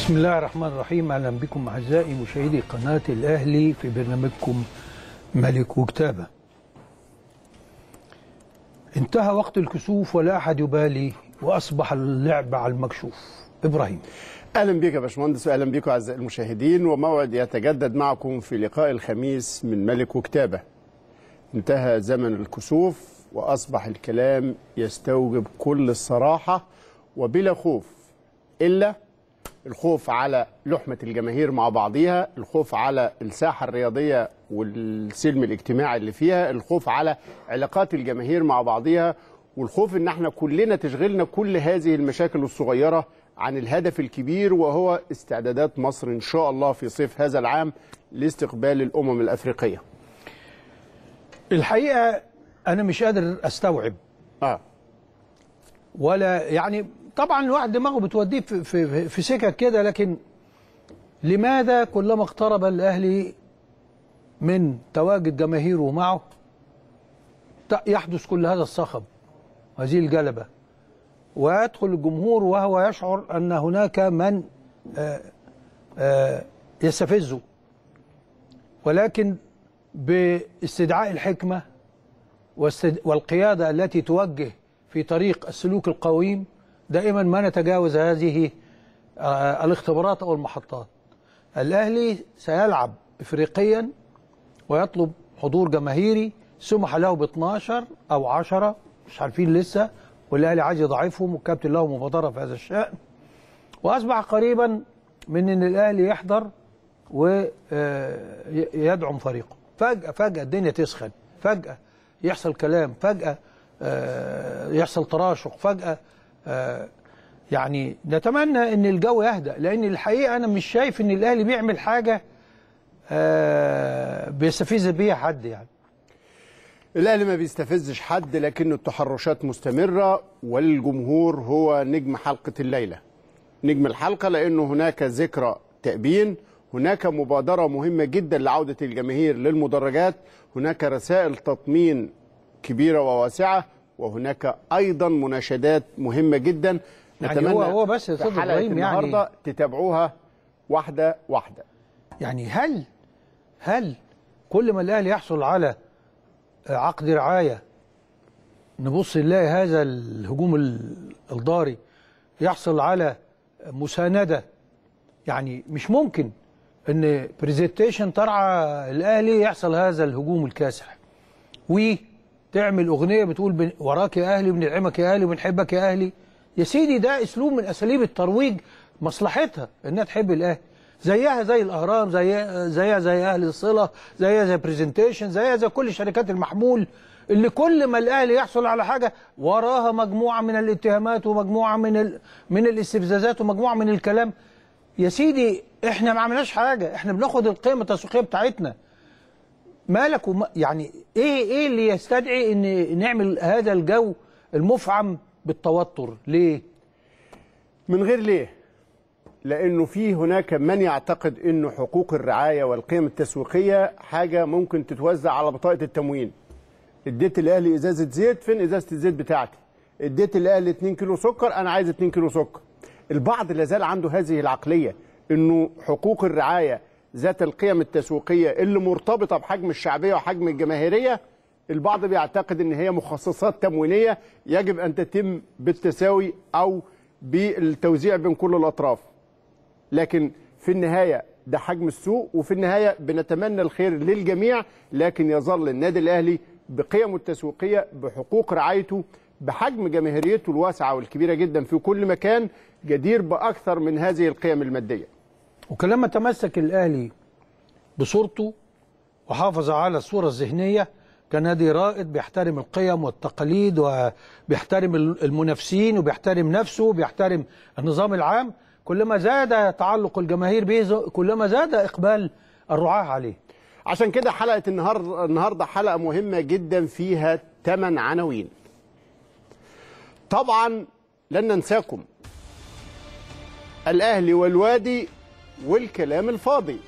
بسم الله الرحمن الرحيم اهلا بكم اعزائي مشاهدي قناه الاهلي في برنامجكم ملك وكتابه. انتهى وقت الكسوف ولا احد يبالي واصبح اللعب على المكشوف. ابراهيم اهلا بك يا باشمهندس واهلا بكم اعزائي المشاهدين وموعد يتجدد معكم في لقاء الخميس من ملك وكتابه. انتهى زمن الكسوف واصبح الكلام يستوجب كل الصراحه وبلا خوف الا الخوف على لحمة الجماهير مع بعضيها الخوف على الساحة الرياضية والسلم الاجتماعي اللي فيها الخوف على علاقات الجماهير مع بعضيها والخوف ان احنا كلنا تشغلنا كل هذه المشاكل الصغيرة عن الهدف الكبير وهو استعدادات مصر ان شاء الله في صيف هذا العام لاستقبال الامم الافريقية الحقيقه انا مش قادر استوعب اه ولا يعني طبعا الواحد دماغه بتوديه في, في, في سكك كده لكن لماذا كلما اقترب الاهلي من تواجد جماهيره معه ت- يحدث كل هذا الصخب هذه الجلبه ويدخل الجمهور وهو يشعر ان هناك من آه، آه، يستفزه ولكن باستدعاء الحكمه واستد- والقياده التي توجه في طريق السلوك القويم دائما ما نتجاوز هذه آه، الاختبارات او المحطات. الاهلي سيلعب افريقيا ويطلب حضور جماهيري سمح له ب 12 او 10 مش عارفين لسه والاهلي عايز يضعفهم والكابتن له مبادره في هذا الشان. واصبح قريبا من ان الاهلي يحضر ويدعم فريقه. فجاه فجاه الدنيا تسخن، فجاه يحصل كلام، فجاه آه، يحصل تراشق، فجاه آه، يعني نتمنى ان الجو يهدأ لان الحقيقه انا مش شايف ان الاهلي بيعمل حاجه آه، بيستفز بيها حد يعني الاهلي ما بيستفزش حد لكن التحرشات مستمره والجمهور هو نجم حلقه الليله نجم الحلقه لانه هناك ذكرى تأبين هناك مبادره مهمه جدا لعوده الجماهير للمدرجات هناك رسائل تطمين كبيره وواسعه وهناك ايضا مناشدات مهمه جدا يعني هو- هو بس يا في أستاذ حلقة إبراهيم يعني- النهارده تتابعوها واحده واحده يعني هل هل كل ما الاهلي يحصل على عقد رعايه نبص نلاقي هذا الهجوم ال- الضاري يحصل على مسانده يعني مش ممكن ان بريزنتيشن ترعى الاهلي يحصل هذا الهجوم الكاسح وتعمل اغنيه بتقول بن- وراك يا اهلي بندعمك يا اهلي وبنحبك يا اهلي يا سيدي ده اسلوب من اساليب الترويج مصلحتها انها تحب الاهلي زيها زي الاهرام زي زيها زي اهل الصله زيها زي برزنتيشن زيها زي كل شركات المحمول اللي كل ما الاهلي يحصل على حاجه وراها مجموعه من الاتهامات ومجموعه من ال... من الاستفزازات ومجموعه من الكلام يا سيدي احنا ما عملناش حاجه احنا بناخد القيمه التسويقيه بتاعتنا مالك وما يعني ايه ايه اللي يستدعي ان نعمل هذا الجو المفعم بالتوتر ليه من غير ليه؟ لأنه في هناك من يعتقد أنه حقوق الرعاية والقيم التسويقية حاجة ممكن تتوزع على بطاقة التموين. اديت الأهلي إزازة زيت فين إزازة الزيت بتاعتي؟ اديت الأهلي 2 كيلو سكر أنا عايز 2 كيلو سكر. البعض لازال عنده هذه العقلية أنه حقوق الرعاية ذات القيم التسويقية اللي مرتبطة بحجم الشعبية وحجم الجماهيرية البعض بيعتقد ان هي مخصصات تموينيه يجب ان تتم بالتساوي او بالتوزيع بين كل الاطراف لكن في النهايه ده حجم السوق وفي النهايه بنتمنى الخير للجميع لكن يظل النادي الاهلي بقيمه التسويقيه بحقوق رعايته بحجم جماهيريته الواسعه والكبيره جدا في كل مكان جدير باكثر من هذه القيم الماديه وكلما تمسك الاهلي بصورته وحافظ على الصوره الذهنيه كنادي رائد بيحترم القيم والتقاليد وبيحترم المنافسين وبيحترم نفسه وبيحترم النظام العام كلما زاد تعلق الجماهير به كلما زاد اقبال الرعاه عليه عشان كده حلقه النهارده النهارده حلقه مهمه جدا فيها ثمان عناوين طبعا لن ننساكم الاهلي والوادي والكلام الفاضي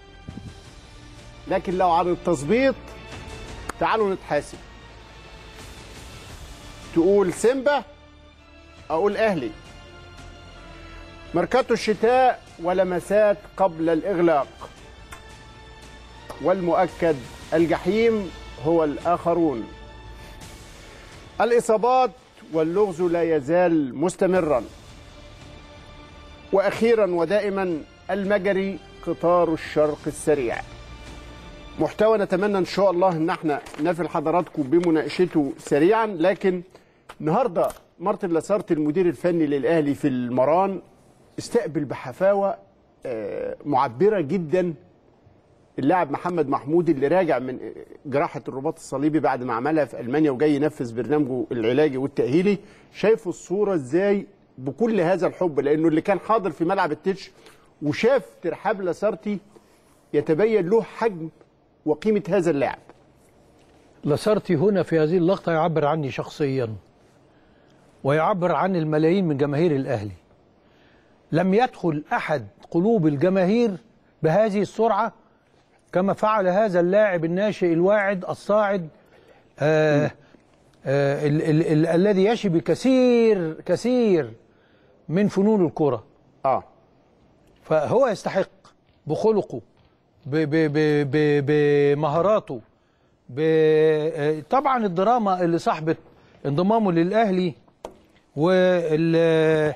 لكن لو عن التظبيط تعالوا نتحاسب تقول سيمبا اقول اهلي ماركاتو الشتاء ولمسات قبل الإغلاق والمؤكد الجحيم هو الآخرون الإصابات واللغز لا يزال مستمرا وأخيرا ودائما المجري قطار الشرق السريع محتوى نتمنى ان شاء الله ان احنا نفل حضراتكم بمناقشته سريعا لكن النهارده مارتن لاسارت المدير الفني للاهلي في المران استقبل بحفاوه آه، معبره جدا اللاعب محمد محمود اللي راجع من جراحه الرباط الصليبي بعد ما عملها في المانيا وجاي ينفذ برنامجه العلاجي والتاهيلي شايفوا الصوره ازاي بكل هذا الحب لانه اللي كان حاضر في ملعب التتش وشاف ترحاب لاسارتي يتبين له حجم وقيمه هذا اللاعب لاسارتي هنا في هذه اللقطة يعبر عني شخصيا ويعبر عن الملايين من جماهير الأهلي لم يدخل أحد قلوب الجماهير بهذه السرعة كما فعل هذا اللاعب الناشئ الواعد الصاعد آه آه ال- ال- ال- الذي يشي بكثير كثير من فنون الكرة اه فهو يستحق بخلقه ب- ب- ب- ب- بمهاراته ب- طبعا الدراما اللي صاحبت انضمامه للاهلي وال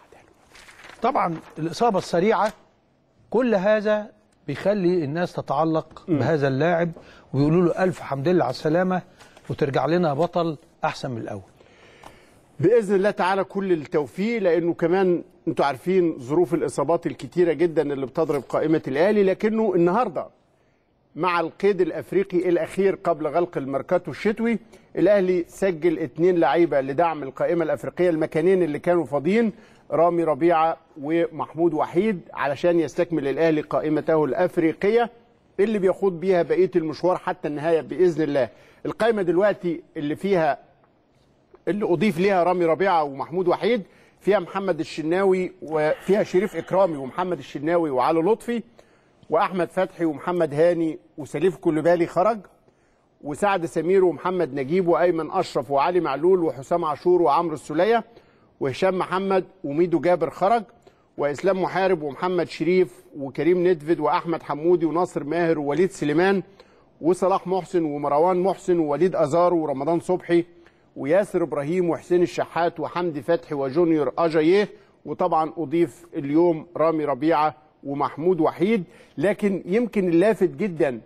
طبعا الاصابه السريعه كل هذا بيخلي الناس تتعلق بهذا اللاعب ويقولوا له الف حمد لله على السلامه وترجع لنا بطل احسن من الاول باذن الله تعالى كل التوفيق لانه كمان انتوا عارفين ظروف الاصابات الكتيره جدا اللي بتضرب قائمه الاهلي لكنه النهارده مع القيد الافريقي الاخير قبل غلق الميركاتو الشتوي الاهلي سجل اثنين لعيبه لدعم القائمه الافريقيه المكانين اللي كانوا فاضيين رامي ربيعه ومحمود وحيد علشان يستكمل الاهلي قائمته الافريقيه اللي بيخوض بيها بقيه المشوار حتى النهايه باذن الله القائمه دلوقتي اللي فيها اللي اضيف ليها رامي ربيعه ومحمود وحيد فيها محمد الشناوي وفيها شريف اكرامي ومحمد الشناوي وعلي لطفي واحمد فتحي ومحمد هاني وسليف كلبالي خرج وسعد سمير ومحمد نجيب وايمن اشرف وعلي معلول وحسام عاشور وعمرو السوليه وهشام محمد وميدو جابر خرج واسلام محارب ومحمد شريف وكريم ندفد واحمد حمودي وناصر ماهر ووليد سليمان وصلاح محسن ومروان محسن ووليد ازار ورمضان صبحي وياسر ابراهيم وحسين الشحات وحمدي فتحي وجونيور اجاييه وطبعا اضيف اليوم رامي ربيعه ومحمود وحيد لكن يمكن اللافت جدا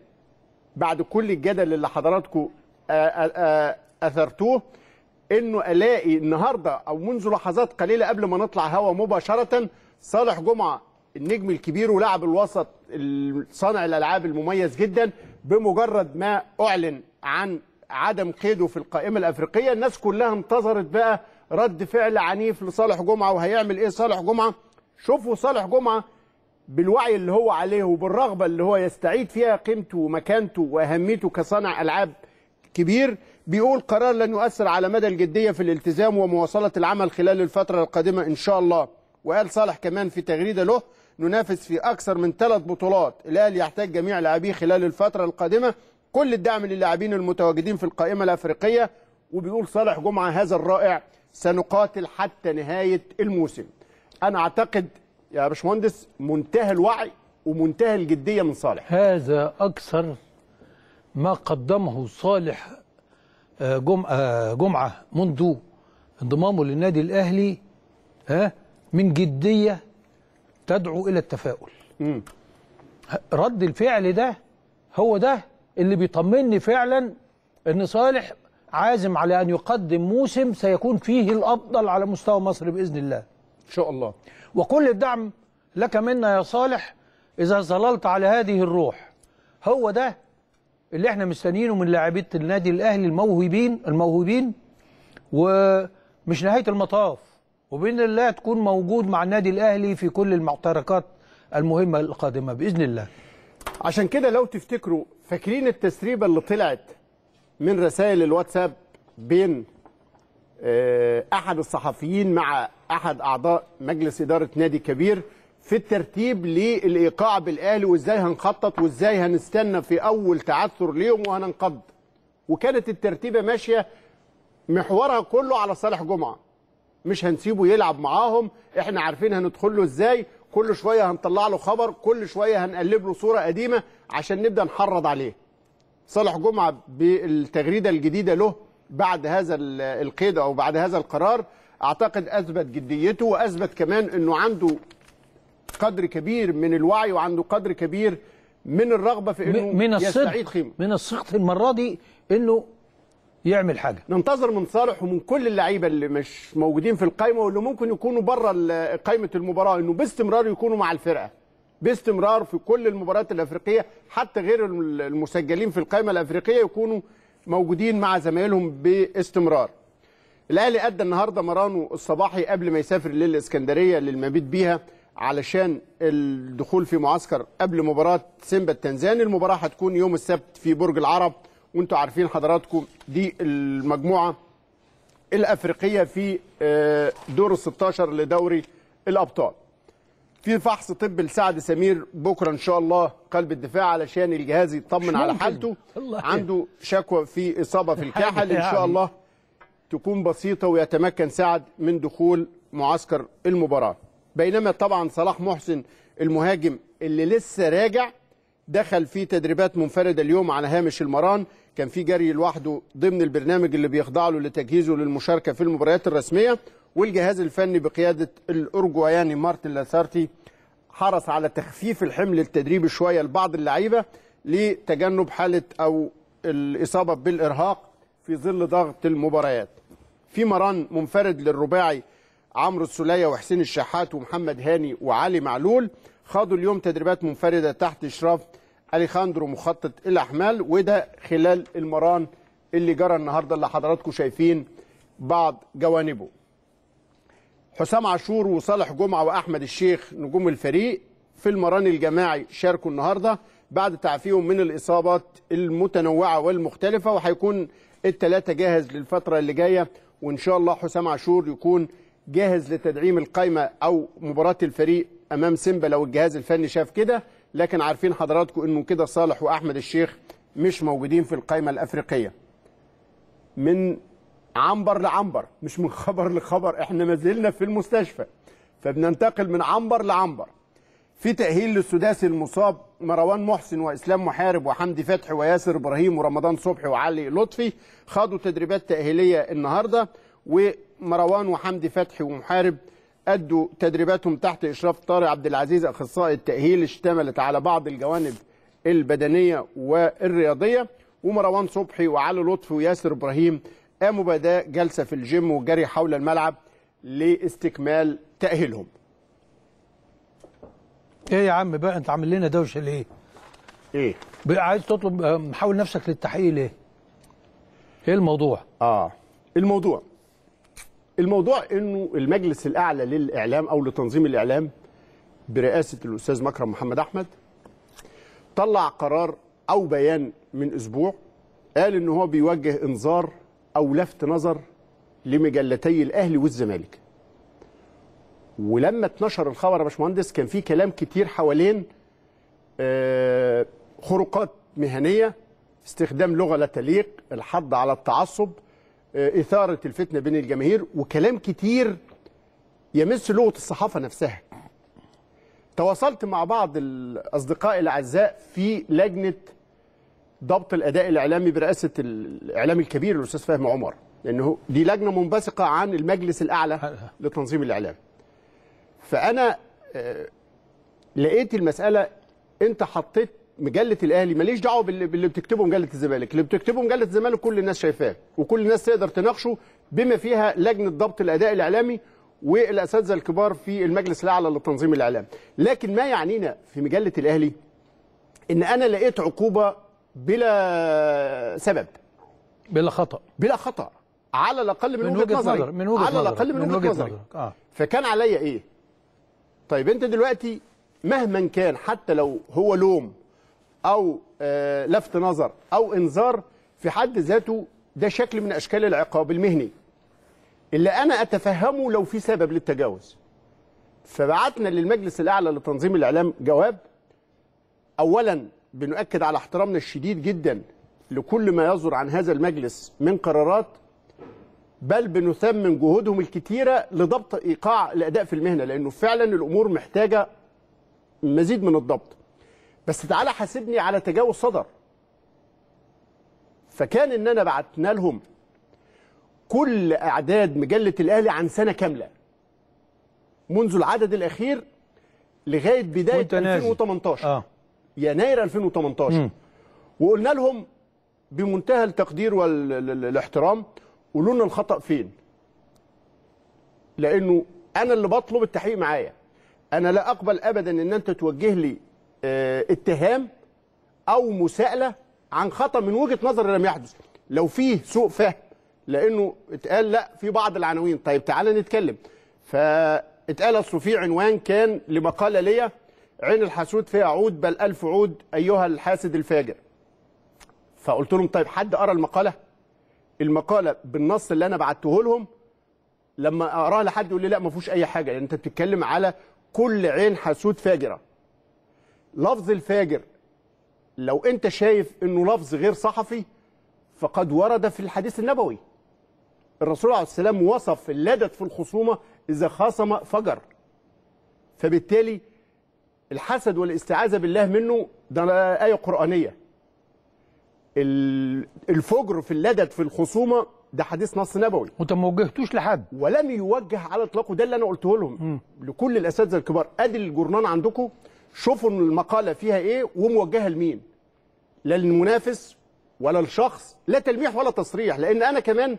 بعد كل الجدل اللي حضراتكم آه، آه، آه، اثرتوه انه الاقي النهارده او منذ لحظات قليله قبل ما نطلع هوا مباشره صالح جمعه النجم الكبير ولاعب الوسط صانع الالعاب المميز جدا بمجرد ما اعلن عن عدم قيده في القائمه الافريقيه الناس كلها انتظرت بقى رد فعل عنيف لصالح جمعه وهيعمل ايه صالح جمعه شوفوا صالح جمعه بالوعي اللي هو عليه وبالرغبه اللي هو يستعيد فيها قيمته ومكانته واهميته كصانع العاب كبير بيقول قرار لن يؤثر على مدى الجديه في الالتزام ومواصله العمل خلال الفتره القادمه ان شاء الله وقال صالح كمان في تغريده له ننافس في اكثر من ثلاث بطولات الاهلي يحتاج جميع لاعبيه خلال الفتره القادمه كل الدعم للاعبين المتواجدين في القائمه الافريقيه وبيقول صالح جمعه هذا الرائع سنقاتل حتى نهايه الموسم انا اعتقد يا باشمهندس منتهى الوعي ومنتهى الجديه من صالح هذا أكثر ما قدمه صالح آه، جم- آه، جمعة منذ انضمامه للنادي الأهلي ها من جدية تدعو إلى التفاؤل مم. رد الفعل ده هو ده اللي بيطمني فعلا ان صالح عازم على ان يقدم موسم سيكون فيه الافضل على مستوى مصر باذن الله ان شاء الله وكل الدعم لك منا يا صالح اذا ظللت على هذه الروح هو ده اللي احنا مستنيينه من لاعبيه النادي الاهلي الموهوبين الموهوبين ومش نهايه المطاف وباذن الله تكون موجود مع النادي الاهلي في كل المعتركات المهمه القادمه باذن الله عشان كده لو تفتكروا فاكرين التسريبه اللي طلعت من رسائل الواتساب بين آه، احد الصحفيين مع احد اعضاء مجلس اداره نادي كبير في الترتيب للايقاع بالاهلي وازاي هنخطط وازاي هنستنى في اول تعثر ليهم وهننقض وكانت الترتيبه ماشيه محورها كله على صالح جمعه مش هنسيبه يلعب معاهم احنا عارفين هندخل له ازاي كل شويه هنطلع له خبر كل شويه هنقلب له صوره قديمه عشان نبدا نحرض عليه صالح جمعه بالتغريده الجديده له بعد هذا ال- القيد او بعد هذا القرار اعتقد اثبت جديته واثبت كمان انه عنده قدر كبير من الوعي وعنده قدر كبير من الرغبه في انه م- من يستعيد الصدق قيمه من الصدق المره دي انه يعمل حاجه ننتظر من صالح ومن كل اللعيبه اللي مش موجودين في القائمه واللي ممكن يكونوا بره ال- قائمه المباراه انه باستمرار يكونوا مع الفرقه باستمرار في كل المباريات الافريقيه حتى غير الم- المسجلين في القائمه الافريقيه يكونوا موجودين مع زمايلهم باستمرار الاهلي ادى النهارده مرانه الصباحي قبل ما يسافر للاسكندريه للمبيت بيها علشان الدخول في معسكر قبل مباراه سيمبا التنزاني المباراه هتكون يوم السبت في برج العرب وانتوا عارفين حضراتكم دي المجموعه الافريقيه في آه، دور ال 16 لدوري الابطال في فحص طبي لسعد سمير بكره ان شاء الله قلب الدفاع علشان الجهاز يطمن مش على ممكن. حالته والله. عنده شكوى في اصابه في الكاحل ان شاء يعني. الله تكون بسيطة ويتمكن سعد من دخول معسكر المباراة بينما طبعا صلاح محسن المهاجم اللي لسه راجع دخل في تدريبات منفردة اليوم على هامش المران كان في جري لوحده ضمن البرنامج اللي بيخضع له لتجهيزه للمشاركة في المباريات الرسمية والجهاز الفني بقيادة الأرجواياني مارتن لاسارتي حرص على تخفيف الحمل التدريبي شوية لبعض اللعيبة لتجنب حالة أو الإصابة بالإرهاق في ظل ضغط المباريات في مران منفرد للرباعي عمرو السولية وحسين الشحات ومحمد هاني وعلي معلول خاضوا اليوم تدريبات منفردة تحت إشراف أليخاندرو مخطط الأحمال وده خلال المران اللي جرى النهاردة اللي حضراتكم شايفين بعض جوانبه حسام عاشور وصالح جمعة وأحمد الشيخ نجوم الفريق في المران الجماعي شاركوا النهاردة بعد تعافيهم من الإصابات المتنوعة والمختلفة وهيكون التلاتة جاهز للفترة اللي جاية وإن شاء الله حسام عاشور يكون جاهز لتدعيم القايمة أو مباراة الفريق أمام سيمبا لو الجهاز الفني شاف كده لكن عارفين حضراتكم إنه كده صالح وأحمد الشيخ مش موجودين في القايمة الأفريقية من عنبر لعنبر مش من خبر لخبر احنا ما زلنا في المستشفى فبننتقل من عنبر لعنبر في تأهيل للسداسي المصاب مروان محسن وإسلام محارب وحمدي فتحي وياسر إبراهيم ورمضان صبحي وعلي لطفي خاضوا تدريبات تأهيلية النهاردة ومروان وحمدي فتحي ومحارب أدوا تدريباتهم تحت إشراف طارق عبد العزيز أخصائي التأهيل اشتملت على بعض الجوانب البدنية والرياضية ومروان صبحي وعلي لطفي وياسر إبراهيم قاموا بأداء جلسة في الجيم وجري حول الملعب لاستكمال تأهيلهم ايه يا عم بقى انت عامل لنا دوشه ليه؟ ايه بقى عايز تطلب آه، محاول نفسك للتحقيق ليه؟ ايه الموضوع؟ اه الموضوع الموضوع انه المجلس الاعلى للاعلام او لتنظيم الاعلام برئاسه الاستاذ مكرم محمد احمد طلع قرار او بيان من اسبوع قال ان هو بيوجه انذار او لفت نظر لمجلتي الاهلي والزمالك ولما اتنشر الخبر يا باشمهندس كان في كلام كتير حوالين آه، خروقات مهنيه استخدام لغه لا تليق الحض على التعصب آه، اثاره الفتنه بين الجماهير وكلام كتير يمس لغه الصحافه نفسها تواصلت مع بعض الاصدقاء الاعزاء في لجنه ضبط الاداء الاعلامي برئاسه الاعلام الكبير الاستاذ فهمي عمر لانه دي لجنه منبثقه عن المجلس الاعلى لتنظيم الاعلام فانا آه، لقيت المساله انت حطيت مجله الاهلي ماليش دعوه باللي, باللي بتكتبه مجله الزمالك اللي بتكتبه مجله الزمالك كل الناس شايفاه وكل الناس تقدر تناقشه بما فيها لجنه ضبط الاداء الاعلامي والاساتذه الكبار في المجلس الاعلى لتنظيم الاعلام لكن ما يعنينا في مجله الاهلي ان انا لقيت عقوبه بلا سبب بلا خطا بلا خطا على الاقل من, من وجهه وجهه نظري نظر من وجهه على نظرك. الاقل من, وجهه نظري نظرك اه فكان عليا ايه طيب انت دلوقتي مهما كان حتى لو هو لوم او آه لفت نظر او انذار في حد ذاته ده شكل من اشكال العقاب المهني اللي انا اتفهمه لو في سبب للتجاوز فبعتنا للمجلس الاعلى لتنظيم الاعلام جواب اولا بنؤكد على احترامنا الشديد جدا لكل ما يصدر عن هذا المجلس من قرارات بل بنثمن جهودهم الكتيره لضبط ايقاع الاداء في المهنه لانه فعلا الامور محتاجه مزيد من الضبط بس تعالى حاسبني على تجاوز صدر فكان ان انا بعتنا لهم كل اعداد مجله الاهلي عن سنه كامله منذ العدد الاخير لغايه بدايه وأنت نازل. 2018 اه يناير 2018 وقلنا لهم بمنتهى التقدير والاحترام قولوا لنا الخطا فين لانه انا اللي بطلب التحقيق معايا انا لا اقبل ابدا ان انت توجه لي اه اتهام او مساءله عن خطا من وجهه نظر لم يحدث لو فيه سوء فهم لانه اتقال لا في بعض العناوين طيب تعالى نتكلم فاتقال اصله في عنوان كان لمقاله ليا عين الحسود فيها عود بل ألف عود أيها الحاسد الفاجر فقلت لهم طيب حد قرأ المقالة المقالة بالنص اللي أنا بعته لهم لما أقراها لحد يقول لي لا ما فيهوش أي حاجة لأن أنت بتتكلم على كل عين حسود فاجرة لفظ الفاجر لو أنت شايف إنه لفظ غير صحفي فقد ورد في الحديث النبوي الرسول عليه السلام وصف اللدد في الخصومة إذا خاصم فجر فبالتالي الحسد والاستعاذة بالله منه ده آية قرآنية ال- الفجر في اللدد في الخصومة ده حديث نص نبوي وانت ما وجهتوش لحد ولم يوجه على اطلاقه ده اللي انا قلته لهم لكل الاساتذه الكبار ادي الجورنان عندكم شوفوا إن المقاله فيها ايه وموجهه لمين لا للمنافس ولا الشخص لا تلميح ولا تصريح لان انا كمان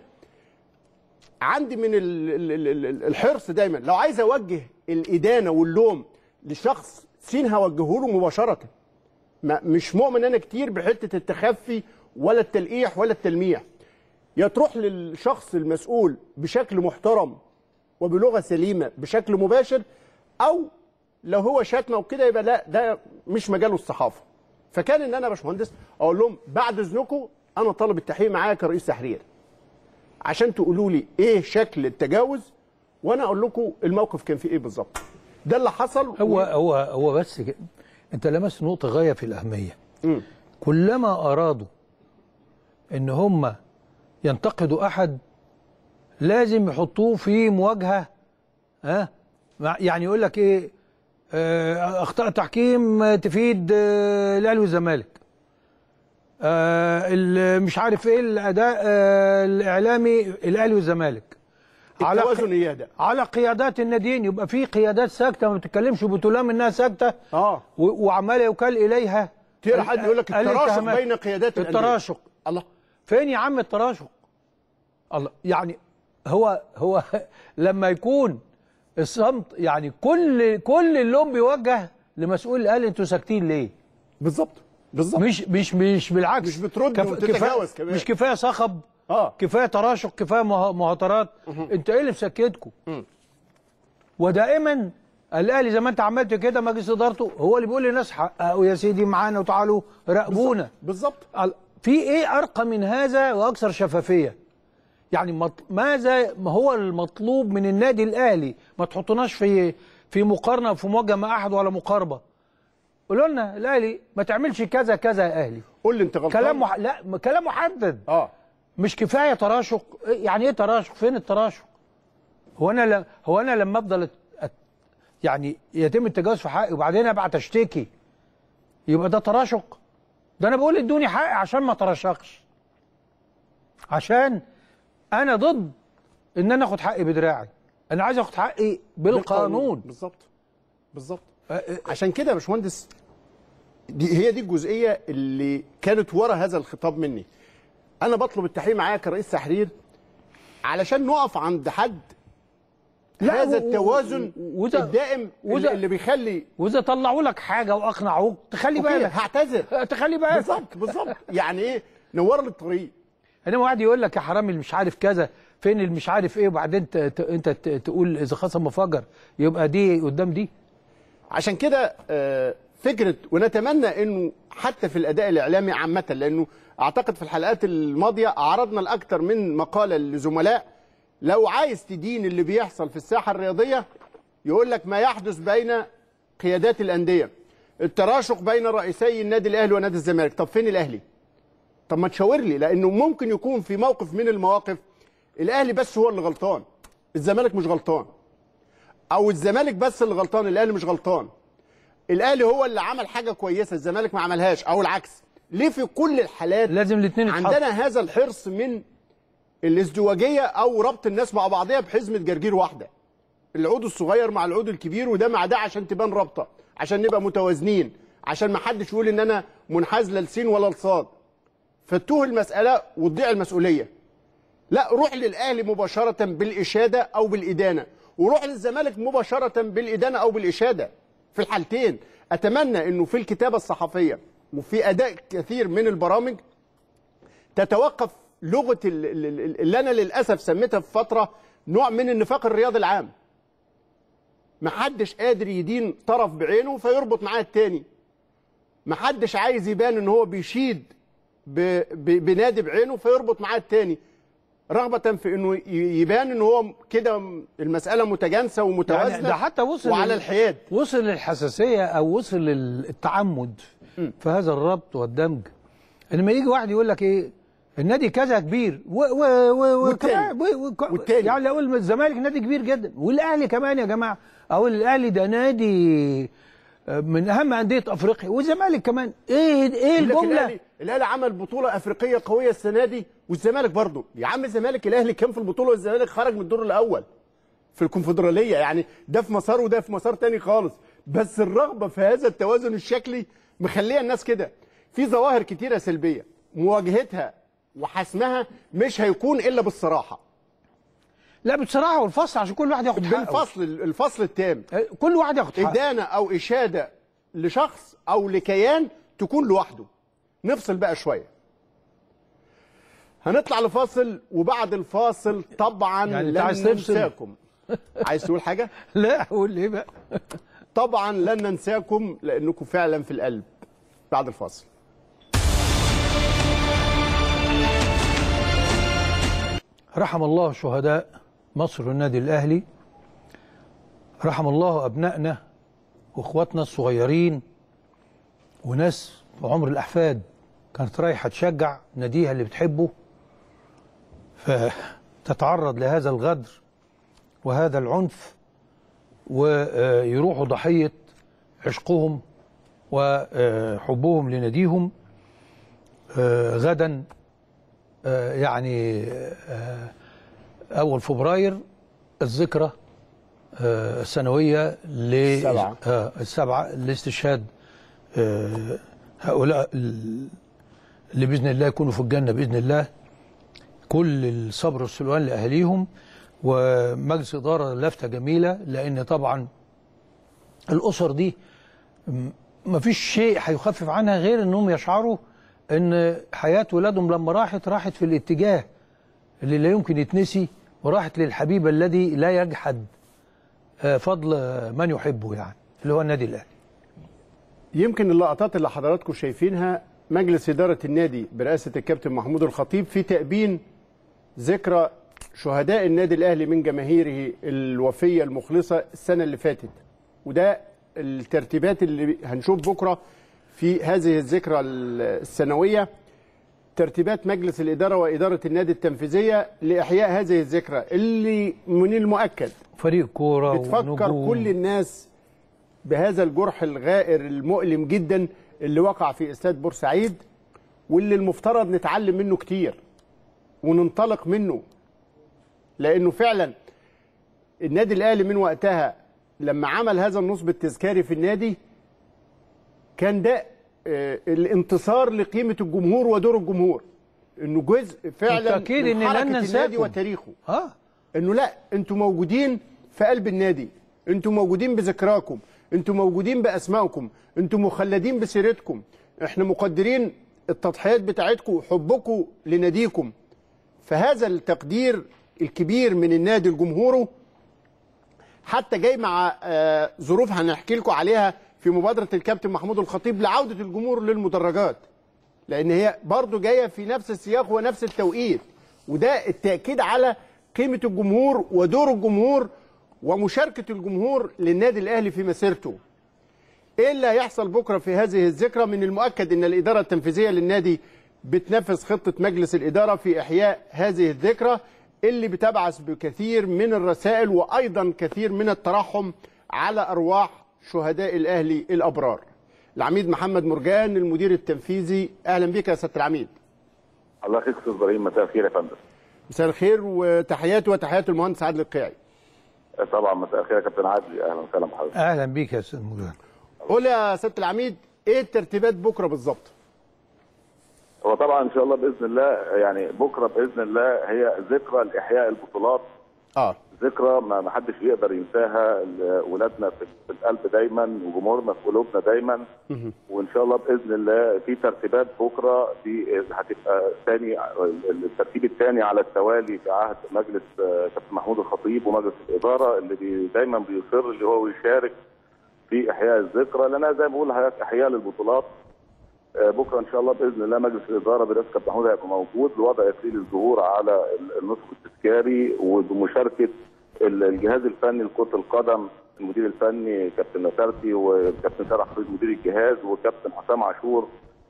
عندي من ال- ال- ال- ال- الحرص دايما لو عايز اوجه الادانه واللوم لشخص سين هوجهه له مباشره ما مش مؤمن انا كتير بحته التخفي ولا التلقيح ولا التلميح يا تروح للشخص المسؤول بشكل محترم وبلغه سليمه بشكل مباشر او لو هو شتمه وكده يبقى لا ده مش مجاله الصحافه فكان ان انا يا باشمهندس اقول لهم بعد اذنكم انا طالب التحقيق معايا كرئيس تحرير عشان تقولوا لي ايه شكل التجاوز وانا اقول لكم الموقف كان فيه ايه بالظبط ده اللي حصل هو هو هو بس كده. انت لمست نقطه غايه في الاهميه مم. كلما ارادوا ان هم ينتقدوا احد لازم يحطوه في مواجهه ها مع- يعني يقول لك ايه آه، اخطاء تحكيم تفيد آه، الاهلي والزمالك آه، ال- مش عارف ايه الاداء آه، الاعلامي الاهلي والزمالك على التوازن اياه ده على قيادات الناديين يبقى في قيادات ساكته ما بتتكلمش وبتلام انها ساكته اه و- وعمال يكال اليها تلاقي حد يقول لك التراشق الاتهامات. بين قيادات الأندية. التراشق الله فين يا عم التراشق الله يعني هو هو لما يكون الصمت يعني كل كل اللوم بيوجه لمسؤول الاهلي انتوا ساكتين ليه بالظبط بالظبط مش مش مش بالعكس مش بترد كف- وبتتجاوز كفاية- كمان. مش كفايه صخب اه كفايه تراشق كفايه مه- مهاترات انت ايه اللي مسكتكم ودائما الاهلي زي ما انت عملت كده مجلس ادارته هو اللي بيقول للناس حققوا يا سيدي معانا وتعالوا راقبونا بالظبط ال- في ايه ارقى من هذا واكثر شفافيه يعني مط... ماذا ما هو المطلوب من النادي الاهلي ما تحطوناش في في مقارنه وفي مواجهه مع احد ولا مقاربه قولوا لنا الاهلي ما تعملش كذا كذا يا اهلي قول لي انت غلطان كلام مح... لا م- كلام محدد اه مش كفايه تراشق إيه- يعني ايه تراشق فين التراشق هو انا ل... هو انا لما افضل أت... أت... يعني يتم التجاوز في حقي وبعدين ابعت اشتكي يبقى ده تراشق ده انا بقول ادوني حقي عشان ما تراشقش عشان انا ضد ان انا اخد حقي بدراعي انا عايز اخد حقي بالقانون بالظبط بالظبط أ- أ- عشان كده يا باشمهندس دي هي دي الجزئيه اللي كانت ورا هذا الخطاب مني انا بطلب التحقيق معايا كرئيس تحرير علشان نقف عند حد لا، هذا و- و- التوازن وده- الدائم وده- اللي, اللي بيخلي واذا طلعوا لك حاجه واقنعوك تخلي أوكي، بالك هعتذر تخلي بالك بالظبط بالظبط يعني ايه نور لي الطريق انما واحد يقول لك يا حرامي اللي مش عارف كذا فين اللي مش عارف ايه وبعدين ت- ت- انت ت- تقول اذا خصم فجر يبقى دي قدام دي عشان كده آه، فكره ونتمنى انه حتى في الاداء الاعلامي عامه لانه اعتقد في الحلقات الماضيه عرضنا لاكثر من مقاله لزملاء لو عايز تدين اللي بيحصل في الساحه الرياضيه يقول لك ما يحدث بين قيادات الانديه التراشق بين رئيسي النادي الاهلي ونادي الزمالك طب فين الاهلي طب ما تشاور لي لانه ممكن يكون في موقف من المواقف الاهلي بس هو اللي غلطان الزمالك مش غلطان او الزمالك بس اللي غلطان الاهلي مش غلطان الاهلي هو اللي عمل حاجه كويسه الزمالك ما عملهاش او العكس ليه في كل الحالات لازم الاثنين يتحطوا عندنا هذا الحرص من الازدواجيه او ربط الناس مع بعضها بحزمه جرجير واحده العود الصغير مع العود الكبير وده مع ده عشان تبان رابطه عشان نبقى متوازنين عشان ما حدش يقول ان انا منحاز لا لسين ولا لصاد فتوه المساله وتضيع المسؤوليه لا روح للاهلي مباشره بالاشاده او بالادانه وروح للزمالك مباشره بالادانه او بالاشاده في الحالتين اتمنى انه في الكتابه الصحفيه وفي اداء كثير من البرامج تتوقف لغه ال- ال- ال- اللي انا للاسف سميتها في فتره نوع من النفاق الرياضي العام محدش قادر يدين طرف بعينه فيربط معاه التاني محدش عايز يبان ان هو بيشيد ب- ب- بنادي بعينه فيربط معاه التاني رغبة في انه ي- يبان ان هو كده المسألة متجانسة ومتوازنة يعني ده حتى وصل وعلى لل- الحياد وصل للحساسيه او وصل للتعمد في هذا الربط والدمج لما يجي واحد يقول لك ايه النادي كذا كبير و و و والتاني. وكمان- و- و- والتاني. يعني اقول الزمالك نادي كبير جدا والاهلي كمان يا جماعه اقول الاهلي ده نادي من اهم انديه افريقيا والزمالك كمان ايه ايه يقول لك الجمله الاهلي الاهلي عمل بطولة افريقية قوية السنة دي والزمالك برضه يا عم الزمالك الاهلي كان في البطولة والزمالك خرج من الدور الاول في الكونفدرالية يعني ده في مسار وده في مسار تاني خالص بس الرغبة في هذا التوازن الشكلي مخليه الناس كده في ظواهر كتيرة سلبية مواجهتها وحسمها مش هيكون الا بالصراحة لا بصراحه والفصل عشان كل واحد ياخد حقه بالفصل الفصل التام كل واحد ياخد حقه إدانة أو إشادة لشخص أو لكيان تكون لوحده نفصل بقى شوية هنطلع لفاصل وبعد الفاصل طبعا يعني أنت لن عايز تفصل؟ ننساكم عايز تقول حاجة؟ لا اقول ايه بقى طبعا لن ننساكم لأنكم فعلا في القلب بعد الفاصل رحم الله شهداء مصر والنادي الاهلي رحم الله ابنائنا واخواتنا الصغيرين وناس في عمر الاحفاد كانت رايحه تشجع ناديها اللي بتحبه فتتعرض لهذا الغدر وهذا العنف ويروحوا ضحيه عشقهم وحبهم لناديهم آه، غدا آه، يعني آه، أول فبراير الذكرى آه، السنوية ل السبعة. آه، السبعة لاستشهاد آه، هؤلاء ال- اللي بإذن الله يكونوا في الجنة بإذن الله كل الصبر والسلوان لأهاليهم ومجلس إدارة لفتة جميلة لأن طبعا الأسر دي م- مفيش شيء هيخفف عنها غير انهم يشعروا ان حياه ولادهم لما راحت راحت في الاتجاه اللي لا يمكن يتنسي وراحت للحبيب الذي لا يجحد آه، فضل آه، من يحبه يعني اللي هو النادي الاهلي يمكن اللقطات اللي حضراتكم شايفينها مجلس إدارة النادي برئاسة الكابتن محمود الخطيب في تأبين ذكرى شهداء النادي الأهلي من جماهيره الوفية المخلصة السنة اللي فاتت وده الترتيبات اللي هنشوف بكرة في هذه الذكرى السنوية ترتيبات مجلس الإدارة وإدارة النادي التنفيذية لإحياء هذه الذكرى اللي من المؤكد فريق كوره بتفكر ونجوم. كل الناس بهذا الجرح الغائر المؤلم جدا اللي وقع في استاد بورسعيد واللي المفترض نتعلم منه كتير وننطلق منه لانه فعلا النادي الاهلي من وقتها لما عمل هذا النصب التذكاري في النادي كان ده آه، الانتصار لقيمه الجمهور ودور الجمهور انه جزء فعلا بالتأكيد من إن لن حركه النادي ننساكم. وتاريخه اه انه لا انتوا موجودين في قلب النادي انتوا موجودين بذكراكم انتوا موجودين باسمائكم انتوا مخلدين بسيرتكم احنا مقدرين التضحيات بتاعتكم وحبكم لناديكم فهذا التقدير الكبير من النادي لجمهوره حتى جاي مع آه، ظروف هنحكي لكم عليها في مبادره الكابتن محمود الخطيب لعوده الجمهور للمدرجات لان هي برضو جايه في نفس السياق ونفس التوقيت وده التاكيد على قيمه الجمهور ودور الجمهور ومشاركه الجمهور للنادي الاهلي في مسيرته ايه اللي هيحصل بكره في هذه الذكرى من المؤكد ان الاداره التنفيذيه للنادي بتنفذ خطه مجلس الاداره في احياء هذه الذكرى اللي بتبعث بكثير من الرسائل وايضا كثير من الترحم على ارواح شهداء الاهلي الابرار العميد محمد مرجان المدير التنفيذي اهلا بك يا سياده العميد الله يخليك استاذ ابراهيم مساء الخير يا فندم مساء الخير وتحياتي وتحيات المهندس عادل القيعي طبعا مساء الخير يا كابتن عادل اهلا وسهلا بحضرتك اهلا بيك يا استاذ مرجان قول يا سياده العميد ايه الترتيبات بكره بالظبط هو طبعا ان شاء الله باذن الله يعني بكره باذن الله هي ذكرى لاحياء البطولات اه ذكرى ما ما حدش بيقدر ينساها ل- ولادنا في في القلب دايما وجمهورنا في قلوبنا دايما وان شاء الله باذن الله في ترتيبات بكره دي هتبقى ثاني الترتيب الثاني على التوالي في عهد مجلس آه، كابتن محمود الخطيب ومجلس الاداره اللي بي دايما بيصر اللي هو يشارك في احياء الذكرى لانها زي ما بقول لحضرتك احياء للبطولات آه، بكره ان شاء الله باذن الله مجلس الاداره برئاسه كابتن محمود هيبقى موجود لوضع اكليل الظهور على ال- النسخ التذكاري وبمشاركه ال- الجهاز الفني لكره القدم المدير الفني كابتن نصرتي وكابتن سارح حفيظ مدير الجهاز وكابتن حسام عاشور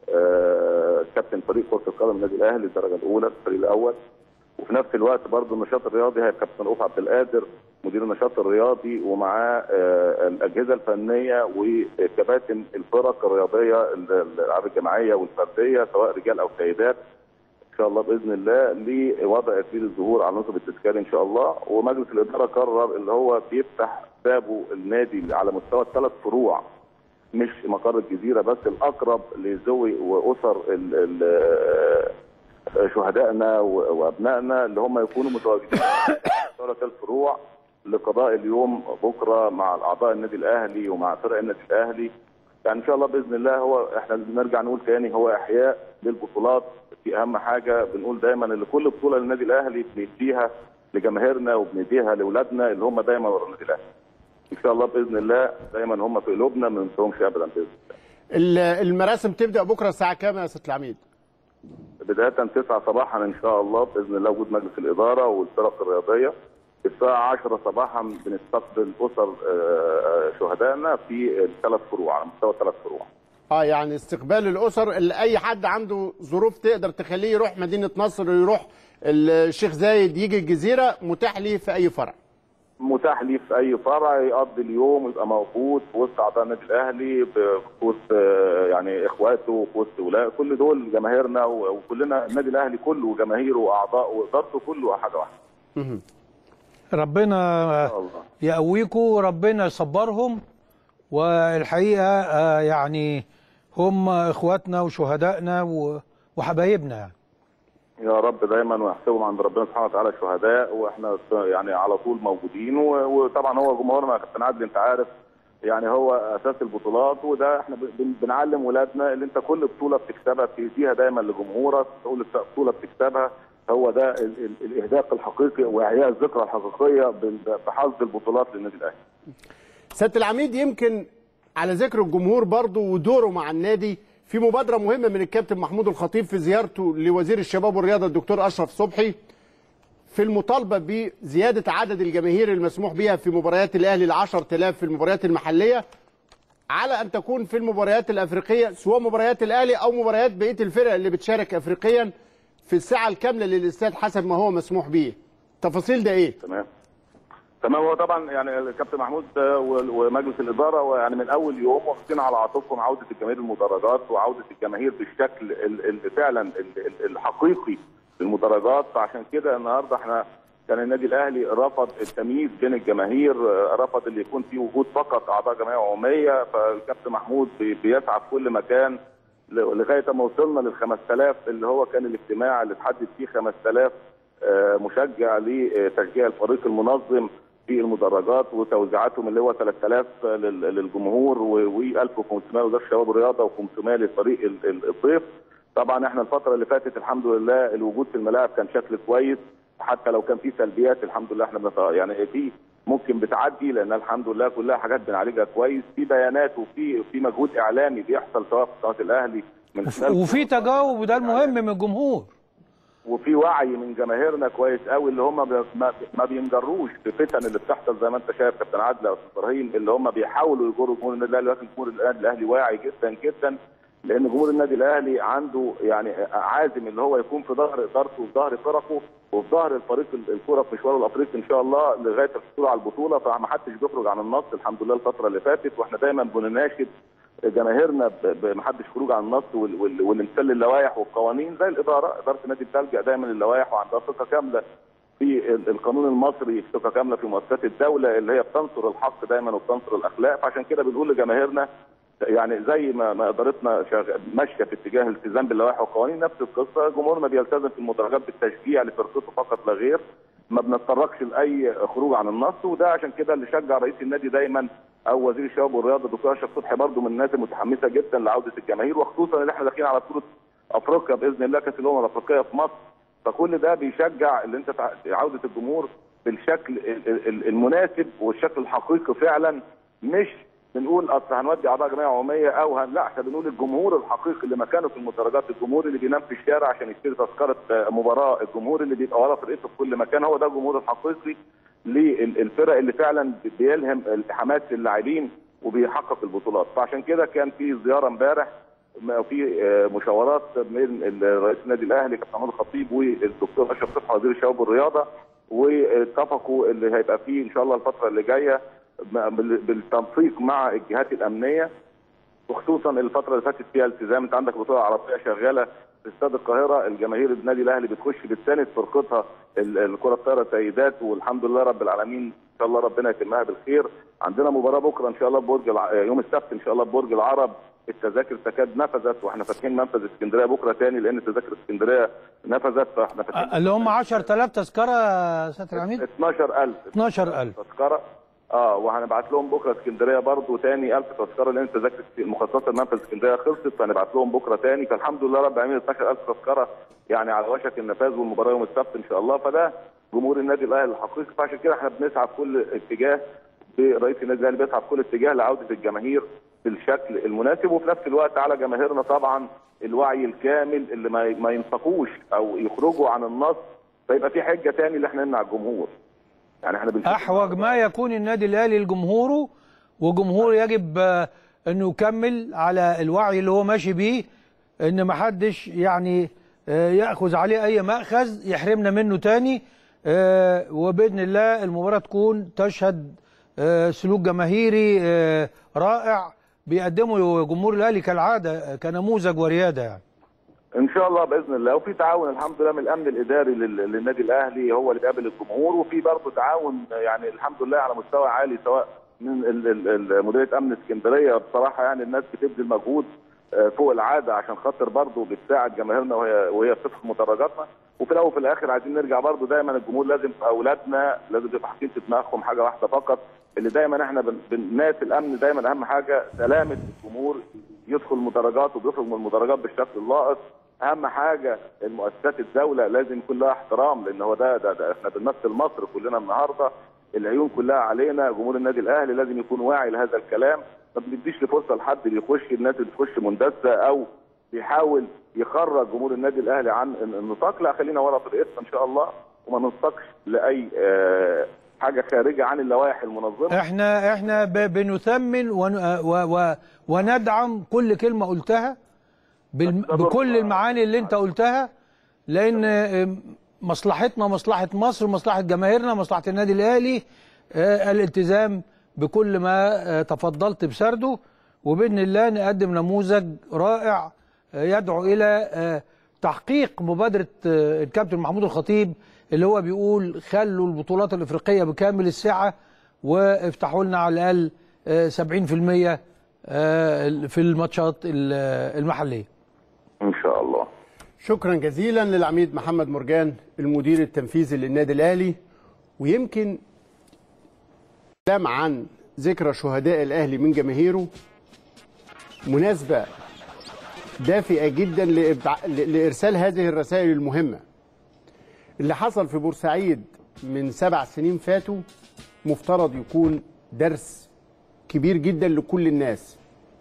آه، كابتن فريق كره القدم النادي الاهلي الدرجه الاولى الفريق الاول وفي نفس الوقت برضه النشاط الرياضي هيبقى كابتن رؤوف عبد القادر مدير النشاط الرياضي ومعاه آه، الاجهزه الفنيه وكباتن الفرق الرياضيه الالعاب الجماعيه والفرديه سواء رجال او سيدات ان شاء الله باذن الله لوضع اكليل الظهور على نصب التذكاري ان شاء الله ومجلس الاداره قرر اللي هو بيفتح بابه النادي على مستوى الثلاث فروع مش مقر الجزيره بس الاقرب لذوي واسر ال ال شهدائنا و- وابنائنا اللي هم يكونوا متواجدين في ثلاث الفروع لقضاء اليوم بكره مع اعضاء النادي الاهلي ومع فرق النادي الاهلي يعني ان شاء الله باذن الله هو احنا بنرجع نقول تاني هو احياء للبطولات في اهم حاجه بنقول دايما ان كل بطوله للنادي الاهلي بنديها لجماهيرنا وبنديها لاولادنا اللي هم دايما ورا النادي الاهلي. ان شاء الله باذن الله دايما هم في قلوبنا ما ننساهمش ابدا باذن الله. ال- المراسم تبدا بكره الساعه كام يا سياده العميد بدايه 9 صباحا ان شاء الله باذن الله وجود مجلس الاداره والفرق الرياضيه الساعه 10 صباحا بنستقبل اسر آه، شهدائنا في الثلاث فروع على مستوى الثلاث فروع. اه يعني استقبال الاسر اللي اي حد عنده ظروف تقدر تخليه يروح مدينه نصر يروح الشيخ زايد يجي الجزيره متاح ليه في اي فرع متاح ليه في اي فرع يقضي اليوم ويبقى موجود في وسط اعضاء النادي الاهلي في وسط آه، يعني اخواته وفي وسط ولاء كل دول جماهيرنا و- وكلنا النادي الاهلي كله وجماهيره واعضائه وادارته كله حاجه واحده ربنا ان شاء الله يقويكم وربنا يصبرهم والحقيقه آه، يعني هم اخواتنا وشهدائنا و- وحبايبنا يعني يا رب دايما ويحسبهم عند ربنا سبحانه وتعالى شهداء واحنا يعني على طول موجودين و- وطبعا هو جمهورنا يا كابتن عادل انت عارف يعني هو اساس البطولات وده احنا بن- بنعلم ولادنا اللي انت كل بطوله بتكسبها بتديها دايما لجمهورك كل بطوله بتكسبها هو ده ال- ال- الاهداف الحقيقي واحياء الذكرى الحقيقيه بال- بحظ البطولات للنادي الاهلي. سياده العميد يمكن على ذكر الجمهور برضه ودوره مع النادي في مبادره مهمه من الكابتن محمود الخطيب في زيارته لوزير الشباب والرياضه الدكتور اشرف صبحي في المطالبه بزياده عدد الجماهير المسموح بها في مباريات الاهلي ل 10000 في المباريات المحليه على ان تكون في المباريات الافريقيه سواء مباريات الاهلي او مباريات بقيه الفرق اللي بتشارك افريقيا في الساعه الكامله للاستاد حسب ما هو مسموح به. التفاصيل ده ايه؟ تمام تمام هو طبعا يعني الكابتن محمود آه، و- ومجلس الاداره ويعني من اول يوم واخدين على عاتقهم عوده الجماهير المدرجات وعوده الجماهير بالشكل ال- ال- فعلا ال- ال- الحقيقي للمدرجات فعشان كده النهارده احنا كان النادي الاهلي رفض التمييز بين الجماهير آه، رفض اللي يكون فيه وجود فقط اعضاء جمعيه عموميه فالكابتن محمود بي- بيسعى في كل مكان ل- لغايه ما وصلنا لل 5000 اللي هو كان الاجتماع اللي اتحدد فيه 5000 آه، مشجع لتشجيع الفريق المنظم في المدرجات وتوزيعاتهم اللي هو 3000 لل- للجمهور و1500 لوزاره الشباب والرياضه و500 للفريق ال- ال- الضيف طبعا احنا الفتره اللي فاتت الحمد لله الوجود في الملاعب كان شكل كويس حتى لو كان في سلبيات الحمد لله احنا بنت... يعني في ممكن بتعدي لان الحمد لله كلها حاجات بنعالجها كويس في بيانات وفي في مجهود اعلامي بيحصل سواء في قناه الاهلي من خلال وفي تجاوب وده المهم من الجمهور وفي وعي من جماهيرنا كويس قوي اللي هم بي- ما- ما بينجروش في فتن اللي بتحصل زي ما انت شايف كابتن عادل او استاذ ابراهيم اللي هم بيحاولوا يجروا جمهور النادي الاهلي ولكن جمهور النادي الاهلي واعي جدا جدا لان جمهور النادي الاهلي عنده يعني عازم اللي هو يكون في ظهر ادارته وفي ظهر فرقه وفي ظهر الفريق الكوره في مشواره الافريقي ان شاء الله لغايه الحصول على البطوله فما حدش بيخرج عن النص الحمد لله الفتره اللي فاتت واحنا دايما بنناشد جماهيرنا ب- ب- محدش خروج عن النص وال- وال- والامتثال للوائح والقوانين زي الاداره اداره النادي بتلجا دايما للوائح وعندها ثقه كامله في ال- القانون المصري ثقه كامله في مؤسسات الدوله اللي هي بتنصر الحق دايما وبتنصر الاخلاق فعشان كده بنقول لجماهيرنا يعني زي ما ما ادارتنا شغ- ماشيه في اتجاه الالتزام باللوائح والقوانين نفس القصه جمهورنا بيلتزم في المدرجات بالتشجيع لفرقته فقط لا غير ما بنتطرقش لاي خروج عن النص وده عشان كده اللي شجع رئيس النادي دايما او وزير الشباب والرياضه الدكتور اشرف صبحي برضه من الناس المتحمسه جدا لعوده الجماهير وخصوصا ان احنا داخلين على بطوله افريقيا باذن الله كاس الامم الافريقيه في مصر فكل ده بيشجع اللي انت تع- عوده الجمهور بالشكل ال- ال- ال- المناسب والشكل الحقيقي فعلا مش بنقول اصل هنودي اعضاء جمعيه عموميه او هن... لا احنا بنقول الجمهور الحقيقي اللي مكانه في المدرجات الجمهور اللي بينام في الشارع عشان يشتري تذكره آه، مباراه الجمهور اللي بيبقى ورا فرقته في كل مكان هو ده الجمهور الحقيقي للفرق اللي فعلا بيلهم حماس اللاعبين وبيحقق البطولات فعشان كده كان في زياره امبارح ما في آه، مشاورات بين ال- رئيس النادي الاهلي كابتن محمود الخطيب والدكتور اشرف صبحي وزير الشباب والرياضه واتفقوا اللي هيبقى فيه ان شاء الله الفتره اللي جايه م- بال- بالتنسيق مع الجهات الامنيه وخصوصا الفتره اللي فاتت فيها التزام انت عندك بطوله عربيه شغاله في استاد القاهره الجماهير النادي الاهلي بتخش بتساند فرقتها ال- الكره الطايره سيدات والحمد لله رب العالمين ان شاء الله ربنا يتمها بالخير عندنا مباراه بكره ان شاء الله ببرج الع... يوم السبت ان شاء الله ببرج العرب التذاكر تكاد نفذت واحنا فاتحين منفذ اسكندريه بكره تاني لان تذاكر اسكندريه نفذت فاحنا فاتحين اللي هم 10000 تذكره يا سياده العميد 12000 12000 تذكره اه وهنبعت لهم بكره اسكندريه برضو تاني 1000 تذكره لان تذاكر المخصصه لمنفذ اسكندريه خلصت فهنبعت لهم بكره تاني فالحمد لله رب العالمين 12000 تذكره يعني على وشك النفاذ والمباراه يوم السبت ان شاء الله فده جمهور النادي الاهلي الحقيقي فعشان كده احنا بنسعى في كل اتجاه برئيس النادي الاهلي بيسعى في كل اتجاه لعوده الجماهير بالشكل المناسب وفي نفس الوقت على جماهيرنا طبعا الوعي الكامل اللي ما ما ينسقوش او يخرجوا عن النص فيبقى في حجه تاني اللي احنا نمنع الجمهور يعني احنا بنشوف احوج ما يكون النادي الاهلي لجمهوره وجمهوره يجب آه، انه يكمل على الوعي اللي هو ماشي بيه ان ما حدش يعني آه، ياخذ عليه اي ماخذ يحرمنا منه تاني آه، وباذن الله المباراه تكون تشهد آه، سلوك جماهيري آه، رائع بيقدمه جمهور الاهلي كالعاده آه، كنموذج ورياده يعني ان شاء الله باذن الله وفي تعاون الحمد لله من الامن الاداري لل- للنادي الاهلي هو اللي بيقابل الجمهور وفي برضه تعاون يعني الحمد لله على مستوى عالي سواء من ال- ال- ال- مديريه امن اسكندريه بصراحه يعني الناس بتبذل مجهود آه، فوق العاده عشان خاطر برضه بتساعد جماهيرنا وهي وهي بتدخل مدرجاتنا وفي الاول وفي الاخر عايزين نرجع برضه دايما الجمهور لازم اولادنا لازم تبقى حاطين في دماغهم حاجه واحده فقط اللي دايما احنا بن- بنناس الامن دايما اهم حاجه سلامه الجمهور يدخل مدرجات وبيخرج من المدرجات بالشكل اللائق اهم حاجه المؤسسات الدوله لازم يكون لها احترام لان هو ده, ده, ده احنا بنمثل مصر كلنا النهارده العيون كلها علينا جمهور النادي الاهلي لازم يكون واعي لهذا الكلام ما بنديش لفرصه لحد بيخش الناس اللي تخش مندسه او بيحاول يخرج جمهور النادي الاهلي عن النطاق لا خلينا ورا فرقتنا ان شاء الله وما ننسقش لاي آه، حاجه خارجه عن اللوائح المنظمه احنا احنا ب- بنثمن ون و و وندعم كل كلمه قلتها بال- بس ده بكل برضه- المعاني اللي انت قلتها لان ام، مصلحتنا مصلحه مصر مصلحه جماهيرنا مصلحه النادي الاهلي اه، الالتزام بكل ما اه، تفضلت بسرده وباذن الله نقدم نموذج رائع اه، يدعو الى اه، تحقيق مبادره اه، الكابتن محمود الخطيب اللي هو بيقول خلوا البطولات الافريقيه بكامل السعه وافتحوا لنا على الاقل اه، 70% اه، في الماتشات ال- المحليه ان شاء الله شكرا جزيلا للعميد محمد مرجان المدير التنفيذي للنادي الاهلي ويمكن كلام عن ذكرى شهداء الاهلي من جماهيره مناسبه دافئه جدا لإبع- ل- لارسال هذه الرسائل المهمه اللي حصل في بورسعيد من سبع سنين فاتوا مفترض يكون درس كبير جدا لكل الناس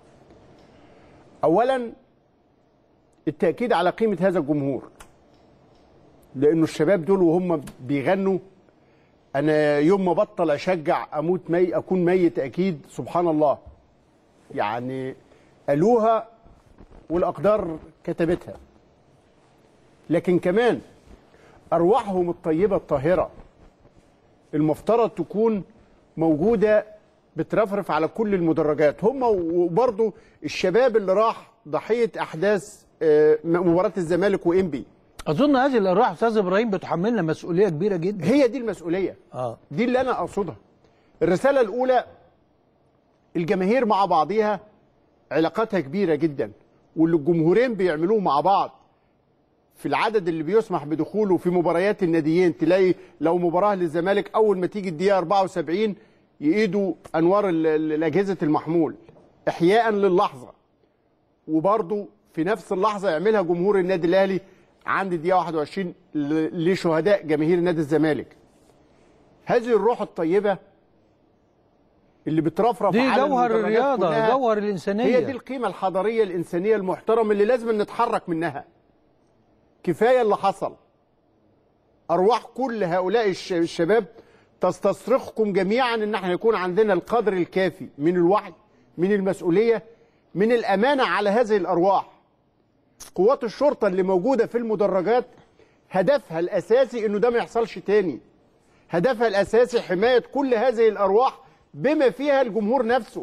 اولا التأكيد على قيمة هذا الجمهور لأنه الشباب دول وهم بيغنوا أنا يوم ما بطل أشجع أموت مي أكون ميت أكيد سبحان الله يعني قالوها والاقدار كتبتها لكن كمان ارواحهم الطيبه الطاهره المفترض تكون موجوده بترفرف على كل المدرجات هم وبرضه الشباب اللي راح ضحيه احداث آه، مباراه الزمالك وانبي اظن هذه الارواح استاذ ابراهيم بتحملنا مسؤوليه كبيره جدا هي دي المسؤوليه اه دي اللي انا اقصدها الرساله الاولى الجماهير مع بعضيها علاقاتها كبيره جدا واللي الجمهورين بيعملوه مع بعض في العدد اللي بيسمح بدخوله في مباريات الناديين تلاقي لو مباراه للزمالك اول ما تيجي الدقيقه 74 يقيدوا انوار ال- ال- الاجهزه المحمول احياء للحظه وبرضه في نفس اللحظه يعملها جمهور النادي الاهلي عند الدقيقه 21 ل- لشهداء جماهير نادي الزمالك هذه الروح الطيبه اللي بترفرف دي على جوهر المدرجات الرياضه كلها جوهر الانسانيه هي دي القيمة الحضارية الإنسانية المحترمة اللي لازم نتحرك منها كفاية اللي حصل أرواح كل هؤلاء الش- الشباب تستصرخكم جميعا إن احنا يكون عندنا القدر الكافي من الوعي من المسؤولية من الأمانة على هذه الأرواح قوات الشرطة اللي موجودة في المدرجات هدفها الأساسي إنه ده ما يحصلش تاني هدفها الأساسي حماية كل هذه الأرواح بما فيها الجمهور نفسه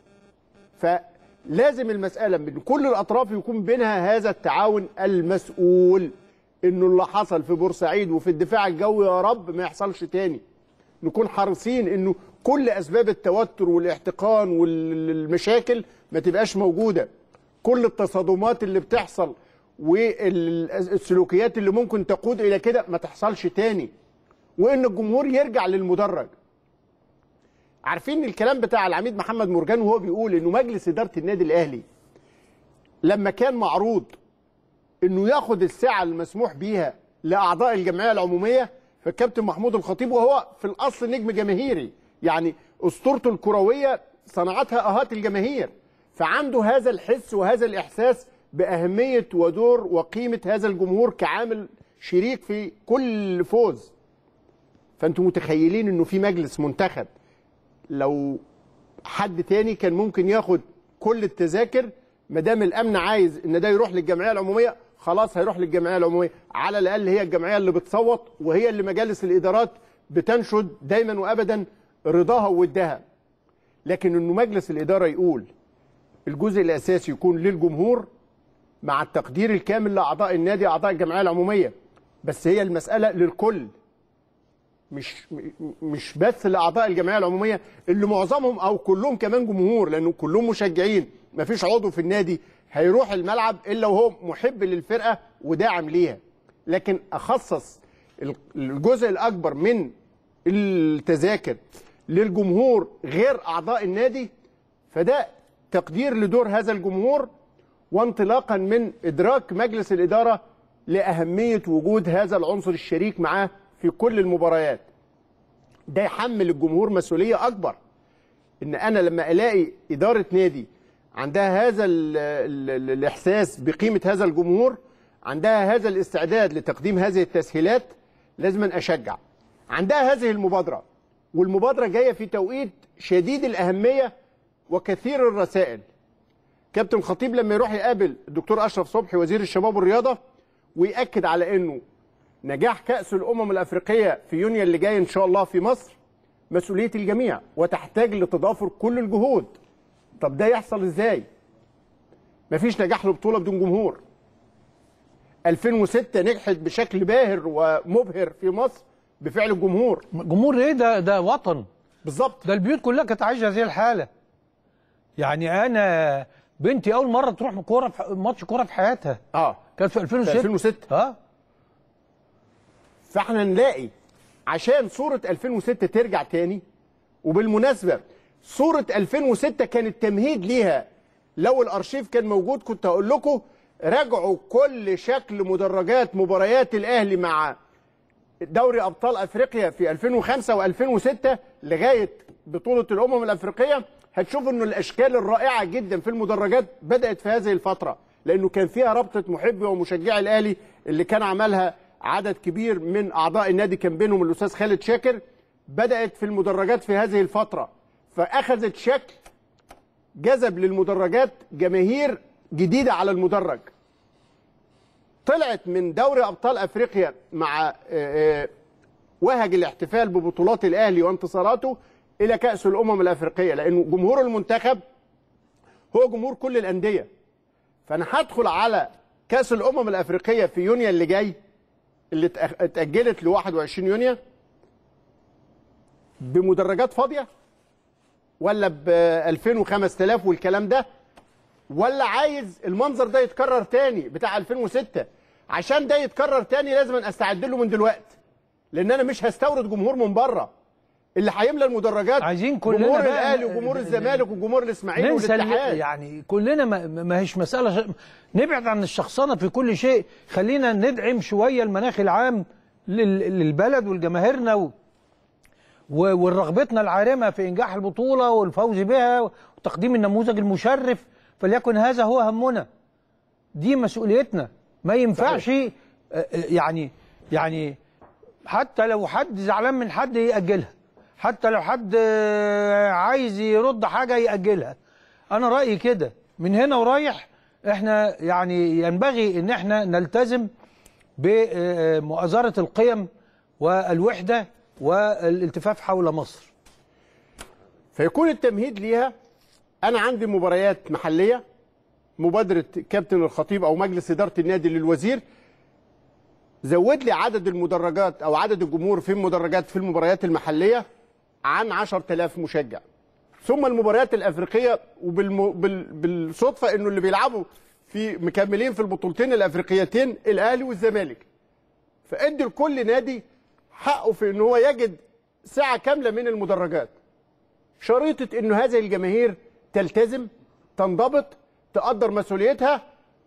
فلازم المسألة من كل الأطراف يكون بينها هذا التعاون المسؤول إنه اللي حصل في بورسعيد وفي الدفاع الجوي يا رب ما يحصلش تاني نكون حريصين إنه كل أسباب التوتر والاحتقان والمشاكل ما تبقاش موجودة كل التصادمات اللي بتحصل والسلوكيات اللي ممكن تقود إلى كده ما تحصلش تاني وإن الجمهور يرجع للمدرج عارفين الكلام بتاع العميد محمد مرجان وهو بيقول انه مجلس اداره النادي الاهلي لما كان معروض انه ياخد الساعه المسموح بيها لاعضاء الجمعيه العموميه فالكابتن محمود الخطيب وهو في الاصل نجم جماهيري يعني اسطورته الكرويه صنعتها اهات الجماهير فعنده هذا الحس وهذا الاحساس باهميه ودور وقيمه هذا الجمهور كعامل شريك في كل فوز فانتم متخيلين انه في مجلس منتخب لو حد تاني كان ممكن ياخد كل التذاكر ما دام الامن عايز ان ده يروح للجمعيه العموميه خلاص هيروح للجمعيه العموميه على الاقل هي الجمعيه اللي بتصوت وهي اللي مجالس الادارات بتنشد دايما وابدا رضاها وودها لكن انه مجلس الاداره يقول الجزء الاساسي يكون للجمهور مع التقدير الكامل لاعضاء النادي اعضاء الجمعيه العموميه بس هي المساله للكل مش مش بس لاعضاء الجمعيه العموميه اللي معظمهم او كلهم كمان جمهور لانه كلهم مشجعين مفيش عضو في النادي هيروح الملعب الا وهو محب للفرقه وداعم ليها لكن اخصص الجزء الاكبر من التذاكر للجمهور غير اعضاء النادي فده تقدير لدور هذا الجمهور وانطلاقا من ادراك مجلس الاداره لاهميه وجود هذا العنصر الشريك معاه في كل المباريات ده يحمل الجمهور مسؤوليه اكبر ان انا لما الاقي اداره نادي عندها هذا ال ال ال الاحساس بقيمه هذا الجمهور عندها هذا الاستعداد لتقديم هذه التسهيلات لازم اشجع عندها هذه المبادره والمبادره جايه في توقيت شديد الاهميه وكثير الرسائل كابتن خطيب لما يروح يقابل الدكتور اشرف صبحي وزير الشباب والرياضه ويأكد على انه نجاح كأس الأمم الأفريقية في يونيو اللي جاي إن شاء الله في مصر مسؤولية الجميع وتحتاج لتضافر كل الجهود طب ده يحصل إزاي؟ مفيش نجاح لبطولة بدون جمهور 2006 نجحت بشكل باهر ومبهر في مصر بفعل الجمهور جمهور ايه ده ده وطن بالظبط ده البيوت كلها كانت عايشه هذه الحاله يعني انا بنتي اول مره تروح كوره في ماتش كوره في حياتها اه كانت في 2006 في 2006 اه فاحنا نلاقي عشان صورة 2006 ترجع تاني وبالمناسبة صورة 2006 كانت تمهيد ليها لو الارشيف كان موجود كنت هقول لكم راجعوا كل شكل مدرجات مباريات الاهلي مع دوري ابطال افريقيا في 2005 و2006 لغايه بطوله الامم الافريقيه هتشوف انه الاشكال الرائعه جدا في المدرجات بدات في هذه الفتره لانه كان فيها رابطه محبي ومشجعي الاهلي اللي كان عملها عدد كبير من اعضاء النادي كان بينهم الاستاذ خالد شاكر بدات في المدرجات في هذه الفتره فاخذت شكل جذب للمدرجات جماهير جديده على المدرج طلعت من دوري ابطال افريقيا مع آه، آه، وهج الاحتفال ببطولات الاهلي وانتصاراته الى كاس الامم الافريقيه لانه جمهور المنتخب هو جمهور كل الانديه فانا هدخل على كاس الامم الافريقيه في يونيو اللي جاي اللي اتأخ- اتاجلت ل 21 يونيو بمدرجات فاضيه ولا ب 2000 و5000 والكلام ده ولا عايز المنظر ده يتكرر تاني بتاع 2006 عشان ده يتكرر تاني لازم أن استعد له من دلوقتي لان انا مش هستورد جمهور من بره اللي هيملى المدرجات عايزين كلنا جمهور بقى الاهلي ن- وجمهور ن- الزمالك وجمهور الاسماعيلي ننسى ال- والاتحاد يعني كلنا ما, ما هيش مسألة ش... نبعد عن الشخصنة في كل شيء خلينا ندعم شوية المناخ العام لل... للبلد ولجماهيرنا و... و... ورغبتنا العارمة في إنجاح البطولة والفوز بها وتقديم النموذج المشرف فليكن هذا هو همنا دي مسؤوليتنا ما ينفعش آه، آه، يعني يعني حتى لو حد زعلان من حد يأجلها حتى لو حد آه، عايز يرد حاجة يأجلها أنا رأيي كده من هنا ورايح احنا يعني ينبغي ان احنا نلتزم بمؤازرة القيم والوحدة والالتفاف حول مصر فيكون التمهيد ليها انا عندي مباريات محليه مبادره كابتن الخطيب او مجلس اداره النادي للوزير زود لي عدد المدرجات او عدد الجمهور في المدرجات في المباريات المحليه عن 10000 مشجع ثم المباريات الافريقيه وبالصدفه انه اللي بيلعبوا في مكملين في البطولتين الافريقيتين الاهلي والزمالك فادي لكل نادي حقه في ان هو يجد ساعه كامله من المدرجات شريطة انه هذه الجماهير تلتزم تنضبط تقدر مسؤوليتها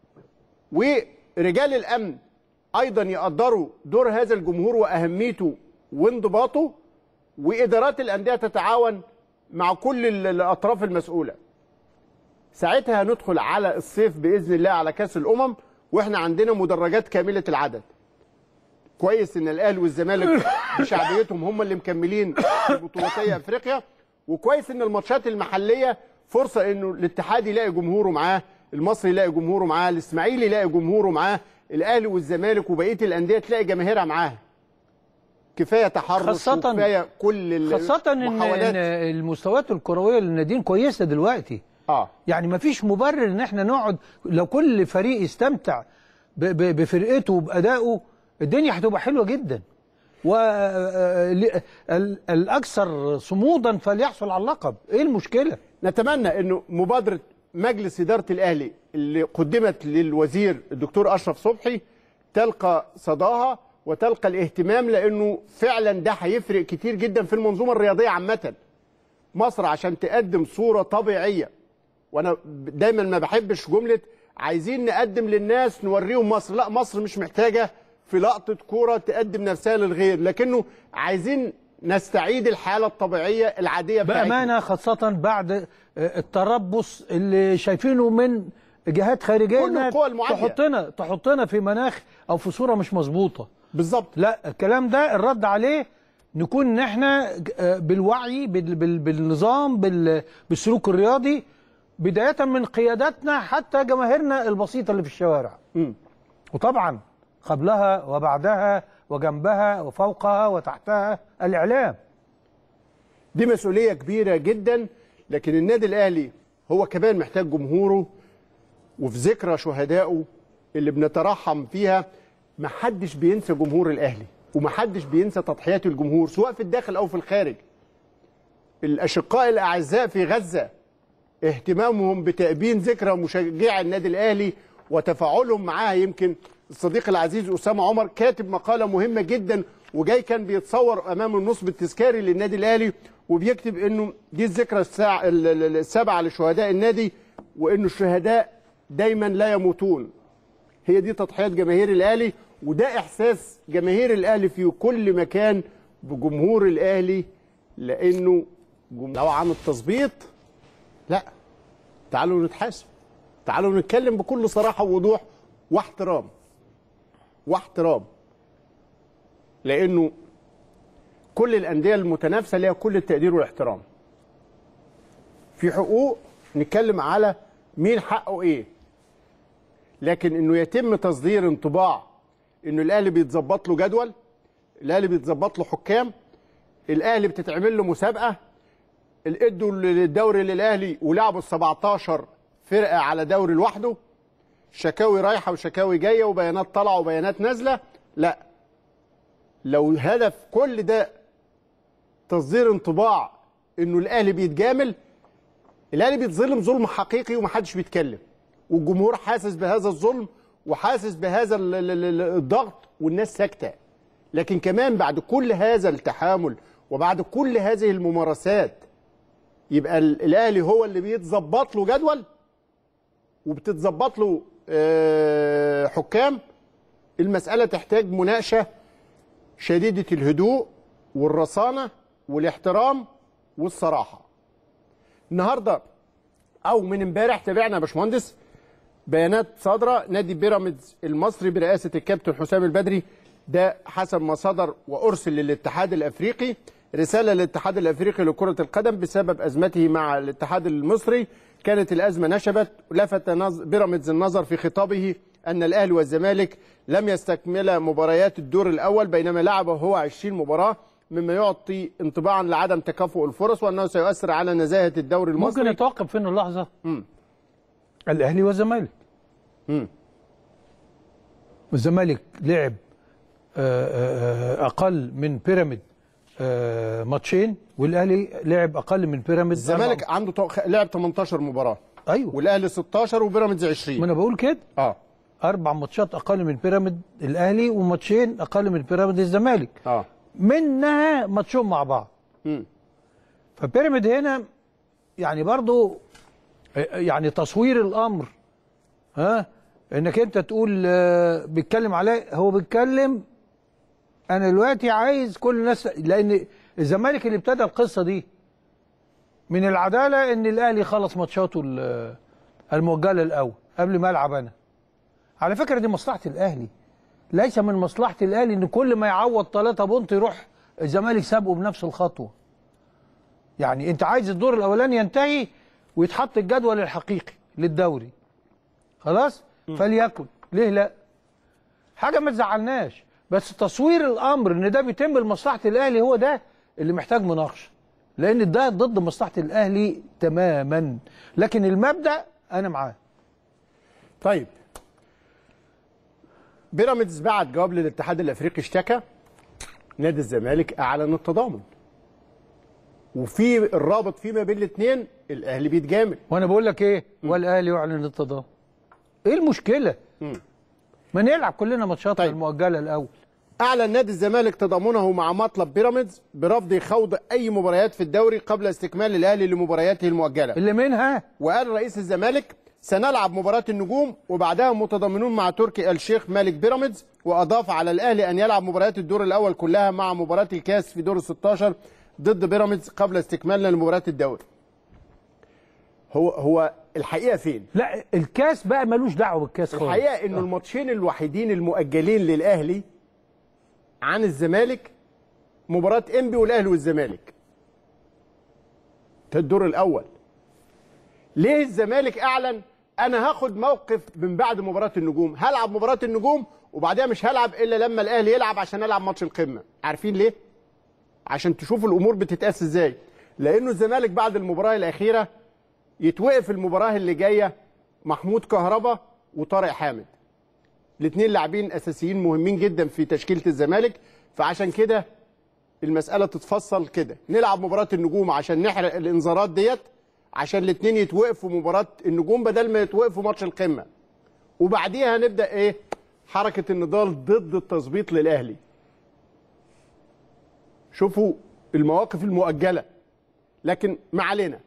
ورجال الامن ايضا يقدروا دور هذا الجمهور واهميته وانضباطه وادارات الانديه تتعاون مع كل ال- الاطراف المسؤوله ساعتها هندخل على الصيف باذن الله على كاس الامم واحنا عندنا مدرجات كامله العدد كويس ان الاهلي والزمالك بشعبيتهم هم اللي مكملين في بطولتي افريقيا وكويس ان الماتشات المحليه فرصه انه الاتحاد يلاقي جمهوره معاه المصري يلاقي جمهوره معاه الاسماعيلي يلاقي جمهوره معاه الاهلي والزمالك وبقيه الانديه تلاقي جماهيرها معاها كفايه تحرش خاصة- وكفايه كل خاصة ان إن المحاولات المستويات الكروية للناديين كويسة دلوقتي اه يعني ما فيش مبرر ان احنا نقعد لو كل فريق يستمتع ب- ب- بفرقته وبأدائه الدنيا هتبقى حلوة جدا والأكثر صمودا فليحصل على اللقب ايه المشكلة نتمنى انه مبادره مجلس اداره الاهلي اللي قدمت للوزير الدكتور اشرف صبحي تلقى صداها وتلقى الاهتمام لانه فعلا ده هيفرق كتير جدا في المنظومه الرياضيه عامه مصر عشان تقدم صوره طبيعيه وانا دايما ما بحبش جمله عايزين نقدم للناس نوريهم مصر لا مصر مش محتاجه في لقطه كوره تقدم نفسها للغير لكنه عايزين نستعيد الحاله الطبيعيه العاديه بتاعتنا بأمانة خاصة بعد آه، التربص اللي شايفينه من جهات خارجية كل إنها القوى المعادية. تحطنا تحطنا في مناخ أو في صورة مش مظبوطة بالظبط لا الكلام ده الرد عليه نكون ان احنا آه، بالوعي بال بال بالنظام بال بالسلوك الرياضي بداية من قياداتنا حتى جماهيرنا البسيطة اللي في الشوارع مم. وطبعا قبلها وبعدها وجنبها وفوقها وتحتها الإعلام دي مسؤوليه كبيره جدا لكن النادي الاهلي هو كمان محتاج جمهوره وفي ذكرى شهدائه اللي بنترحم فيها محدش بينسى جمهور الاهلي ومحدش بينسى تضحيات الجمهور سواء في الداخل او في الخارج الاشقاء الاعزاء في غزه اهتمامهم بتأبين ذكرى مشجعي النادي الاهلي وتفاعلهم معاها يمكن الصديق العزيز اسامه عمر كاتب مقاله مهمه جدا وجاي كان بيتصور امام النصب التذكاري للنادي الاهلي وبيكتب انه دي الذكرى الساعة ال- ال- السابعه لشهداء النادي وانه الشهداء دايما لا يموتون هي دي تضحيات جماهير الاهلي وده احساس جماهير الاهلي في كل مكان بجمهور الاهلي لانه جم- لو عن التظبيط لا تعالوا نتحاسب تعالوا نتكلم بكل صراحه ووضوح واحترام واحترام لانه كل الانديه المتنافسه ليها كل التقدير والاحترام في حقوق نتكلم على مين حقه ايه لكن انه يتم تصدير انطباع انه الاهلي بيتظبط له جدول الاهلي بيتظبط له حكام الاهلي بتتعمل له مسابقه ادوا الدوري للاهلي ولعبوا ال 17 فرقه على دوري لوحده شكاوي رايحه وشكاوي جايه وبيانات طالعه وبيانات نازله لا لو هدف كل ده تصدير انطباع انه الاهلي بيتجامل الاهلي بيتظلم ظلم حقيقي ومحدش بيتكلم والجمهور حاسس بهذا الظلم وحاسس بهذا ال- ال- ال- الضغط والناس ساكته لكن كمان بعد كل هذا التحامل وبعد كل هذه الممارسات يبقى ال- الاهلي هو اللي بيتظبط له جدول وبتتظبط له آه، حكام المساله تحتاج مناقشه شديده الهدوء والرصانه والاحترام والصراحه النهارده او من امبارح تابعنا يا باشمهندس بيانات صادره نادي بيراميدز المصري برئاسه الكابتن حسام البدري ده حسب ما صدر وارسل للاتحاد الافريقي رساله للاتحاد الافريقي لكره القدم بسبب ازمته مع الاتحاد المصري كانت الازمه نشبت لفت نظ- بيراميدز النظر في خطابه ان الاهلي والزمالك لم يستكملا مباريات الدور الاول بينما لعب هو 20 مباراه مما يعطي انطباعا لعدم تكافؤ الفرص وانه سيؤثر على نزاهه الدوري المصري ممكن نتوقف هنا لحظه مم. الاهلي والزمالك مم. الزمالك لعب آه، آه، آه، اقل من بيراميد آه، ماتشين والاهلي لعب اقل من بيراميد الزمالك أربع- عنده تو- لعب 18 مباراه ايوه والاهلي 16 وبيراميدز ما 20 انا بقول كده اه اربع ماتشات اقل من بيراميد الاهلي وماتشين اقل من بيراميد الزمالك اه منها ماتشين مع بعض مم. فبيراميد هنا يعني برضو يعني تصوير الامر ها انك انت تقول آه، بيتكلم عليه هو بيتكلم انا دلوقتي عايز كل الناس لان الزمالك اللي ابتدى القصه دي من العداله ان الاهلي خلص ماتشاته ال- المؤجله الاول قبل ما العب انا على فكره دي مصلحه الاهلي ليس من مصلحه الاهلي ان كل ما يعوض ثلاثة بونت يروح الزمالك سابقه بنفس الخطوه يعني انت عايز الدور الاولاني ينتهي ويتحط الجدول الحقيقي للدوري خلاص فليكن ليه لا حاجه ما تزعلناش بس تصوير الامر ان ده بيتم لمصلحه الاهلي هو ده اللي محتاج مناقشه لان ده ضد مصلحه الاهلي تماما لكن المبدا انا معاه طيب بيراميدز بعت جواب للاتحاد الافريقي اشتكى نادي الزمالك اعلن التضامن وفي الرابط فيما بين الاثنين الاهلي بيتجامل وانا بقول لك ايه والاهلي يعلن التضامن ايه المشكله مم. ما نلعب كلنا ماتشات طيب. المؤجله الاول اعلن نادي الزمالك تضامنه مع مطلب بيراميدز برفض خوض اي مباريات في الدوري قبل استكمال الاهلي لمبارياته المؤجله اللي منها وقال رئيس الزمالك سنلعب مباراة النجوم وبعدها متضامنون مع تركي آل الشيخ مالك بيراميدز وأضاف على الأهلي أن يلعب مباريات الدور الأول كلها مع مباراة الكاس في دور ال 16 ضد بيراميدز قبل استكمالنا لمباراة الدوري. هو هو الحقيقة فين؟ لا الكاس بقى ملوش دعوه بالكاس خالص الحقيقة إنه الماتشين الوحيدين المؤجلين للأهلي عن الزمالك مباراة إنبي والأهلي والزمالك. ده الدور الأول. ليه الزمالك اعلن انا هاخد موقف من بعد مباراه النجوم هلعب مباراه النجوم وبعدها مش هلعب الا لما الاهلي يلعب عشان العب ماتش القمه عارفين ليه عشان تشوفوا الامور بتتقاس ازاي لانه الزمالك بعد المباراه الاخيره يتوقف المباراه اللي جايه محمود كهربا وطارق حامد الاثنين لاعبين اساسيين مهمين جدا في تشكيله الزمالك فعشان كده المساله تتفصل كده نلعب مباراه النجوم عشان نحرق الانذارات ديت عشان الاثنين يتوقفوا مباراه النجوم بدل ما يتوقفوا ماتش القمه وبعديها هنبدا ايه حركه النضال ضد التظبيط للاهلي شوفوا المواقف المؤجله لكن ما علينا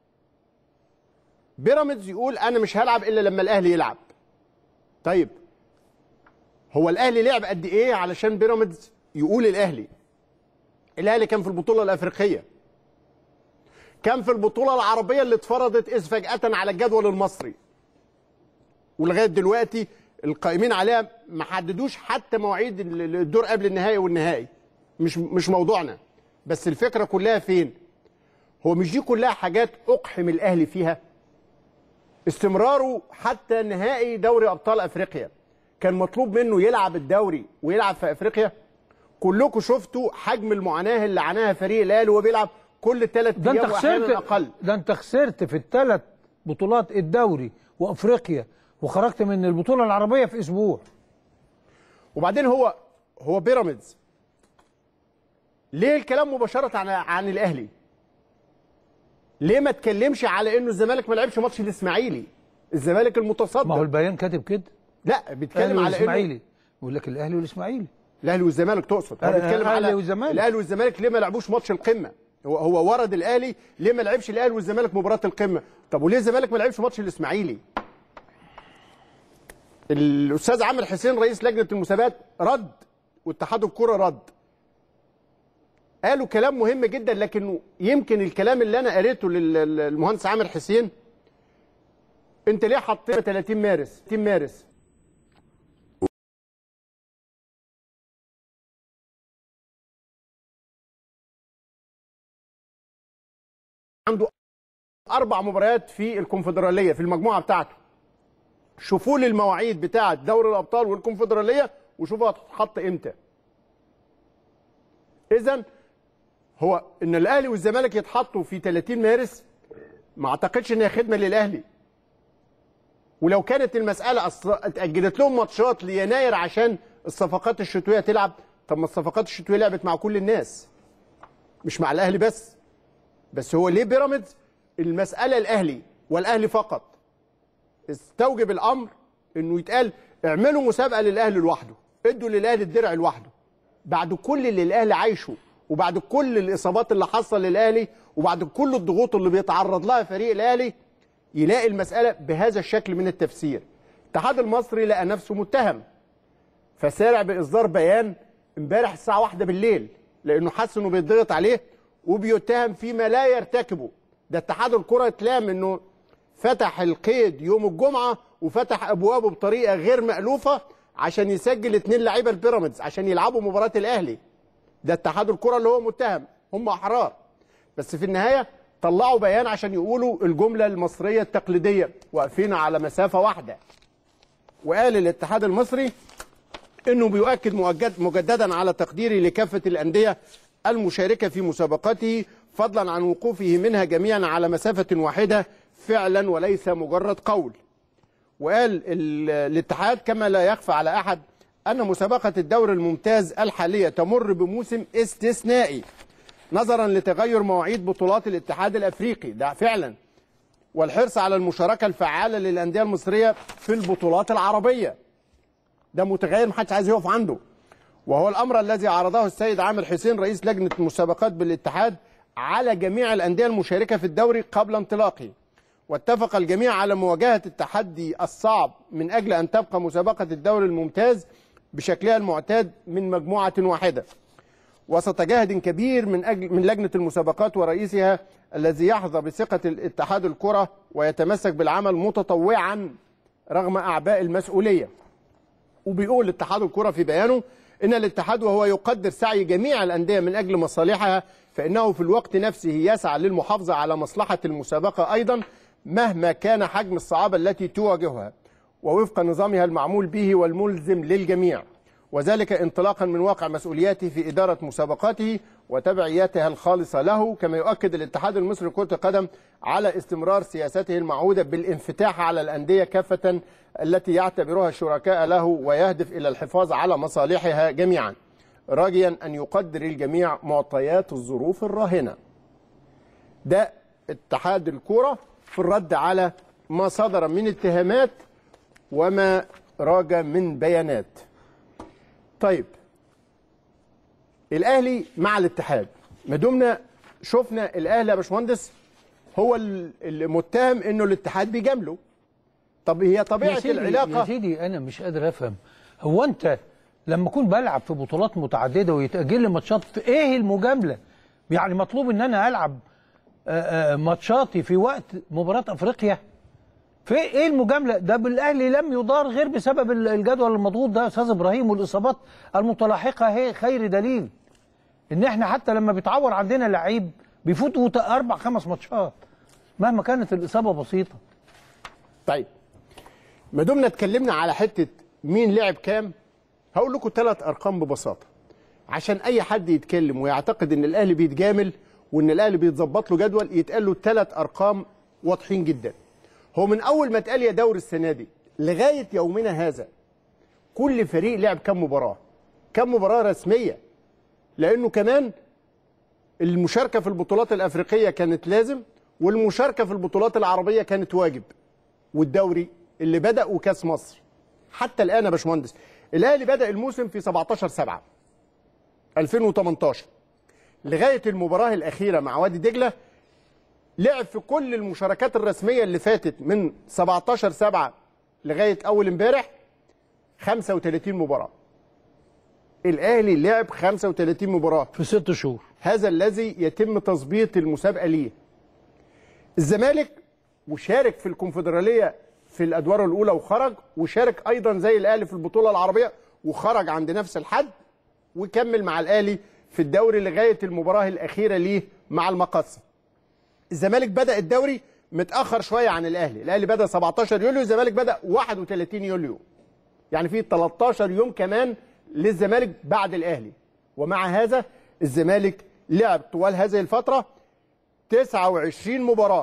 بيراميدز يقول انا مش هلعب الا لما الاهلي يلعب طيب هو الاهلي لعب قد ايه علشان بيراميدز يقول الاهلي الاهلي كان في البطوله الافريقيه كان في البطوله العربيه اللي اتفرضت اذ فجاه على الجدول المصري ولغايه دلوقتي القائمين عليها ما حددوش حتى مواعيد الدور قبل النهائي والنهائي مش مش موضوعنا بس الفكره كلها فين هو مش دي كلها حاجات اقحم الاهلي فيها استمراره حتى نهائي دوري ابطال افريقيا كان مطلوب منه يلعب الدوري ويلعب في افريقيا كلكم شفتوا حجم المعاناه اللي عاناها فريق الاهلي وهو بيلعب كل ثلاث ده انت ايام واحيانا خسرت اقل ده انت خسرت في الثلاث بطولات الدوري وافريقيا وخرجت من البطوله العربيه في اسبوع وبعدين هو هو بيراميدز ليه الكلام مباشره عن عن الاهلي ليه ما تكلمش على انه الزمالك ما لعبش ماتش الاسماعيلي الزمالك ما هو المتصدر البيان كاتب كده لا الاهلي بيتكلم على انه والاسماعيلي بيقول لك الاهلي والاسماعيلي الاهلي والزمالك تقصد هو آه، بيتكلم الأهلي على والزمالك. الاهلي والزمالك ليه ما لعبوش ماتش القمه هو هو ورد الاهلي ليه ما لعبش الاهلي والزمالك مباراه القمه طب وليه الزمالك ما لعبش ماتش الاسماعيلي الاستاذ عامر حسين رئيس لجنه المسابقات رد واتحاد الكره رد قالوا كلام مهم جدا لكنه يمكن الكلام اللي انا قريته لل- للمهندس عامر حسين انت ليه حطيت 30 مارس 30 مارس عنده اربع مباريات في الكونفدراليه في المجموعه بتاعته شوفوا لي المواعيد بتاعه دوري الابطال والكونفدراليه وشوفوا هتتحط امتى اذا هو ان الاهلي والزمالك يتحطوا في 30 مارس ما اعتقدش ان هي خدمه للاهلي ولو كانت المساله أصل اتاجلت لهم ماتشات ليناير عشان الصفقات الشتويه تلعب طب ما الصفقات الشتويه لعبت مع كل الناس مش مع الاهلي بس بس هو ليه بيراميدز المساله الاهلي والاهلي فقط استوجب الامر انه يتقال اعملوا مسابقه للاهلي لوحده ادوا للاهلي الدرع لوحده بعد كل اللي الاهلي عايشه وبعد كل الاصابات اللي حصل للاهلي وبعد كل الضغوط اللي بيتعرض لها فريق الاهلي يلاقي المساله بهذا الشكل من التفسير الاتحاد المصري لقى نفسه متهم فسارع باصدار بيان امبارح الساعه واحدة بالليل لانه حس انه بيتضغط عليه وبيتهم فيما لا يرتكبه ده اتحاد الكره اتلام انه فتح القيد يوم الجمعه وفتح ابوابه بطريقه غير مالوفه عشان يسجل اتنين لعيبه البيراميدز عشان يلعبوا مباراه الاهلي ده اتحاد الكره اللي هو متهم هم احرار بس في النهايه طلعوا بيان عشان يقولوا الجمله المصريه التقليديه واقفين على مسافه واحده وقال الاتحاد المصري انه بيؤكد مؤجد مجددا على تقديري لكافه الانديه المشاركه في مسابقته فضلا عن وقوفه منها جميعا على مسافه واحده فعلا وليس مجرد قول وقال ال- الاتحاد كما لا يخفى على احد ان مسابقه الدوري الممتاز الحاليه تمر بموسم استثنائي نظرا لتغير مواعيد بطولات الاتحاد الافريقي ده فعلا والحرص على المشاركه الفعاله للانديه المصريه في البطولات العربيه ده متغير محدش عايز يقف عنده وهو الامر الذي عرضه السيد عامر حسين رئيس لجنه المسابقات بالاتحاد على جميع الانديه المشاركه في الدوري قبل انطلاقه واتفق الجميع على مواجهه التحدي الصعب من اجل ان تبقى مسابقه الدوري الممتاز بشكلها المعتاد من مجموعه واحده وسط جهد كبير من اجل من لجنه المسابقات ورئيسها الذي يحظى بثقه الاتحاد الكره ويتمسك بالعمل متطوعا رغم اعباء المسؤوليه وبيقول اتحاد الكرة في بيانه إن الاتحاد وهو يقدر سعي جميع الأندية من أجل مصالحها فإنه في الوقت نفسه يسعى للمحافظة على مصلحة المسابقة أيضا مهما كان حجم الصعوبة التي تواجهها ووفق نظامها المعمول به والملزم للجميع وذلك انطلاقا من واقع مسؤولياته في إدارة مسابقاته وتبعياتها الخالصة له كما يؤكد الاتحاد المصري لكرة القدم على استمرار سياسته المعهودة بالانفتاح على الأندية كافة التي يعتبرها شركاء له ويهدف إلى الحفاظ على مصالحها جميعا راجيا أن يقدر الجميع معطيات الظروف الراهنة ده اتحاد الكرة في الرد على ما صدر من اتهامات وما راج من بيانات طيب الاهلي مع الاتحاد ما دمنا شفنا الاهلي يا باشمهندس هو ال- اللي متهم انه الاتحاد بيجامله طب هي طبيعه يا سيدي يا العلاقه سيدي انا مش قادر افهم هو انت لما اكون بلعب في بطولات متعدده ويتاجل لي ماتشات في ايه المجامله يعني مطلوب ان انا العب آه، آه، ماتشاتي في وقت مباراه افريقيا في ايه المجامله ده بالاهلي لم يدار غير بسبب ال- الجدول المضغوط ده يا استاذ ابراهيم والاصابات المتلاحقه هي خير دليل ان احنا حتى لما بيتعور عندنا لعيب بيفوتوا اربع خمس ماتشات مهما كانت الاصابه بسيطه طيب ما دمنا اتكلمنا على حته مين لعب كام هقول لكم ثلاث ارقام ببساطه عشان اي حد يتكلم ويعتقد ان الاهلي بيتجامل وان الاهلي بيتظبط له جدول يتقال له ثلاث ارقام واضحين جدا هو من اول ما اتقال يا دوري السنه دي لغايه يومنا هذا كل فريق لعب كام مباراه كام مباراه رسميه لانه كمان المشاركه في البطولات الافريقيه كانت لازم والمشاركه في البطولات العربيه كانت واجب والدوري اللي بدا وكاس مصر حتى الان يا باشمهندس الاهلي بدا الموسم في 17 7 2018 لغايه المباراه الاخيره مع وادي دجله لعب في كل المشاركات الرسميه اللي فاتت من 17 7 لغايه اول امبارح 35 مباراه الاهلي لعب 35 مباراه في ست شهور هذا الذي يتم تظبيط المسابقه ليه الزمالك وشارك في الكونفدراليه في الادوار الاولى وخرج وشارك ايضا زي الاهلي في البطوله العربيه وخرج عند نفس الحد وكمل مع الاهلي في الدوري لغايه المباراه الاخيره ليه مع المقصه الزمالك بدا الدوري متاخر شويه عن الاهلي الاهلي بدا 17 يوليو الزمالك بدا 31 يوليو يعني في 13 يوم كمان للزمالك بعد الاهلي ومع هذا الزمالك لعب طوال هذه الفتره 29 مباراه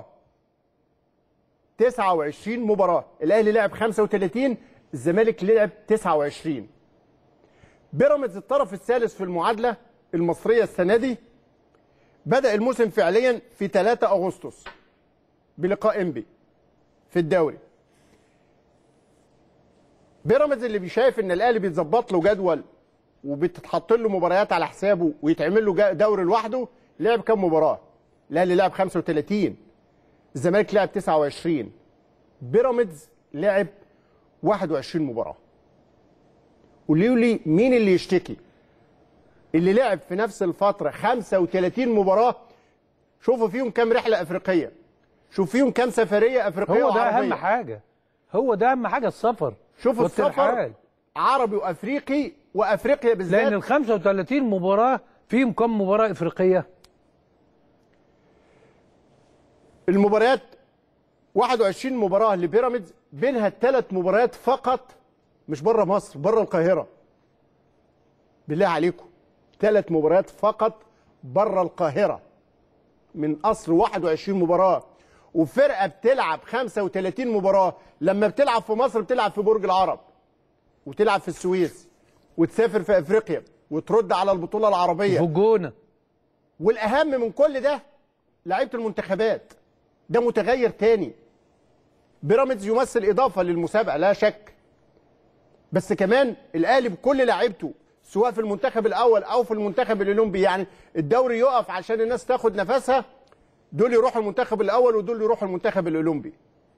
29 مباراه الاهلي لعب 35 الزمالك لعب 29 بيراميدز الطرف الثالث في المعادله المصريه السنه دي بدا الموسم فعليا في 3 اغسطس بلقاء انبي في الدوري بيراميدز اللي بيشايف ان الاهلي بيتظبط له جدول وبتتحط له مباريات على حسابه ويتعمل له جا- دوري لوحده لعب كام مباراه؟ الاهلي لعب 35 الزمالك لعب 29 بيراميدز لعب 21 مباراه قولوا لي مين اللي يشتكي؟ اللي لعب في نفس الفتره 35 مباراه شوفوا فيهم كام رحله افريقيه شوف فيهم كام سفريه افريقيه هو ده وعربية. اهم حاجه هو ده اهم حاجه السفر شوفوا السفر والترحال. عربي وافريقي وافريقيا بالذات لان ال 35 مباراه فيهم كم مباراه افريقيه المباريات 21 مباراه لبيراميدز بينها ثلاث مباريات فقط مش بره مصر بره القاهره بالله عليكم ثلاث مباريات فقط بره القاهره من اصل 21 مباراه وفرقه بتلعب 35 مباراه لما بتلعب في مصر بتلعب في برج العرب وتلعب في السويس وتسافر في افريقيا وترد على البطوله العربيه في الجونه والاهم من كل ده لعيبه المنتخبات ده متغير تاني بيراميدز يمثل اضافه للمسابقه لا شك بس كمان الاهلي بكل لعيبته سواء في المنتخب الاول او في المنتخب الاولمبي يعني الدوري يقف عشان الناس تاخد نفسها دول يروحوا المنتخب الاول ودول يروحوا المنتخب الاولمبي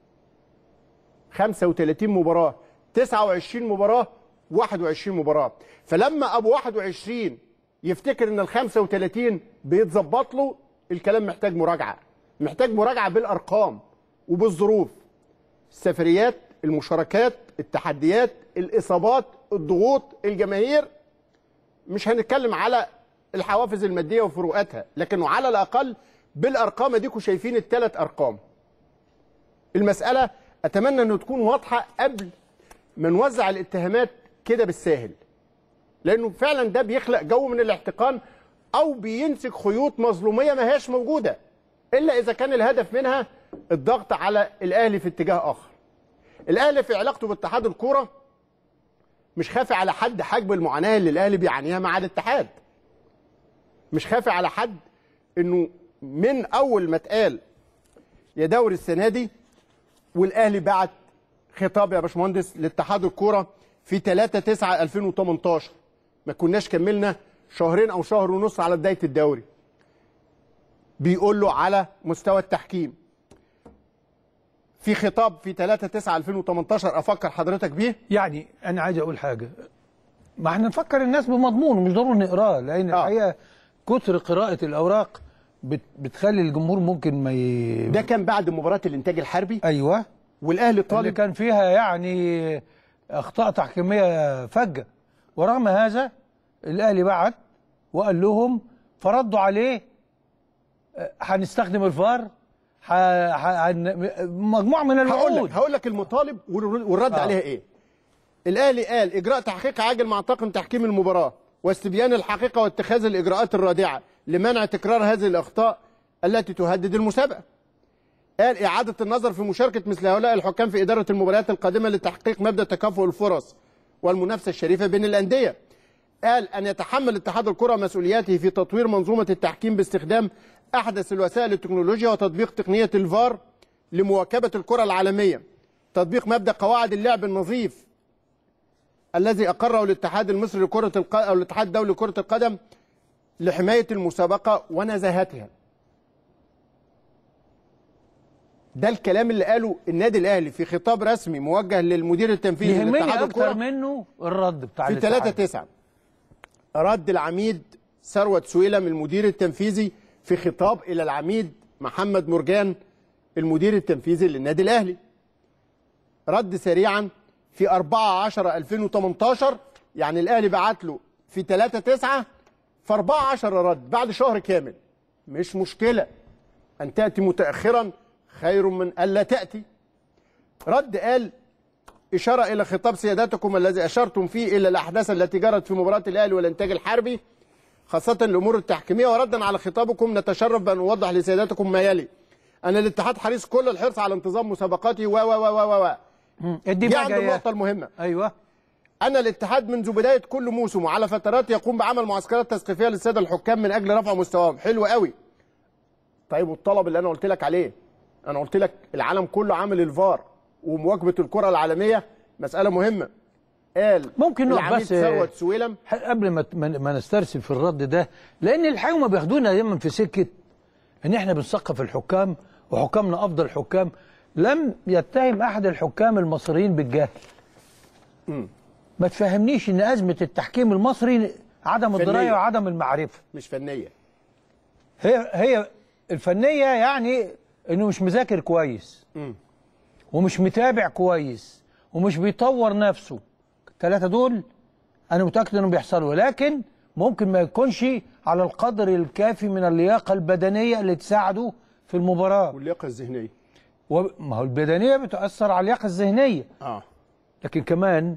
35 مباراه 29 مباراه 21 مباراه فلما ابو 21 يفتكر ان ال 35 بيتظبط له الكلام محتاج مراجعه محتاج مراجعه بالارقام وبالظروف السفريات المشاركات التحديات الاصابات الضغوط الجماهير مش هنتكلم على الحوافز الماديه وفروقاتها لكن على الاقل بالارقام اديكم شايفين الثلاث ارقام المساله اتمنى انه تكون واضحه قبل ما نوزع الاتهامات كده بالساهل لانه فعلا ده بيخلق جو من الاحتقان او بينسج خيوط مظلوميه ما هياش موجوده الا اذا كان الهدف منها الضغط على الاهلي في اتجاه اخر الاهلي في علاقته باتحاد الكوره مش خافي على حد حجم المعاناه اللي الاهلي بيعانيها مع الاتحاد مش خافي على حد انه من اول ما اتقال يا دوري السنه دي والاهلي بعت خطاب يا باشمهندس لاتحاد الكوره في 3 9 2018 ما كناش كملنا شهرين او شهر ونص على بدايه الدوري بيقول له على مستوى التحكيم في خطاب في 3 9 2018 افكر حضرتك بيه يعني انا عايز اقول حاجه ما احنا نفكر الناس بمضمون مش ضروري نقراه لان آه. الحقيقه كتر قراءه الاوراق بت بتخلي الجمهور ممكن ما ي... ده كان بعد مباراه الانتاج الحربي ايوه والاهلي اللي طالب كان فيها يعني اخطاء تحكيميه فجه ورغم هذا الاهلي بعت وقال لهم فردوا عليه آه، هنستخدم الفار ح... ح... هن- مجموعه من هقول لك الوعود هقول لك المطالب والر- والرد آه. عليها ايه الاهلي قال اجراء تحقيق عاجل مع طاقم تحكيم المباراه واستبيان الحقيقه واتخاذ الاجراءات الرادعه لمنع تكرار هذه الاخطاء التي تهدد المسابقه قال اعاده النظر في مشاركه مثل هؤلاء الحكام في اداره المباريات القادمه لتحقيق مبدا تكافؤ الفرص والمنافسه الشريفه بين الانديه قال ان يتحمل اتحاد الكره مسؤولياته في تطوير منظومه التحكيم باستخدام احدث الوسائل التكنولوجيا وتطبيق تقنيه الفار لمواكبه الكره العالميه تطبيق مبدا قواعد اللعب النظيف الذي اقره الاتحاد المصري لكره القدم او الاتحاد الدولي لكره القدم لحمايه المسابقه ونزاهتها ده الكلام اللي قاله النادي الاهلي في خطاب رسمي موجه للمدير التنفيذي يهمني لاتحاد اكتر الكره منه الرد بتاع في الاتحاد. 3 9 رد العميد ثروت سويلم المدير التنفيذي في خطاب الى العميد محمد مرجان المدير التنفيذي للنادي الاهلي رد سريعا في 4 10 2018 يعني الاهلي بعت له في 3 9 في 4 10 رد بعد شهر كامل مش مشكله ان تاتي متاخرا خير من الا تاتي رد قال إشارة إلى خطاب سيادتكم الذي أشرتم فيه إلى الأحداث التي جرت في مباراة الأهلي والإنتاج الحربي خاصة الأمور التحكيمية وردا على خطابكم نتشرف بأن نوضح لسيادتكم ما يلي أن الاتحاد حريص كل الحرص على انتظام مسابقاته و و و و و مم. ادي دي بقى عند جاية. النقطة المهمة ايوه أن الاتحاد منذ بداية كل موسم وعلى فترات يقوم بعمل معسكرات تثقيفية للسادة الحكام من أجل رفع مستواهم حلو قوي طيب والطلب اللي أنا قلت لك عليه أنا قلت لك العالم كله عامل الفار ومواكبة الكرة العالمية مسألة مهمة قال ممكن نقف العميد بس- ثروت سويلم ح- قبل ما ما ما نسترسل في الرد ده لان الحقيقه ما بياخدونا دايما في سكه ان احنا بنثقف الحكام وحكامنا افضل حكام لم يتهم احد الحكام المصريين بالجهل ما تفهمنيش ان ازمه التحكيم المصري عدم فنية. الدرايه وعدم المعرفه مش فنية هي هي الفنيه يعني انه مش مذاكر كويس ومش متابع كويس ومش بيطور نفسه الثلاثه دول انا متاكد انهم بيحصلوا ولكن ممكن ما يكونش على القدر الكافي من اللياقه البدنيه اللي تساعده في المباراه واللياقة الذهنية وما هو البدنيه بتاثر على اللياقه الذهنيه اه لكن كمان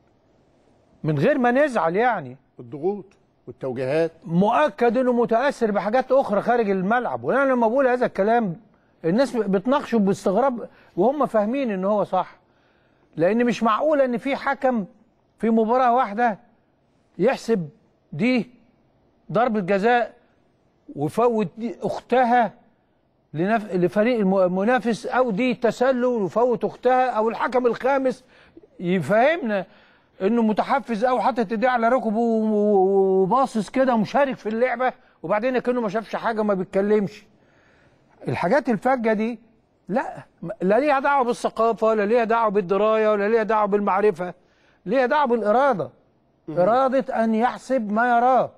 من غير ما نزعل يعني الضغوط والتوجيهات مؤكد انه متاثر بحاجات اخرى خارج الملعب وانا لما بقول هذا الكلام الناس بتناقشه باستغراب وهم فاهمين ان هو صح لان مش معقوله ان في حكم في مباراه واحده يحسب دي ضربه جزاء ويفوت دي اختها لنف... لفريق الم- المنافس او دي تسلل ويفوت اختها او الحكم الخامس يفهمنا انه متحفز او حاطط ايديه على ركبه و- وباصص كده ومشارك في اللعبه وبعدين كانه ما شافش حاجه ما بيتكلمش الحاجات الفجه دي لا لا ليها دعوه بالثقافه ولا ليها دعوه بالدرايه ولا ليها دعوه بالمعرفه ليها دعوه بالاراده اراده ان يحسب ما يراه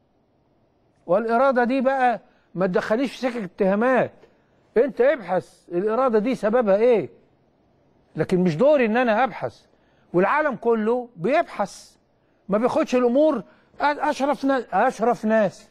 والاراده دي بقى ما تدخليش في سكه اتهامات انت ابحث الاراده دي سببها ايه لكن مش دوري ان انا ابحث والعالم كله بيبحث ما بياخدش الامور اشرف ناس اشرف ناس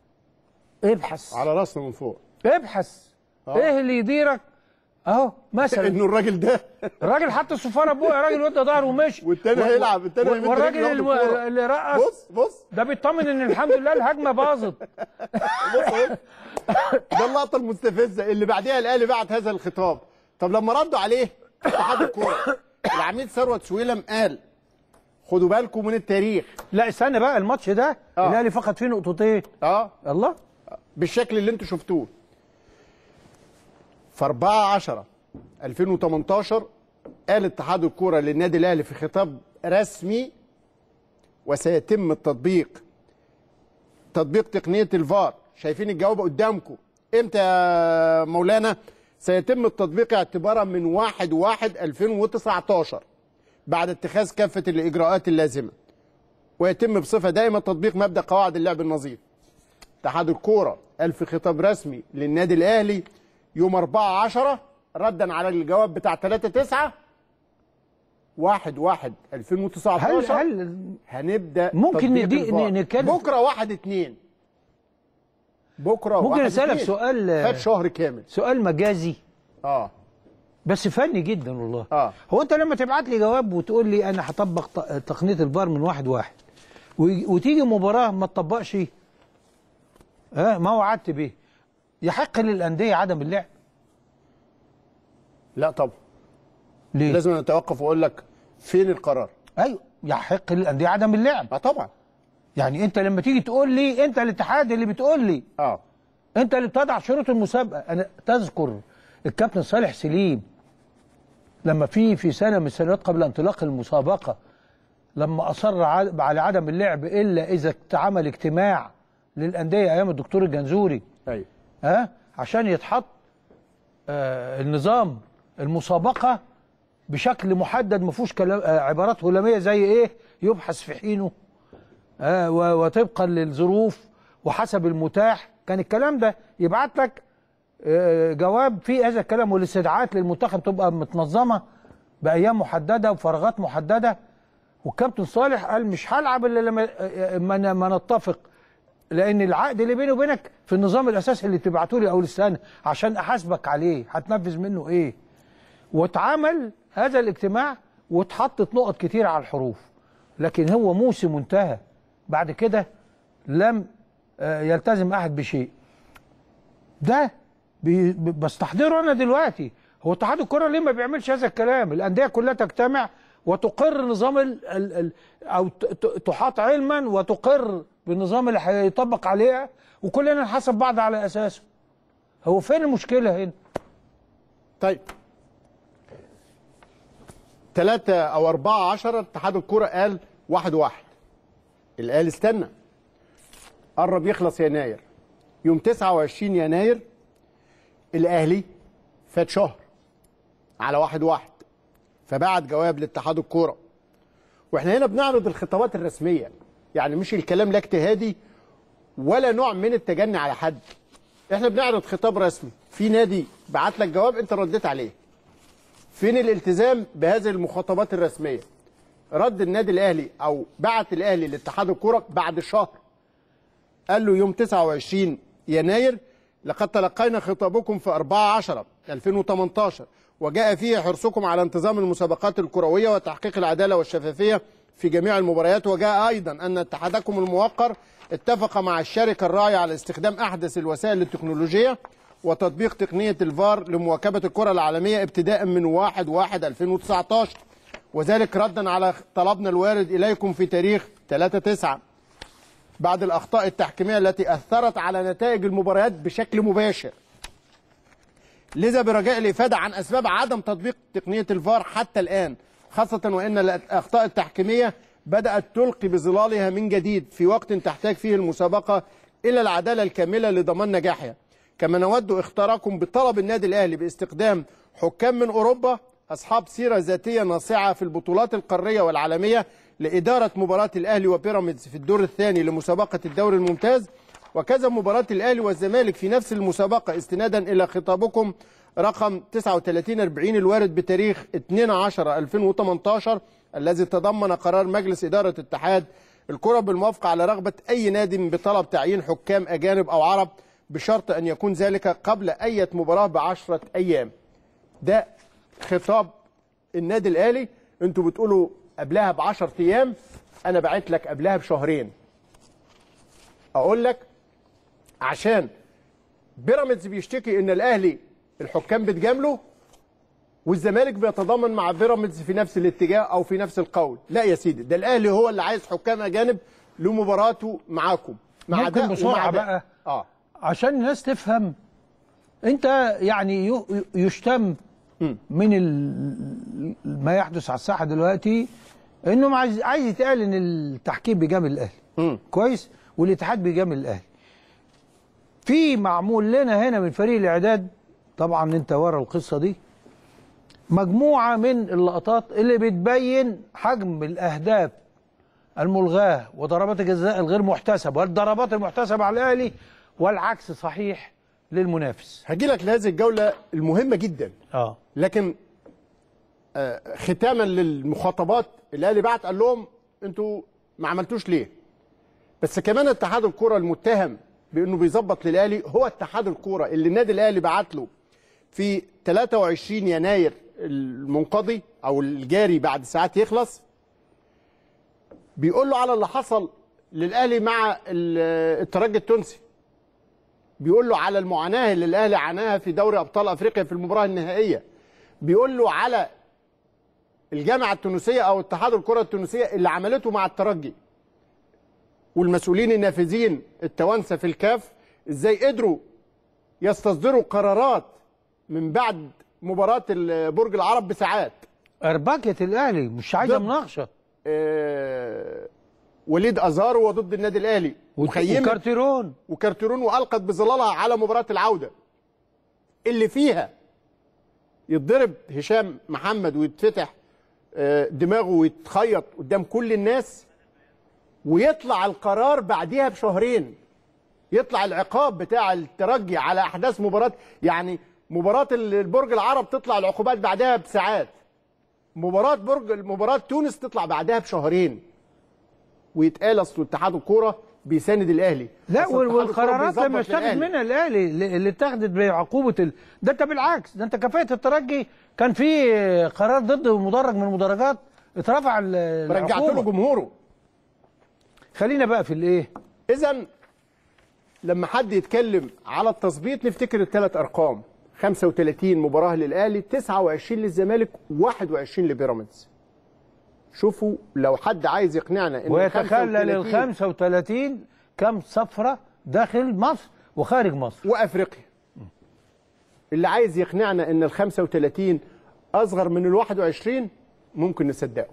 ابحث على راسنا من فوق ابحث ايه اللي يديرك اهو مثلا انه الراجل ده الراجل حط الصفاره بوقع الراجل ودى ظهره ومشي والتاني و- هيلعب، التاني و- هيمد والراجل رجله الم- ياخد الكورة. اللي رقص بص بص ده بيطمن ان الحمد لله الهجمه باظت بص اهو ده اللقطه المستفزه اللي بعديها الاهلي بعت هذا الخطاب طب لما ردوا عليه اتحاد الكوره العميد ثروت سويلم قال خدوا بالكم من التاريخ لا استنى بقى الماتش ده آه. الاهلي فقد فيه نقطتين اه الله بالشكل اللي انتوا شفتوه في 4 10 2018 قال اتحاد الكوره للنادي الاهلي في خطاب رسمي وسيتم التطبيق تطبيق تقنيه الفار شايفين الجواب قدامكم امتى يا مولانا سيتم التطبيق اعتبارا من 1 1 2019 بعد اتخاذ كافه الاجراءات اللازمه ويتم بصفه دائمه تطبيق مبدا قواعد اللعب النظيف اتحاد الكوره قال في خطاب رسمي للنادي الاهلي يوم 4 10 ردا على الجواب بتاع 3 9 1 1 2019 هل هل هنبدا ممكن تطبيق ندي- الفار. ن- نتكلم- بكره 1 2 بكره ممكن واحد اسالك اتنين. سؤال خد شهر كامل سؤال مجازي اه بس فني جدا والله اه هو انت لما تبعت لي جواب وتقول لي انا هطبق ت- تقنيه الفار من واحد واحد وي- وتيجي مباراه ما تطبقش ها ما وعدت بيه يحق للانديه عدم اللعب لا طبعا ليه؟ لازم نتوقف واقول لك فين القرار ايوه يحق للانديه عدم اللعب اه طبعا يعني انت لما تيجي تقول لي انت الاتحاد اللي بتقول لي اه انت اللي بتضع شروط المسابقه انا تذكر الكابتن صالح سليم لما في في سنه من السنوات قبل انطلاق المسابقه لما اصر ع- على عدم اللعب الا اذا اتعمل اجتماع للانديه ايام الدكتور الجنزوري ايوه ها عشان يتحط آه النظام المسابقه بشكل محدد ما فيهوش كلام آه عبارات هلاميه زي ايه يبحث في حينه آه و- وطبقا للظروف وحسب المتاح كان الكلام ده يبعت لك آه جواب في هذا الكلام والاستدعاءات للمنتخب تبقى متنظمه بايام محدده وفراغات محدده والكابتن صالح قال مش هلعب الا لما آه، ما ن- ما نتفق لان العقد اللي بيني وبينك في النظام الاساسي اللي تبعته لي اول السنه عشان احاسبك عليه هتنفذ منه ايه واتعمل هذا الاجتماع واتحطت نقط كتير على الحروف لكن هو موسم انتهى بعد كده لم آه، يلتزم احد بشيء ده بي- ب- بستحضره انا دلوقتي هو اتحاد الكره ليه ما بيعملش هذا الكلام الانديه كلها تجتمع وتقر نظام ال ال ال او ت- ت- تحاط علما وتقر بالنظام اللي هيطبق عليها وكلنا نحاسب بعض على اساسه هو فين المشكله هنا طيب ثلاثة أو أربعة عشرة اتحاد الكرة قال واحد واحد اللي قال استنى قرب يخلص يناير يوم 29 يناير الأهلي فات شهر على واحد واحد فبعت جواب لاتحاد الكرة واحنا هنا بنعرض الخطابات الرسمية يعني مش الكلام لا اجتهادي ولا نوع من التجني على حد احنا بنعرض خطاب رسمي في نادي بعت لك جواب انت رديت عليه فين الالتزام بهذه المخاطبات الرسميه رد النادي الاهلي او بعت الاهلي لاتحاد الكره بعد شهر قال له يوم 29 يناير لقد تلقينا خطابكم في 4 10 2018 وجاء فيه حرصكم على انتظام المسابقات الكرويه وتحقيق العداله والشفافيه في جميع المباريات وجاء ايضا ان اتحادكم الموقر اتفق مع الشركه الراعيه على استخدام احدث الوسائل التكنولوجيه وتطبيق تقنيه الفار لمواكبه الكره العالميه ابتداء من 1 1 2019 وذلك ردا على طلبنا الوارد اليكم في تاريخ 3 9 بعد الاخطاء التحكيميه التي اثرت على نتائج المباريات بشكل مباشر لذا برجاء الافاده عن اسباب عدم تطبيق تقنيه الفار حتى الان خاصه وان الاخطاء التحكيميه بدات تلقي بظلالها من جديد في وقت تحتاج فيه المسابقه الى العداله الكامله لضمان نجاحها كما نود اختاركم بطلب النادي الاهلي باستخدام حكام من اوروبا اصحاب سيره ذاتيه ناصعه في البطولات القاريه والعالميه لاداره مباراه الاهلي وبيراميدز في الدور الثاني لمسابقه الدوري الممتاز وكذا مباراة الأهلي والزمالك في نفس المسابقة استنادا إلى خطابكم رقم 3940 الوارد بتاريخ 2 10 2018 الذي تضمن قرار مجلس إدارة اتحاد الكرة بالموافقة على رغبة أي نادي بطلب تعيين حكام أجانب أو عرب بشرط أن يكون ذلك قبل أي مباراة بعشرة أيام ده خطاب النادي الأهلي أنتوا بتقولوا قبلها بعشرة أيام أنا بعت لك قبلها بشهرين أقول لك عشان بيراميدز بيشتكي ان الاهلي الحكام بتجامله والزمالك بيتضامن مع بيراميدز في نفس الاتجاه او في نفس القول لا يا سيدي ده الاهلي هو اللي عايز حكام اجانب لمباراته معاكم مع ممكن ده بسرعة ومع ده. بقى. اه عشان الناس تفهم انت يعني ي- يشتم من ال- ما يحدث على الساحه دلوقتي انه عايز عايز يتقال ان التحكيم بيجامل الاهلي مم. كويس والاتحاد بيجامل الاهلي في معمول لنا هنا من فريق الاعداد طبعا انت ورا القصه دي مجموعه من اللقطات اللي بتبين حجم الاهداف الملغاه وضربات الجزاء الغير محتسبه والضربات المحتسبه على الاهلي والعكس صحيح للمنافس هجي لك لهذه الجوله المهمه جدا اه لكن آه ختاما للمخاطبات الاهلي بعت قال لهم انتوا ما عملتوش ليه بس كمان اتحاد الكره المتهم بانه بيظبط للاهلي هو اتحاد الكوره اللي النادي الاهلي بعت له في 23 يناير المنقضي او الجاري بعد ساعات يخلص بيقول له على اللي حصل للاهلي مع ال- الترجي التونسي بيقول له على المعاناه اللي الاهلي عاناها في دوري ابطال افريقيا في المباراه النهائيه بيقول له على الجامعه التونسيه او اتحاد الكره التونسيه اللي عملته مع الترجي والمسؤولين النافذين التوانسه في الكاف ازاي قدروا يستصدروا قرارات من بعد مباراه ال- برج العرب بساعات اربكه الاهلي مش عايزه ضد- مناقشه آه، وليد ازارو وضد النادي الاهلي وخيمت وكارتيرون وكارتيرون والقت بظلالها على مباراه العوده اللي فيها يتضرب هشام محمد ويتفتح آه، دماغه ويتخيط قدام كل الناس ويطلع القرار بعديها بشهرين يطلع العقاب بتاع الترجي على احداث مباراه يعني مباراه البرج العرب تطلع العقوبات بعدها بساعات مباراه برج مباراه تونس تطلع بعدها بشهرين ويتقال اصل اتحاد الكوره بيساند الاهلي لا أصل وال- اتحاد الكورة والقرارات لما بيظبط يستفد للأهلي. منها الاهلي اللي اللي اتخذت بعقوبه ال... ده انت بالعكس ده انت كفايه الترجي كان في قرار ضد مدرج من المدرجات اترفع ال- رجعت له العقوبة. جمهوره خلينا بقى في الايه اذا لما حد يتكلم على التظبيط نفتكر الثلاث ارقام 35 مباراه للاهلي 29 للزمالك 21 لبيراميدز شوفوا لو حد عايز يقنعنا ان ويتخلل ال 35 35 كم صفره داخل مصر وخارج مصر وافريقيا اللي عايز يقنعنا ان ال 35 اصغر من ال 21 ممكن نصدقه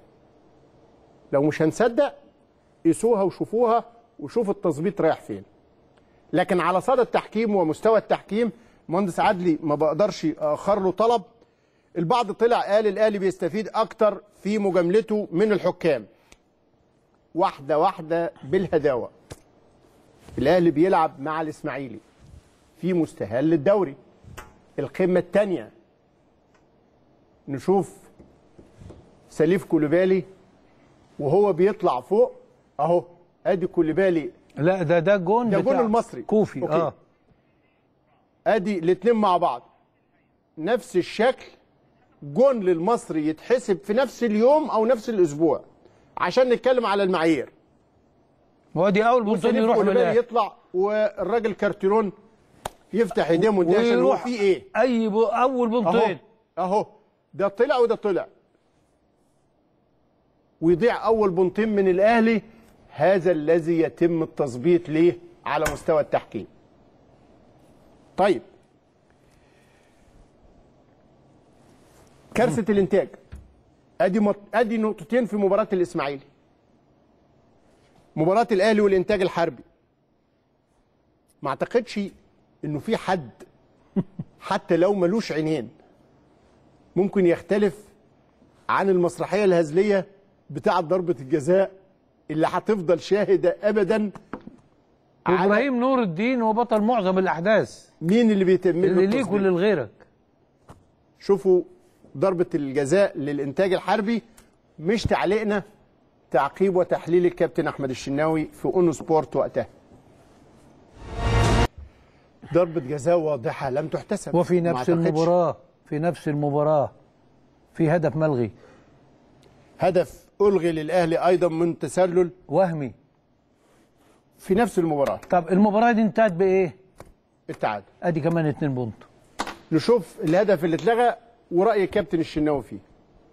لو مش هنصدق قيسوها وشوفوها وشوفوا التظبيط رايح فين لكن على صدى التحكيم ومستوى التحكيم مهندس عدلي ما بقدرش اخر له طلب البعض طلع قال الاهلي بيستفيد اكتر في مجاملته من الحكام واحده واحده بالهداوه الاهلي بيلعب مع الاسماعيلي في مستهل للدوري القمه الثانيه نشوف سليف كولوبالي وهو بيطلع فوق اهو ادي كولوبالي لا ده ده جون ده بتاع جون المصري. كوفي أوكي. اه ادي الاثنين مع بعض نفس الشكل جون للمصري يتحسب في نفس اليوم او نفس الاسبوع عشان نتكلم على المعايير هو دي اول بطوله وسليف يروح كولوبالي بالاهلي يطلع والراجل كارتيرون يفتح ايديه ويديه عشان هو ويروح في ايه اي ب... اول اهو بنطين اهو ده طلع وده طلع ويضيع اول بنطين من الاهلي هذا الذي يتم التظبيط ليه على مستوى التحكيم طيب كارثه الانتاج ادي مط... ادي نقطتين في مباراه الاسماعيلي مباراه الاهلي والانتاج الحربي ما اعتقدش انه في حد حتى لو ملوش عينين ممكن يختلف عن المسرحيه الهزليه بتاعه ضربه الجزاء اللي هتفضل شاهده ابدا على ابراهيم نور الدين هو بطل معظم الاحداث مين اللي بيتم له اللي ليك التصديق. ولغيرك شوفوا ضربه الجزاء للانتاج الحربي مش تعليقنا تعقيب وتحليل الكابتن احمد الشناوي في اونو سبورت وقتها ضربه جزاء واضحه لم تحتسب وفي ما نفس أعتقدش. المباراه في نفس المباراه في هدف ملغي هدف الغي للاهلي ايضا من تسلل وهمي في نفس المباراه طب المباراه دي انتهت بايه؟ التعادل ادي كمان اتنين بونت نشوف الهدف اللي اتلغى وراي الكابتن الشناوي فيه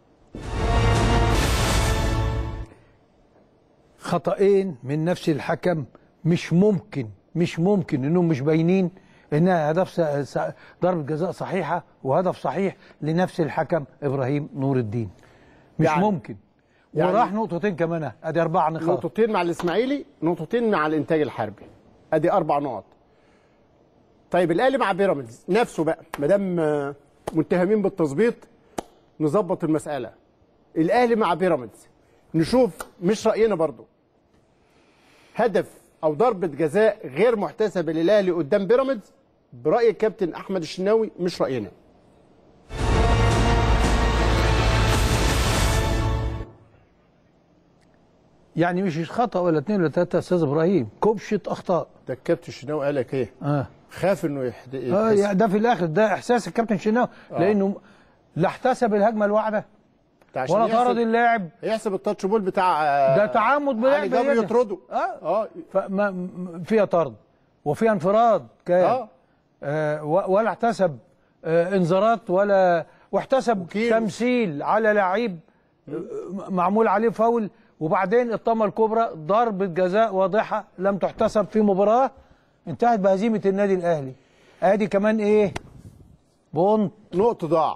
خطأين من نفس الحكم مش ممكن مش ممكن انهم مش باينين انها هدف س- س- ضربه جزاء صحيحه وهدف صحيح لنفس الحكم ابراهيم نور الدين مش يعني- ممكن يعني- وراح نقطتين كمان ادي اربع نقاط نقطتين مع الاسماعيلي نقطتين مع الانتاج الحربي ادي اربع نقط طيب الاهلي مع بيراميدز نفسه بقى ما دام آه، متهمين بالتظبيط نظبط المساله الاهلي مع بيراميدز نشوف مش راينا برضو هدف او ضربه جزاء غير محتسبه للاهلي قدام بيراميدز براي الكابتن احمد الشناوي مش راينا يعني مش خطا ولا اثنين ولا ثلاثه يا استاذ ابراهيم كبشه اخطاء ده الكابتن الشناوي قال لك ايه اه خاف انه يحد... اه يتحس- يعني ده في الاخر ده احساس الكابتن شناوي لانه لا احتسب الهجمه الواحده ده عشان ولا يحسب- طرد اللاعب يحسب التاتش بول بتاع آه، ده تعمد علي بلعب جابر يده. يطرده اه اه فما م- فيها طرد وفيها انفراد كان اه آه و- ولا احتسب آه انذارات ولا واحتسب وكيل. تمثيل على لعيب آه، معمول عليه فاول وبعدين الطامه الكبرى ضربه جزاء واضحه لم تحتسب في مباراه انتهت بهزيمه النادي الاهلي ادي كمان ايه بونت نقطة ضاع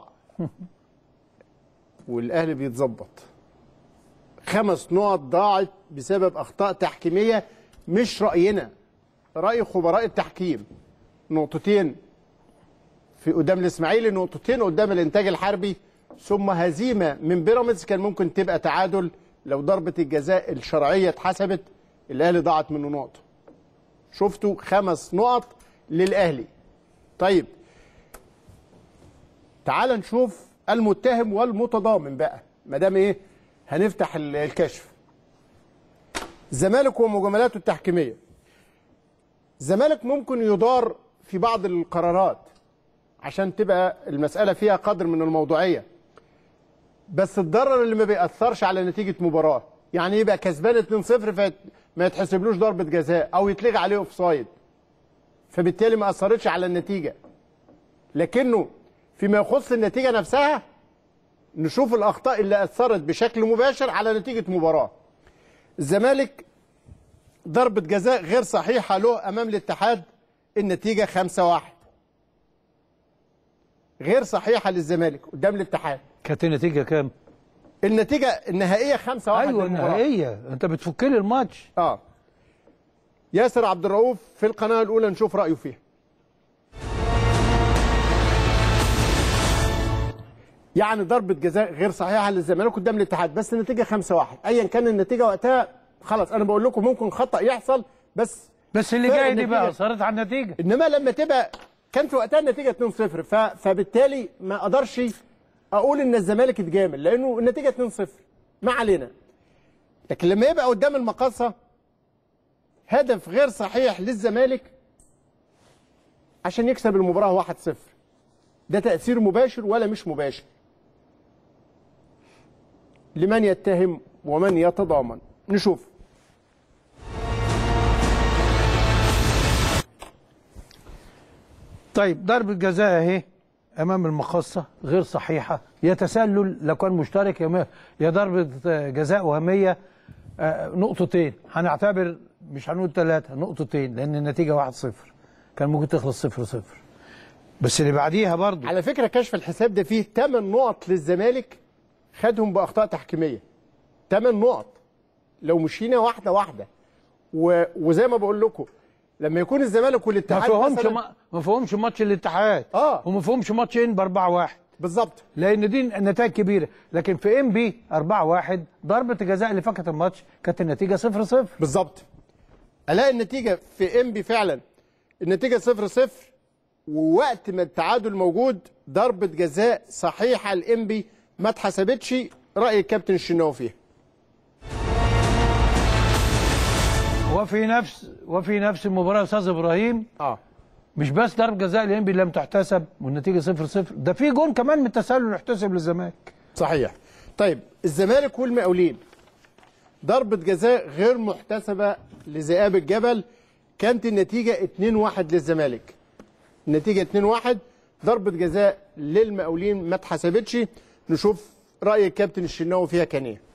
والاهلي بيتظبط خمس نقط ضاعت بسبب اخطاء تحكيمية مش رأينا رأي خبراء التحكيم نقطتين في قدام الاسماعيلي نقطتين قدام الانتاج الحربي ثم هزيمة من بيراميدز كان ممكن تبقى تعادل لو ضربة الجزاء الشرعية اتحسبت الاهلي ضاعت منه نقطة شفتوا خمس نقط للاهلي طيب تعال نشوف المتهم والمتضامن بقى ما دام ايه هنفتح ال- الكشف الزمالك ومجاملاته التحكيميه الزمالك ممكن يدار في بعض القرارات عشان تبقى المساله فيها قدر من الموضوعيه بس الضرر اللي ما بيأثرش على نتيجه مباراه يعني يبقى كسبان 2-0 فما يتحسبلوش ضربه جزاء او يتلغي عليه اوفسايد فبالتالي ما اثرتش على النتيجه لكنه فيما يخص النتيجه نفسها نشوف الاخطاء اللي اثرت بشكل مباشر على نتيجه مباراه الزمالك ضربه جزاء غير صحيحه له امام الاتحاد النتيجه 5 1 غير صحيحه للزمالك قدام الاتحاد كانت النتيجه كام؟ النتيجه النهائيه 5 1 ايوه النهائيه انت بتفك لي الماتش اه ياسر عبد الرؤوف في القناه الاولى نشوف رايه فيها يعني ضربة جزاء غير صحيحة للزمالك قدام الاتحاد بس النتيجة 5 1 ايا كان النتيجة وقتها خلاص انا بقول لكم ممكن خطأ يحصل بس بس اللي فرق جاي دي بقى النتيجة. اثرت على النتيجه انما لما تبقى كان في وقتها النتيجة 2 0 ف... فبالتالي ما اقدرش اقول ان الزمالك اتجامل لانه النتيجة 2 0 ما علينا لكن لما يبقى قدام المقاصة هدف غير صحيح للزمالك عشان يكسب المباراة 1-0 ده تأثير مباشر ولا مش مباشر لمن يتهم ومن يتضامن نشوف طيب ضربة جزاء اهي امام المقصة غير صحيحة يا تسلل لو كان مشترك يا م- يا ضربة جزاء وهمية آه، نقطتين هنعتبر مش هنقول ثلاثة نقطتين لان النتيجة واحد صفر كان ممكن تخلص صفر صفر بس اللي بعديها برضو على فكرة كشف الحساب ده فيه 8 نقط للزمالك خدهم بأخطاء تحكيمية 8 نقط لو مشينا واحدة واحدة و... وزي ما بقول لكم لما يكون الزمالك ما والاتحاد فهمش مثلاً- ما ما فهمش ماتش الاتحاد آه. وما فهمش ماتش ان ب 4 1 بالظبط لان دي نتائج كبيره لكن في ام بي 4 1 ضربه الجزاء اللي فكت الماتش كانت النتيجه 0 0 بالظبط الاقي النتيجه في ام بي فعلا النتيجه 0 0 ووقت ما التعادل موجود ضربه جزاء صحيحه الام بي ما اتحسبتش راي الكابتن الشناوي فيها وفي نفس وفي نفس المباراه يا استاذ ابراهيم اه مش بس ضرب جزاء الانبي لم تحتسب والنتيجه 0 0 ده في جون كمان من التسلل يحتسب للزمالك صحيح طيب الزمالك والمقاولين ضربة جزاء غير محتسبة لذئاب الجبل كانت النتيجة 2-1 للزمالك النتيجة 2-1 ضربة جزاء للمقاولين ما اتحسبتش نشوف رأي الكابتن الشناوي فيها كان ايه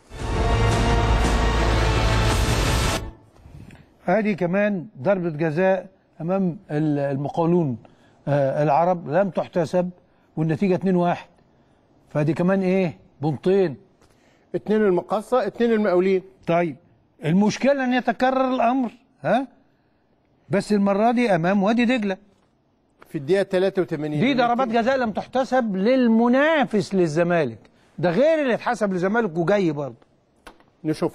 ادي كمان ضربه جزاء امام ال- المقاولون آه العرب لم تحتسب والنتيجه 2 1 فدي كمان ايه بنطين اتنين المقصة اتنين المقاولين طيب المشكله ان يتكرر الامر ها بس المره دي امام وادي دجله في الدقيقة 83 دي ضربات جزاء لم تحتسب للمنافس للزمالك ده غير اللي اتحسب للزمالك وجاي برضه نشوف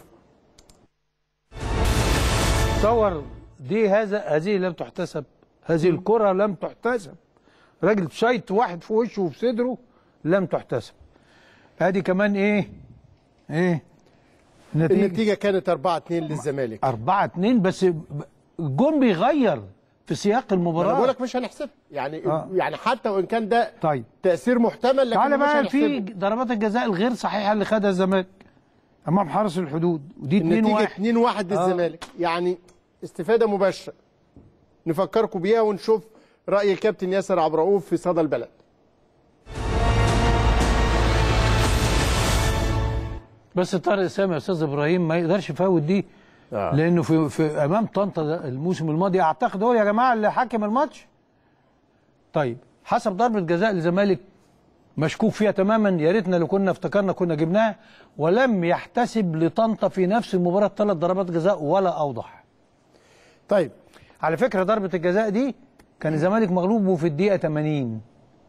تصور دي هذا هذه لم تحتسب هذه الكرة لم تحتسب راجل شايط واحد في وشه وفي صدره لم تحتسب ادي كمان ايه ايه النتيجة النتيجه كانت 4 2 للزمالك 4 2 بس ب- الجون بيغير في سياق انا بقول المباراه لك مش هنحسبها يعني آه. يعني حتى وان كان ده طيب تاثير محتمل لكن تعالى مش بقى في هنحسبه. ضربات الجزاء الغير صحيحه اللي خدها الزمالك امام حرس الحدود ودي 2 النتيجه 1 2 1 للزمالك يعني استفاده مباشره نفكركم بيها ونشوف راي الكابتن ياسر عبد الرؤوف في صدى البلد بس طارق سامي يا استاذ ابراهيم ما يقدرش يفوت دي آه. لانه في, في امام طنطا ده الموسم الماضي اعتقد هو يا جماعه اللي حكم الماتش طيب حسب ضربه جزاء الزمالك مشكوك فيها تماما يا ريتنا لو كنا افتكرنا كنا جبناها ولم يحتسب لطنطا في نفس المباراه ثلاث ضربات جزاء ولا اوضح طيب على فكره ضربه الجزاء دي كان الزمالك مغلوب في الدقيقه 80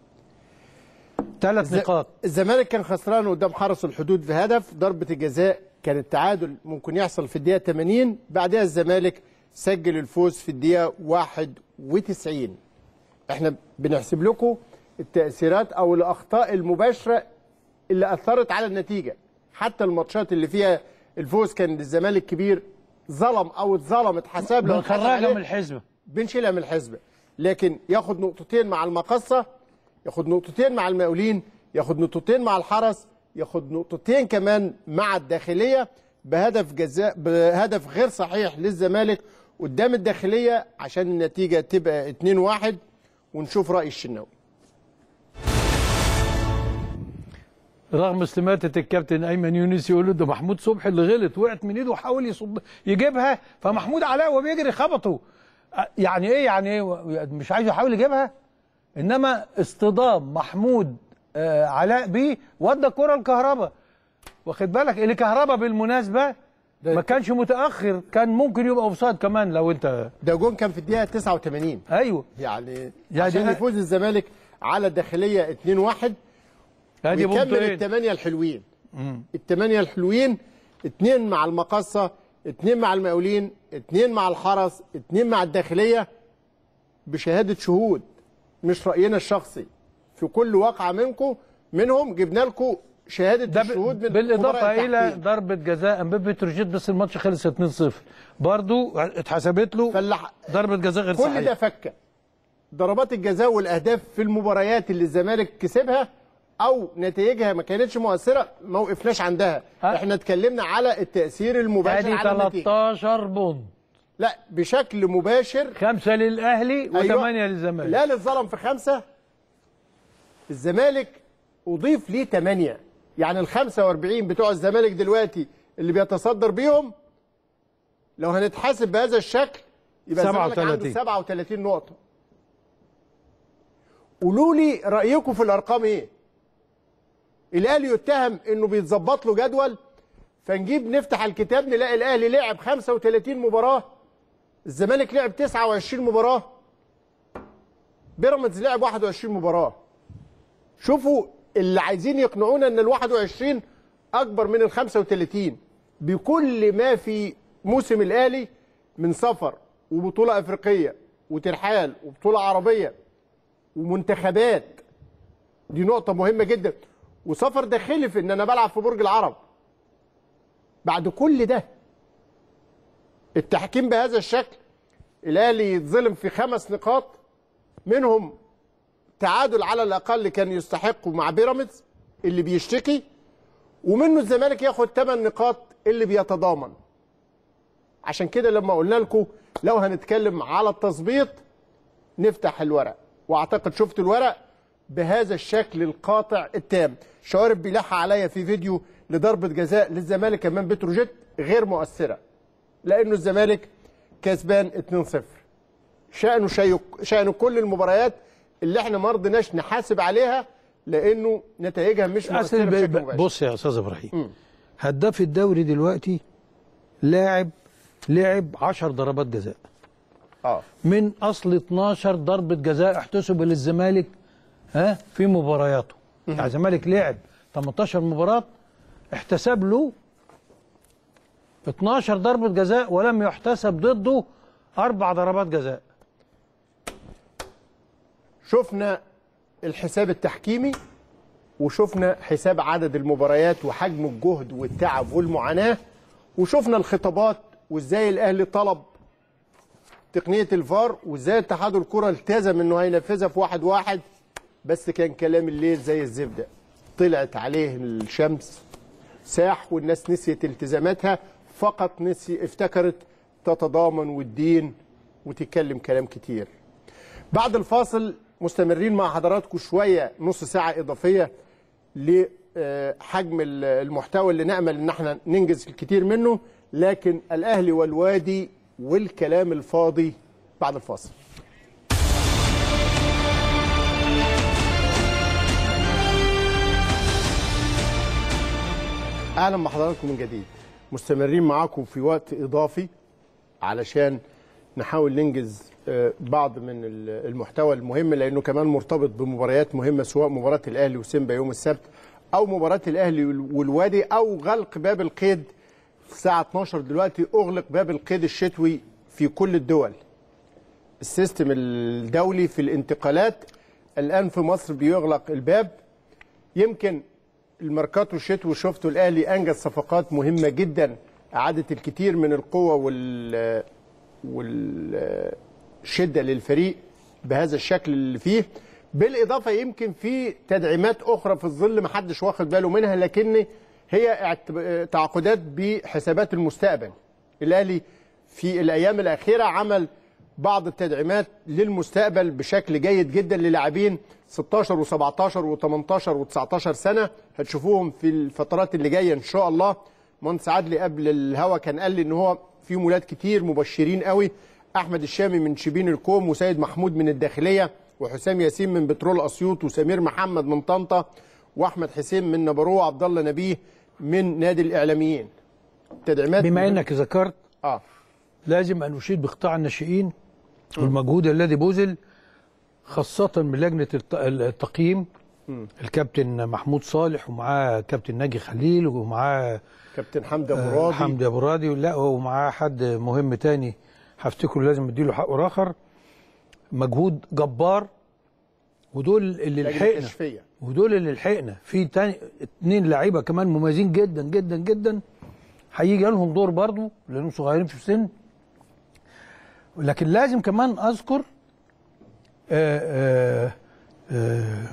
ثلاث الز- نقاط الزمالك كان خسران قدام حرس الحدود في هدف ضربة الجزاء كان التعادل ممكن يحصل في الدقيقة 80 بعدها الزمالك سجل الفوز في الدقيقة 91 احنا بنحسب لكم التأثيرات أو الأخطاء المباشرة اللي أثرت على النتيجة حتى الماتشات اللي فيها الفوز كان للزمالك كبير ظلم أو اتظلم اتحسب له اتحسب بنخرجها عليه. من الحسبه بنشيلها من الحسبة لكن ياخد نقطتين مع المقصة ياخد نقطتين مع المقاولين ياخد نقطتين مع الحرس ياخد نقطتين كمان مع الداخلية بهدف جزاء بهدف غير صحيح للزمالك قدام الداخلية عشان النتيجة تبقى 2-1 ونشوف رأي الشناوي رغم استماتة الكابتن ايمن يونس يقول له ده محمود صبحي اللي غلط وقعت من ايده وحاول يصد يجيبها فمحمود علاء وهو بيجري خبطه أ- يعني ايه يعني ايه مش عايز يحاول يجيبها انما اصطدام محمود آه علاء بيه ودى الكره الكهرباء واخد بالك اللي كهرباء بالمناسبه ما كانش متاخر كان ممكن يبقى اوفسايد كمان لو انت ده جون كان في الدقيقة 89 ايوه يعني يعني عشان ده- يفوز الزمالك على الداخلية 2-1 ادي ويكمل بونتين الثمانية الحلوين الثمانية الحلوين اتنين مع المقصة اتنين مع المقاولين اتنين مع الحرس اتنين مع الداخلية بشهادة شهود مش رأينا الشخصي في كل واقعة منكم منهم جبنا لكم شهادة ده الشهود من بالاضافه خبراء الى التحكيم. ضربه جزاء امبابي بتروجيت بس الماتش خلص 2-0 برضو اتحسبت له فاللي ضربه جزاء غير كل ده صحيحه فكه ضربات الجزاء والاهداف في المباريات اللي الزمالك كسبها او نتائجها ما كانتش مؤثره ما وقفناش عندها أه. احنا اتكلمنا على التاثير المباشر ادي على النتيجه 13 بونت لا بشكل مباشر خمسه للاهلي أيوة. وثمانيه للزمالك الاهلي اتظلم في خمسه الزمالك اضيف ليه ثمانيه يعني ال 45 بتوع الزمالك دلوقتي اللي بيتصدر بيهم لو هنتحاسب بهذا الشكل يبقى الزمالك 37. عنده 37 نقطه قولوا لي رايكم في الارقام ايه الاهلي يتهم انه بيتظبط له جدول فنجيب نفتح الكتاب نلاقي الاهلي لعب 35 مباراه الزمالك لعب 29 مباراه بيراميدز لعب 21 مباراه شوفوا اللي عايزين يقنعونا ان ال 21 اكبر من ال 35 بكل ما في موسم الاهلي من سفر وبطوله افريقيه وترحال وبطوله عربيه ومنتخبات دي نقطه مهمه جدا وسفر داخلي في ان انا بلعب في برج العرب بعد كل ده التحكيم بهذا الشكل الاهلي يتظلم في خمس نقاط منهم تعادل على الاقل كان يستحقه مع بيراميدز اللي بيشتكي ومنه الزمالك ياخد 8 نقاط اللي بيتضامن عشان كده لما قلنا لكم لو هنتكلم على التظبيط نفتح الورق واعتقد شفت الورق بهذا الشكل القاطع التام شوارب بيلح عليا في فيديو لضربة جزاء للزمالك امام بتروجيت غير مؤثرة لانه الزمالك كسبان 2-0 شأنه شيء شأنه كل المباريات اللي احنا ما رضيناش نحاسب عليها لانه نتائجها مش اصل مؤثرة ب- بشكل ب- مباشر بص يا استاذ ابراهيم هداف الدوري دلوقتي لاعب لعب 10 ضربات جزاء اه من اصل 12 ضربه جزاء احتسب للزمالك ها في مبارياته يعني الزمالك لعب 18 مباراه احتسب له 12 ضربه جزاء ولم يحتسب ضده اربع ضربات جزاء شفنا الحساب التحكيمي وشفنا حساب عدد المباريات وحجم الجهد والتعب والمعاناة وشفنا الخطابات وازاي الاهلي طلب تقنيه الفار وازاي اتحاد الكره التزم انه هينفذها في واحد واحد بس كان كلام الليل زي الزبده طلعت عليه الشمس ساح والناس نسيت التزاماتها فقط نسي افتكرت تتضامن والدين وتتكلم كلام كتير بعد الفاصل مستمرين مع حضراتكم شويه نص ساعه اضافيه لحجم المحتوى اللي نامل ان احنا ننجز الكثير منه لكن الاهلي والوادي والكلام الفاضي بعد الفاصل اهلا بحضراتكم من جديد مستمرين معاكم في وقت اضافي علشان نحاول ننجز آه، بعض من ال- المحتوى المهم لانه كمان مرتبط بمباريات مهمه سواء مباراه الاهلي وسيمبا يوم السبت او مباراه الاهلي وال- والوادي او غلق باب القيد الساعه 12 دلوقتي اغلق باب القيد الشتوي في كل الدول السيستم الدولي في الانتقالات الان في مصر بيغلق الباب يمكن الماركاتو الشتوي شفتوا الاهلي انجز صفقات مهمه جدا اعادت الكثير من القوه وال والشده للفريق بهذا الشكل اللي فيه بالاضافه يمكن في تدعيمات اخرى في الظل ما حدش واخد باله منها لكن هي اعت- تعاقدات بحسابات المستقبل الاهلي في الايام الاخيره عمل بعض التدعيمات للمستقبل بشكل جيد جدا للاعبين 16 و17 و18 و19 سنه هتشوفوهم في الفترات اللي جايه ان شاء الله مهندس عدلي قبل الهوا كان قال لي ان هو في مولاد كتير مبشرين قوي احمد الشامي من شبين الكوم وسيد محمود من الداخليه وحسام ياسين من بترول اسيوط وسمير محمد من طنطا واحمد حسين من نبروه وعبد الله نبيه من نادي الاعلاميين تدعيمات بما مهمة. انك ذكرت اه لازم ان اشيد بقطاع الناشئين والمجهود الذي بذل خاصة من لجنة الت- التقييم الكابتن محمود صالح ومعاه كابتن ناجي خليل ومعاه كابتن حمدي ابو آه، راضي حمدي ابو راضي لا ومعاه حد مهم تاني هفتكره لازم اديله حقه اخر مجهود جبار ودول اللي لجنة لحقنا تشفية. ودول اللي لحقنا في تاني اتنين لعيبه كمان مميزين جدا جدا جدا هيجي لهم دور برضو لانهم صغيرين في السن لكن لازم كمان اذكر آآ آآ آآ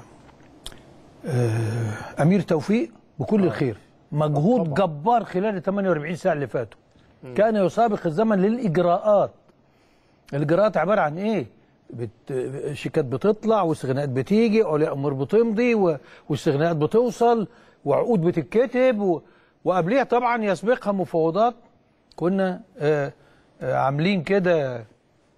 آآ امير توفيق بكل الخير مجهود جبار خلال ال 48 ساعه اللي فاتوا كان يسابق الزمن للاجراءات الاجراءات عباره عن ايه بت... شيكات بتطلع واستغناءات بتيجي اولياء امور بتمضي و... واستغناءات بتوصل وعقود بتتكتب و... وقبليها طبعا يسبقها مفاوضات كنا آه آه عاملين كده آه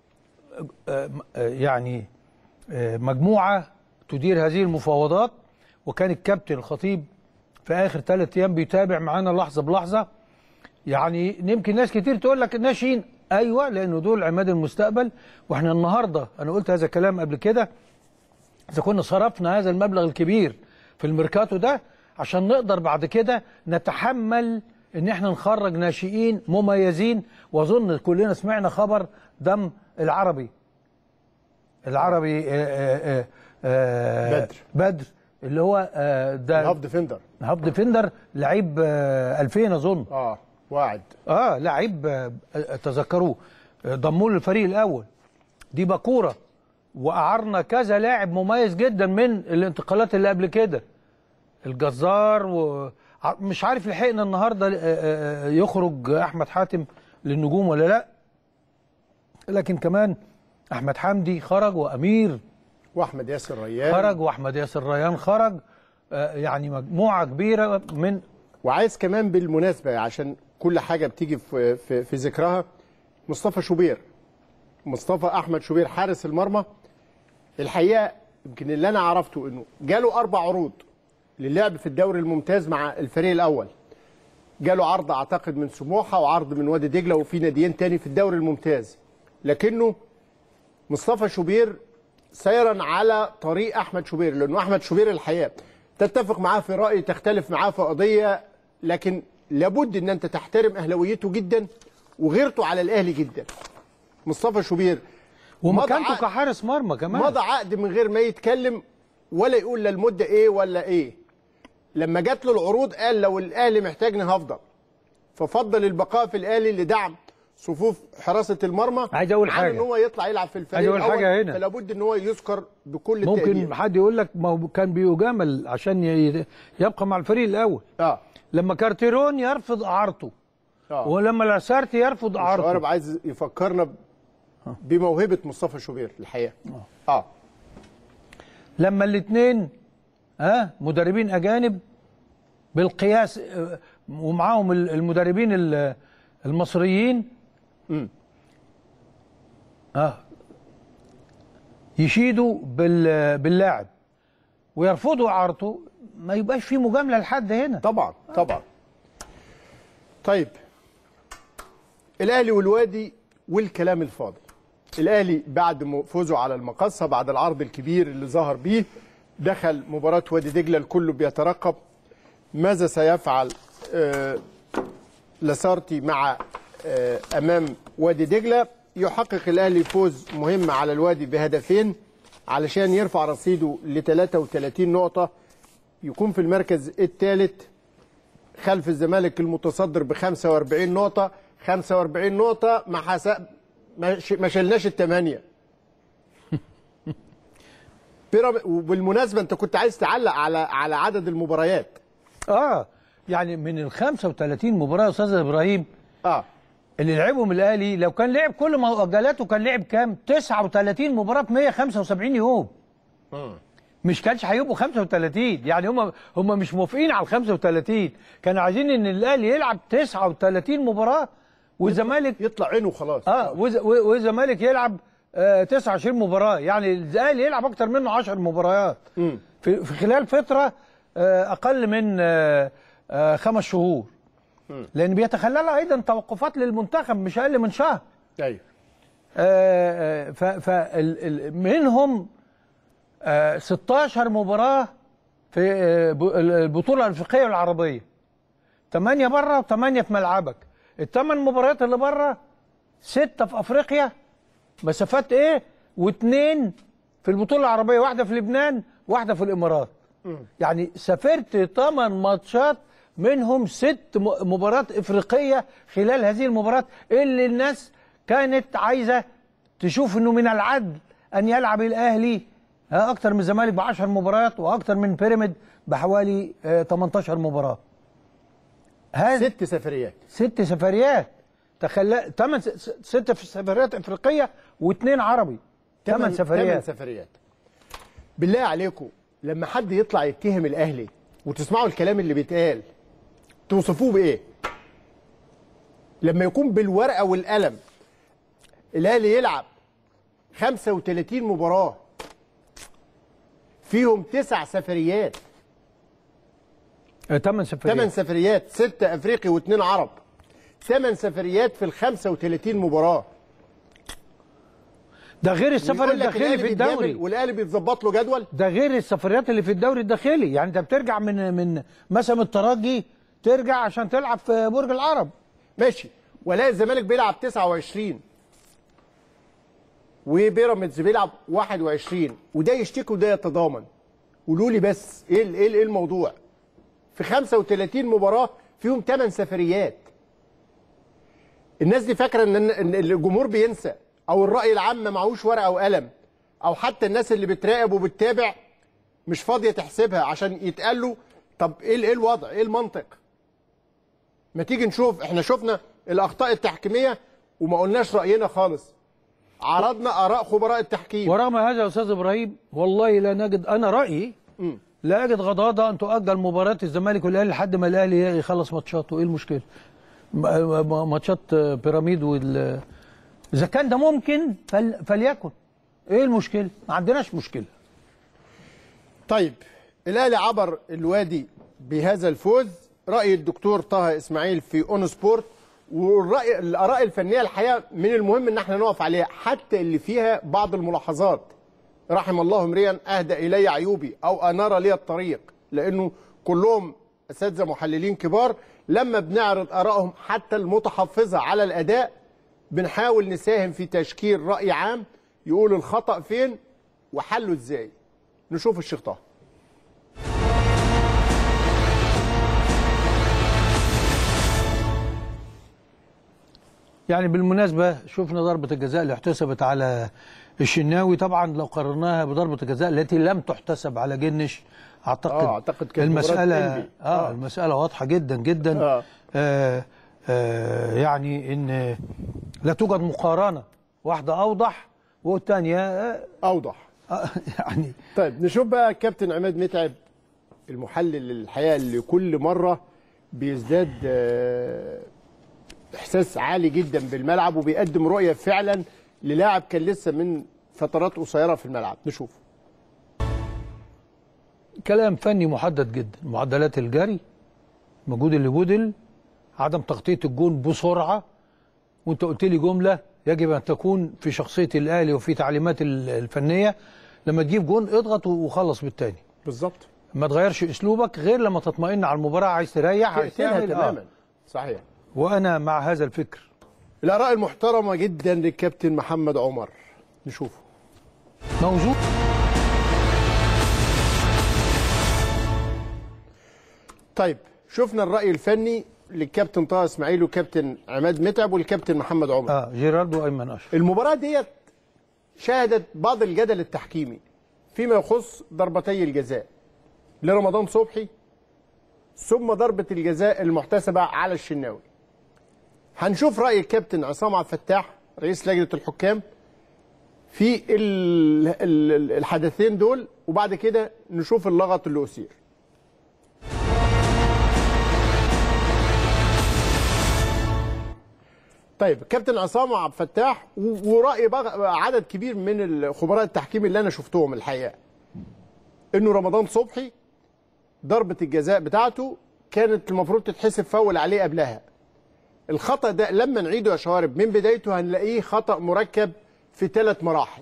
آه يعني آه مجموعه تدير هذه المفاوضات وكان الكابتن الخطيب في اخر ثلاث ايام بيتابع معانا لحظه بلحظه يعني يمكن ناس كتير تقول لك الناشئين ايوه لانه دول عماد المستقبل واحنا النهارده انا قلت هذا الكلام قبل كده اذا كنا صرفنا هذا المبلغ الكبير في الميركاتو ده عشان نقدر بعد كده نتحمل ان احنا نخرج ناشئين مميزين واظن كلنا سمعنا خبر دم العربي العربي آآ آآ آآ بدر. بدر اللي هو آه، ده الهاف ديفندر هاف ديفندر لعيب آه، 2000 اظن اه واعد اه لعيب آه، تذكروه آه، ضموه للفريق الاول دي باكوره وقعرنا كذا لاعب مميز جدا من الانتقالات اللي قبل كده الجزار و ع- مش عارف لحقنا النهارده آه، آه، آه، يخرج احمد حاتم للنجوم ولا لا لكن كمان احمد حمدي خرج وامير واحمد ياسر ريان خرج واحمد ياسر ريان خرج آه، يعني مجموعه كبيره من وعايز كمان بالمناسبه عشان كل حاجه بتيجي في في, في ذكرها مصطفى شوبير مصطفى احمد شوبير حارس المرمى الحقيقه يمكن اللي انا عرفته انه جاله اربع عروض للعب في الدوري الممتاز مع الفريق الاول جاله عرض اعتقد من سموحه وعرض من وادي دجله وفي ناديين تاني في الدوري الممتاز لكنه مصطفى شوبير سيرا على طريق احمد شوبير لانه احمد شوبير الحقيقه تتفق معاه في راي تختلف معاه في قضيه لكن لابد ان انت تحترم اهلاويته جدا وغيرته على الاهلي جدا مصطفى شوبير مضى ومكانته عقد- كحارس مرمى كمان مضى عقد من غير ما يتكلم ولا يقول لا المده ايه ولا ايه لما جات له العروض قال لو الاهلي محتاجني هفضل ففضل البقاء في الاهلي لدعم صفوف حراسه المرمى عايز أقول عن حاجة. ان هو يطلع يلعب في الفريق عايز أقول الأول، حاجة هنا. فلا بد ان هو يذكر بكل التقدير ممكن حد يقول لك ما هو كان بيجامل عشان ي- يبقى مع الفريق الاول اه لما كارتيرون يرفض اعارته اه ولما لاسارتي يرفض الشوارب اعارته عايز يفكرنا ب- بموهبه مصطفى شوبير الحقيقه اه لما الاثنين ها مدربين اجانب بالقياس آه، ومعاهم ال- المدربين ال- المصريين مم. اه يشيدوا بال- باللاعب ويرفضوا اعارته ما يبقاش في مجامله لحد هنا طبعا طبعا طيب الاهلي والوادي والكلام الفاضي الاهلي بعد م- فوزه على المقصه بعد العرض الكبير اللي ظهر بيه دخل مباراه وادي دجله الكل بيترقب ماذا سيفعل آه لاسارتي مع آه امام وادي دجله يحقق الاهلي فوز مهم على الوادي بهدفين علشان يرفع رصيده ل 33 نقطه يكون في المركز الثالث خلف الزمالك المتصدر ب 45 نقطة 45 نقطة ما حسب ما ش- ما شلناش الثمانية بيراميد- وبالمناسبة أنت كنت عايز تعلق على على عدد المباريات اه يعني من ال 35 مباراه يا استاذ ابراهيم اه اللي لعبهم الاهلي لو كان لعب كل مؤجلاته كان لعب كام 39 مباراه في 175 يوم مش كانش هيبقوا 35 يعني هم هم مش موافقين على ال 35 كانوا عايزين ان الاهلي يلعب 39 مباراه والزمالك يطلع عينه خلاص اه والز- والزمالك يلعب آه 29 مباراه يعني الاهلي يلعب اكتر منه 10 مباريات مم. في في خلال فتره آه اقل من آه آه خمس شهور لان بيتخللها ايضا توقفات للمنتخب مش اقل من شهر ايوه آه، آه، ف ف ال- ال- منهم آه، 16 مباراة في آه، ب- البطولة الأفريقية والعربية 8 بره و8 في ملعبك الثمان مباريات اللي بره ستة في أفريقيا مسافات إيه واثنين في البطولة العربية واحدة في لبنان واحدة في الإمارات يعني سافرت 8 ماتشات منهم ست م- مباريات إفريقية خلال هذه المباريات اللي الناس كانت عايزة تشوف انه من العدل ان يلعب الاهلي ها، اكتر من الزمالك ب 10 مباريات واكتر من بيراميد بحوالي آه، 18 مباراه هذا ست سفريات ست سفريات تخلى ثمان ست في سفريات افريقيه واثنين عربي ثمان ثمان سفريات سفريات بالله عليكم لما حد يطلع يتهم الاهلي وتسمعوا الكلام اللي بيتقال توصفوه بايه لما يكون بالورقه والقلم الاهلي يلعب 35 مباراه فيهم تسع سفريات ثمان سفريات ثمان سفريات ستة افريقي واثنين عرب ثمان سفريات في ال 35 مباراه ده غير السفر ويقول لك الداخلي الأهلي في بيتجامل الدوري والاهلي بيتظبط له جدول ده غير السفريات اللي في الدوري الداخلي يعني انت بترجع من من مثلا الترجي ترجع عشان تلعب في برج العرب ماشي ولا الزمالك بيلعب 29 وبيراميدز بيلعب 21 وده يشتكي وده يتضامن قولوا لي بس ايه ال- ايه ال- ايه الموضوع في 35 مباراه فيهم 8 سفريات الناس دي فاكره ان إن الجمهور بينسى او الراي العام ما معهوش ورقه وقلم او حتى الناس اللي بتراقب وبتتابع مش فاضيه تحسبها عشان يتقال له طب ايه ال- ايه الوضع ايه المنطق ما تيجي نشوف احنا شفنا الاخطاء التحكيميه وما قلناش راينا خالص عرضنا اراء خبراء التحكيم ورغم هذا يا استاذ ابراهيم والله لا نجد انا رايي مم. لا اجد غضاضه ان تؤجل مباراه الزمالك والاهلي لحد ما الاهلي يخلص ماتشاته ايه المشكله؟ م- م- ماتشات بيراميد وال اذا كان ده ممكن فل... فليكن ايه المشكله؟ ما عندناش مشكله طيب الاهلي عبر الوادي بهذا الفوز راي الدكتور طه اسماعيل في اون سبورت والراي الاراء الفنيه الحقيقه من المهم ان احنا نقف عليها حتى اللي فيها بعض الملاحظات رحم الله امرئا اهدى الي عيوبي او انار لي الطريق لانه كلهم اساتذه محللين كبار لما بنعرض ارائهم حتى المتحفظه على الاداء بنحاول نساهم في تشكيل راي عام يقول الخطا فين وحله ازاي نشوف الشيخ طه يعني بالمناسبة شفنا ضربة الجزاء اللي احتسبت على الشناوي طبعا لو قارناها بضربة الجزاء التي لم تحتسب على جنش اعتقد آه، أعتقد كانت مباراة المسألة إنبي. اه, آه. المسألة واضحة جدا جدا آه. آه آه يعني ان لا توجد مقارنة واحدة اوضح والثانية آه اوضح آه يعني طيب نشوف بقى كابتن عماد متعب المحلل الحقيقه اللي كل مره بيزداد آه، احساس عالي جدا بالملعب وبيقدم رؤيه فعلا للاعب كان لسه من فترات قصيره في الملعب نشوف كلام فني محدد جدا معدلات الجري مجهود اللي بودل عدم تغطيه الجون بسرعه وانت قلت لي جمله يجب ان تكون في شخصيه الاهلي وفي تعليمات ال- الفنيه لما تجيب جون اضغط وخلص بالتاني بالظبط ما تغيرش اسلوبك غير لما تطمئن على المباراه عايز تريح عايز تقتلها تعمل تماما آه. صحيح وانا مع هذا الفكر الاراء المحترمه جدا للكابتن محمد عمر نشوفه موجود طيب شفنا الراي الفني للكابتن طه اسماعيل وكابتن عماد متعب والكابتن محمد عمر اه جيراردو ايمن اشرف المباراة ديت شهدت بعض الجدل التحكيمي فيما يخص ضربتي الجزاء لرمضان صبحي ثم ضربة الجزاء المحتسبة على الشناوي هنشوف رأي الكابتن عصام عبد الفتاح رئيس لجنة الحكام في ال- ال- الحدثين دول وبعد كده نشوف اللغط اللي أثير طيب كابتن عصام عبد الفتاح و- وراي بقى عدد كبير من الخبراء التحكيم اللي انا شفتهم الحقيقه انه رمضان صبحي ضربه الجزاء بتاعته كانت المفروض تتحسب فاول عليه قبلها الخطا ده لما نعيده يا شوارب من بدايته هنلاقيه خطا مركب في ثلاث مراحل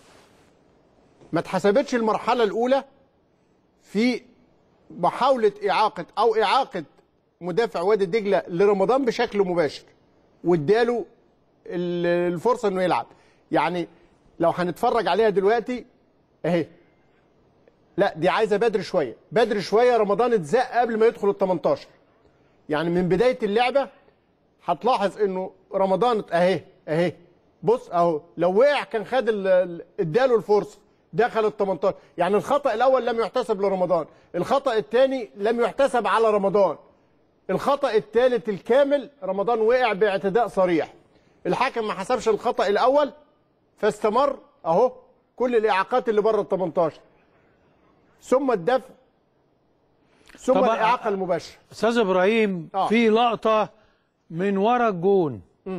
ما اتحسبتش المرحله الاولى في محاوله اعاقه او اعاقه مدافع وادي دجله لرمضان بشكل مباشر واداله ال- الفرصه انه يلعب يعني لو هنتفرج عليها دلوقتي اهي لا دي عايزه بدري شويه بدري شويه رمضان اتزق قبل ما يدخل ال 18 يعني من بدايه اللعبه هتلاحظ انه رمضان اهي اهي بص اهو لو وقع كان خد ال- ال- اداله الفرصه دخل ال 18 يعني الخطا الاول لم يحتسب لرمضان الخطا الثاني لم يحتسب على رمضان الخطا الثالث الكامل رمضان وقع باعتداء صريح الحكم ما حسبش الخطا الاول فاستمر اهو كل الاعاقات اللي بره ال 18 ثم الدفع ثم طب- الاعاقه المباشره استاذ ابراهيم آه. في لقطه من ورا الجون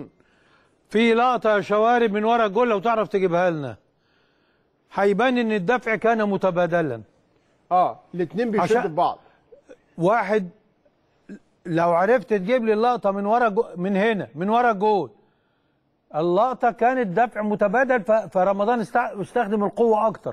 في لقطه يا شوارب من ورا الجون لو تعرف تجيبها لنا هيبان ان الدفع كان متبادلا اه الاثنين بيشدوا عشان- في بعض واحد لو عرفت تجيب لي اللقطه من ورا جو من هنا من ورا الجون اللقطه كانت دفع متبادل ف- فرمضان است- استخدم القوه اكتر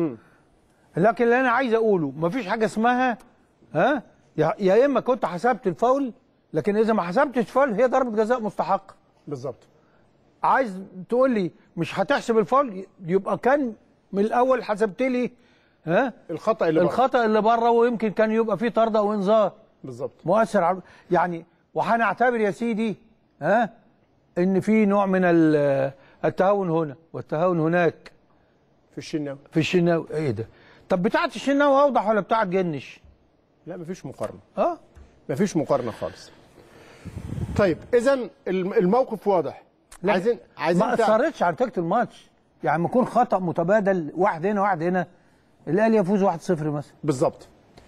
لكن اللي انا عايز اقوله مفيش حاجه اسمها ها يا يا اما كنت حسبت الفاول لكن اذا ما حسبتش فاول هي ضربه جزاء مستحقه بالظبط عايز تقول لي مش هتحسب الفاول يبقى كان من الاول حسبت لي ها الخطا اللي بره. الخطا اللي بره ويمكن كان يبقى فيه طرد او انذار بالظبط مؤثر على يعني وهنعتبر يا سيدي ها ان في نوع من ال- التهاون هنا والتهاون هناك في الشناوي في الشناوي ايه ده طب بتاعت الشناوي اوضح ولا بتاعت جنش لا مفيش مقارنه اه مفيش مقارنه خالص طيب اذا الموقف واضح لا، عايزين عايزين ما تع- اثرتش على نتيجه الماتش يعني ما يكون خطا متبادل واحد هنا واحد هنا الاهلي يفوز 1-0 مثلا بالظبط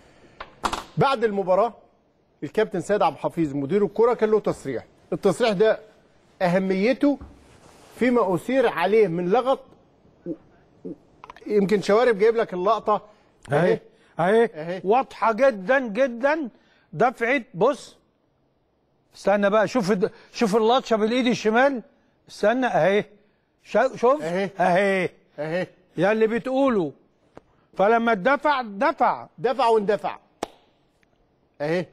بعد المباراه الكابتن سيد عبد الحفيظ مدير الكره كان له تصريح التصريح ده اهميته فيما اثير عليه من لغط و- و- يمكن شوارب جايب لك اللقطه اهي اهي أهي. واضحه جدا جدا دفعت بص استنى بقى شوف الد- شوف اللطشه بالايد الشمال استنى اهي شا- شوف أهي. اهي اهي يا اللي بتقوله فلما اتدفع دفع دفع واندفع اهي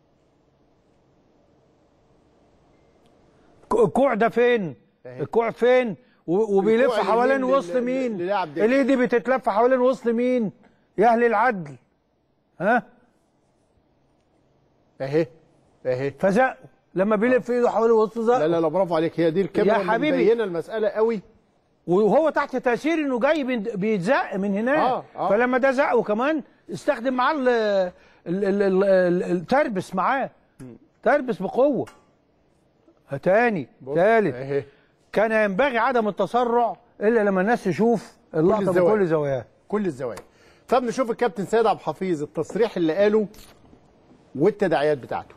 ك- الكوع ده فين أهي. الكوع فين و- وبيلف الكوع حوالين اليمين وسط لل- مين للاعب ده. الايد دي بتتلف حوالين وسط مين يا اهل العدل ها اهي اهي فزقوا لما بيلف في ايده حوالي وسط زق لا لا لا برافو عليك هي دي الكاميرا يا اللي حبيبي. مبينه المساله قوي وهو تحت تاثير انه جاي بين- بيتزق من هناك آه، آه. فلما ده زقه كمان استخدم معاه ال- ال- ال- ال- ال- التربس معاه تربس بقوه تاني تالت اهي كان ينبغي عدم التسرع الا لما الناس تشوف اللقطه من الزوايا. كل زواياها كل الزوايا طب نشوف الكابتن سيد عبد الحفيظ التصريح اللي قاله والتداعيات بتاعته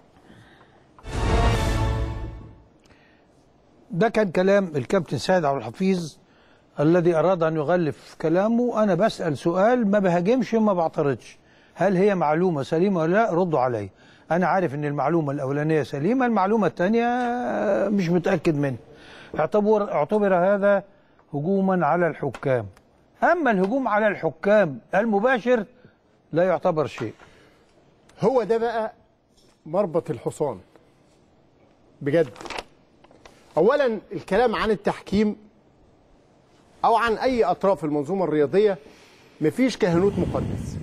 ده كان كلام الكابتن سيد عبد الحفيظ الذي اراد ان يغلف كلامه انا بسال سؤال ما بهاجمش ما بعترضش هل هي معلومه سليمه ولا لا ردوا علي انا عارف ان المعلومه الاولانيه سليمه المعلومه الثانيه مش متاكد منها اعتبر اعتبر هذا هجوما على الحكام اما الهجوم على الحكام المباشر لا يعتبر شيء هو ده بقى مربط الحصان بجد اولا الكلام عن التحكيم او عن اي اطراف المنظومه الرياضيه مفيش كهنوت مقدس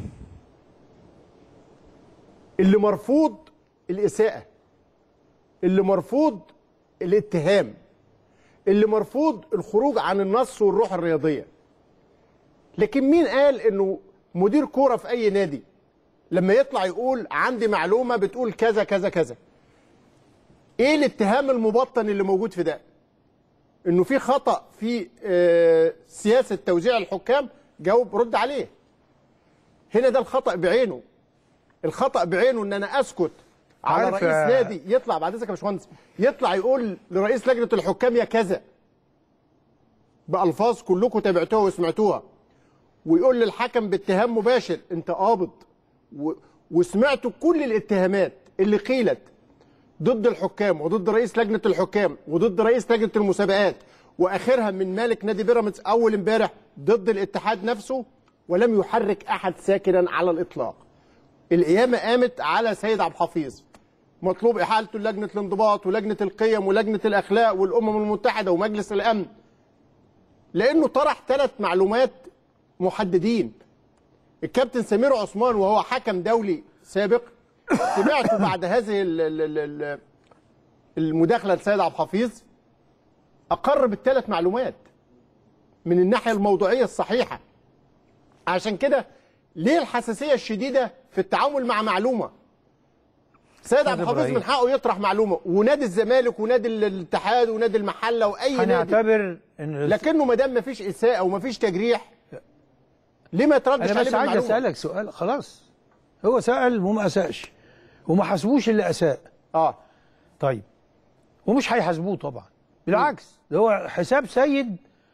اللي مرفوض الاساءه اللي مرفوض الاتهام اللي مرفوض الخروج عن النص والروح الرياضيه لكن مين قال انه مدير كوره في اي نادي لما يطلع يقول عندي معلومه بتقول كذا كذا كذا ايه الاتهام المبطن اللي موجود في ده انه في خطا في آه، سياسه توزيع الحكام جاوب رد عليه هنا ده الخطا بعينه الخطا بعينه ان انا اسكت على عارف رئيس يا- نادي يطلع بعد اذنك يا باشمهندس يطلع يقول لرئيس لجنه الحكام يا كذا بالفاظ كلكم تابعتوها وسمعتوها ويقول للحكم باتهام مباشر انت قابض و... وسمعتوا كل الاتهامات اللي قيلت ضد الحكام وضد رئيس لجنه الحكام وضد رئيس لجنه المسابقات واخرها من مالك نادي بيراميدز اول امبارح ضد الاتحاد نفسه ولم يحرك احد ساكنا على الاطلاق. القيامه قامت على سيد عبد الحفيظ مطلوب احالته لجنه الانضباط ولجنه القيم ولجنه الاخلاق والامم المتحده ومجلس الامن لانه طرح ثلاث معلومات محددين الكابتن سمير عثمان وهو حكم دولي سابق سمعته بعد هذه ال- ال- ال- ال- المداخله لسيد عبد الحفيظ اقر بالثلاث معلومات من الناحيه الموضوعيه الصحيحه عشان كده ليه الحساسيه الشديده في التعامل مع معلومه سيد عبد الحفيظ إبراهيم. من حقه يطرح معلومه ونادي الزمالك ونادي الاتحاد ونادي المحله واي نادي هنعتبر ان لكنه ما دام مفيش اساءه ومفيش تجريح ليه ما يتردش انا عليه بس عايز بالمعلومه اسالك سؤال خلاص هو سال وما اساش وما حاسبوش اللي اساء اه طيب ومش هيحاسبوه طبعا بالعكس ده هو حساب سيد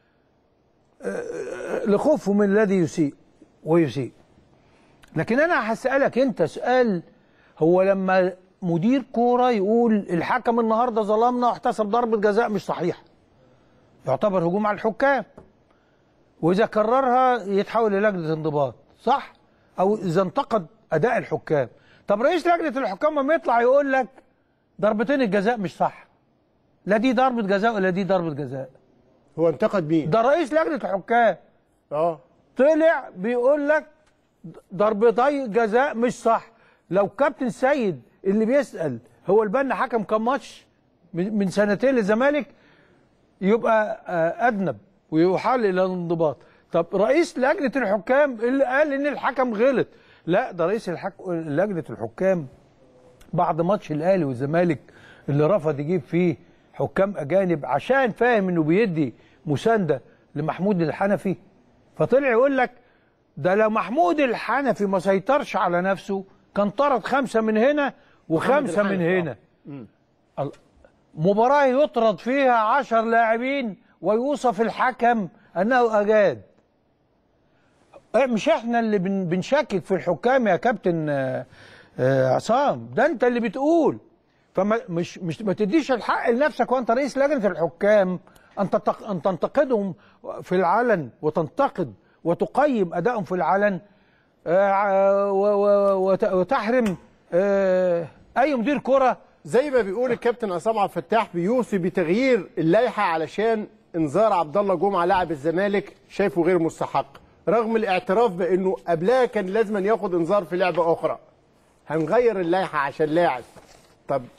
آه، لخوفه من الذي يسيء ويسيء لكن انا هسالك انت سؤال هو لما مدير كوره يقول الحكم النهارده ظلمنا واحتسب ضربه جزاء مش صحيحه يعتبر هجوم على الحكام واذا كررها يتحول للجنه انضباط صح او اذا انتقد اداء الحكام طب رئيس لجنه الحكام لما يطلع يقول لك ضربتين الجزاء مش صح لا دي ضربه جزاء ولا دي ضربه جزاء هو انتقد مين؟ ده رئيس لجنه الحكام اه طلع بيقول لك ضربتي جزاء مش صح لو كابتن سيد اللي بيسال هو البنا حكم كام ماتش من من سنتين للزمالك يبقى آه، اذنب ويحال الى الانضباط طب رئيس لجنه الحكام اللي قال ان الحكم غلط لا ده رئيس الحك... لجنه الحكام بعد ماتش الاهلي والزمالك اللي رفض يجيب فيه حكام اجانب عشان فاهم انه بيدي مسانده لمحمود الحنفي فطلع يقول لك ده لو محمود الحنفي ما سيطرش على نفسه كان طرد خمسه من هنا وخمسه من الحنفي، آه. هنا ال- مباراة يطرد فيها عشر لاعبين ويوصف الحكم أنه أجاد إيه مش احنا اللي بن بنشكك في الحكام يا كابتن آه، آه، عصام ده انت اللي بتقول فما مش مش ما تديش الحق لنفسك وانت رئيس لجنه الحكام ان تنتق- ان تنتقدهم في العلن وتنتقد وتقيم ادائهم في العلن آه، و- و- وت- وتحرم آه، اي مدير كره زي ما بيقول الكابتن عصام عبد الفتاح بيوصي بتغيير اللائحه علشان انذار عبد الله جمعه لاعب الزمالك شايفه غير مستحق رغم الاعتراف بانه قبلها كان لازم ياخد انذار في لعبه اخرى هنغير اللائحه عشان لاعب طب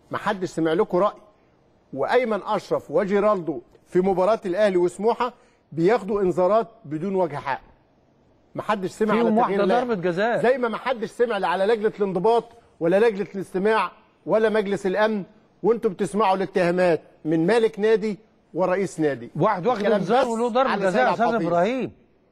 ما حدش سمع لكم راي وايمن اشرف وجيرالدو في مباراه الاهلي وسموحه بياخدوا انذارات بدون وجه حق ما حدش سمع على فيهم تغيير واحدة اللائحة. ضربة جزاء. زي ما ما حدش سمع لا على لجنه الانضباط ولا لجنه الاستماع ولا مجلس الامن وانتم بتسمعوا الاتهامات من مالك نادي ورئيس نادي واحد واخد الكلام انذار بس وله ضربة على جزاء سيد يا عبد استاذ الحفيظ. ابراهيم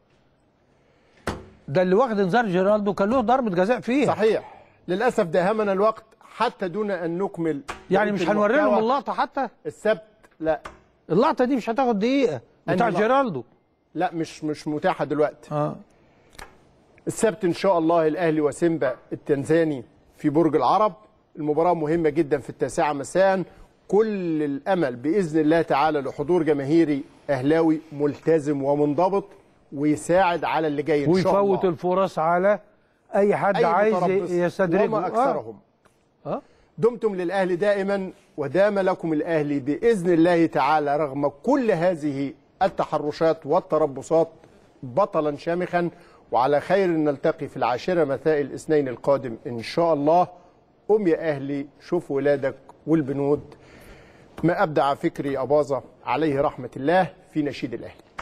ده اللي واخد انذار جيرالدو كان له ضربة جزاء فيها صحيح للاسف داهمنا الوقت حتى دون ان نكمل يعني مش هنوري لهم المحتوى. اللقطة حتى السبت لا اللقطة دي مش هتاخد دقيقة بتاع لقطة؟ جيرالدو لا مش مش متاحه دلوقتي اه السبت ان شاء الله الاهلي وسيمبا التنزاني في برج العرب المباراه مهمه جدا في التاسعه مساء كل الامل باذن الله تعالى لحضور جماهيري اهلاوي ملتزم ومنضبط ويساعد على اللي جاي ان شاء الله ويفوت الفرص على اي حد أي عايز متربص يستدرجه وما اكثرهم اه دمتم للاهلي دائما ودام لكم الاهلي باذن الله تعالى رغم كل هذه التحرشات والتربصات بطلا شامخا وعلى خير نلتقي في العاشره مساء الاثنين القادم ان شاء الله قم يا اهلي شوف ولادك والبنود ما ابدع فكري اباظه عليه رحمه الله في نشيد الاهلي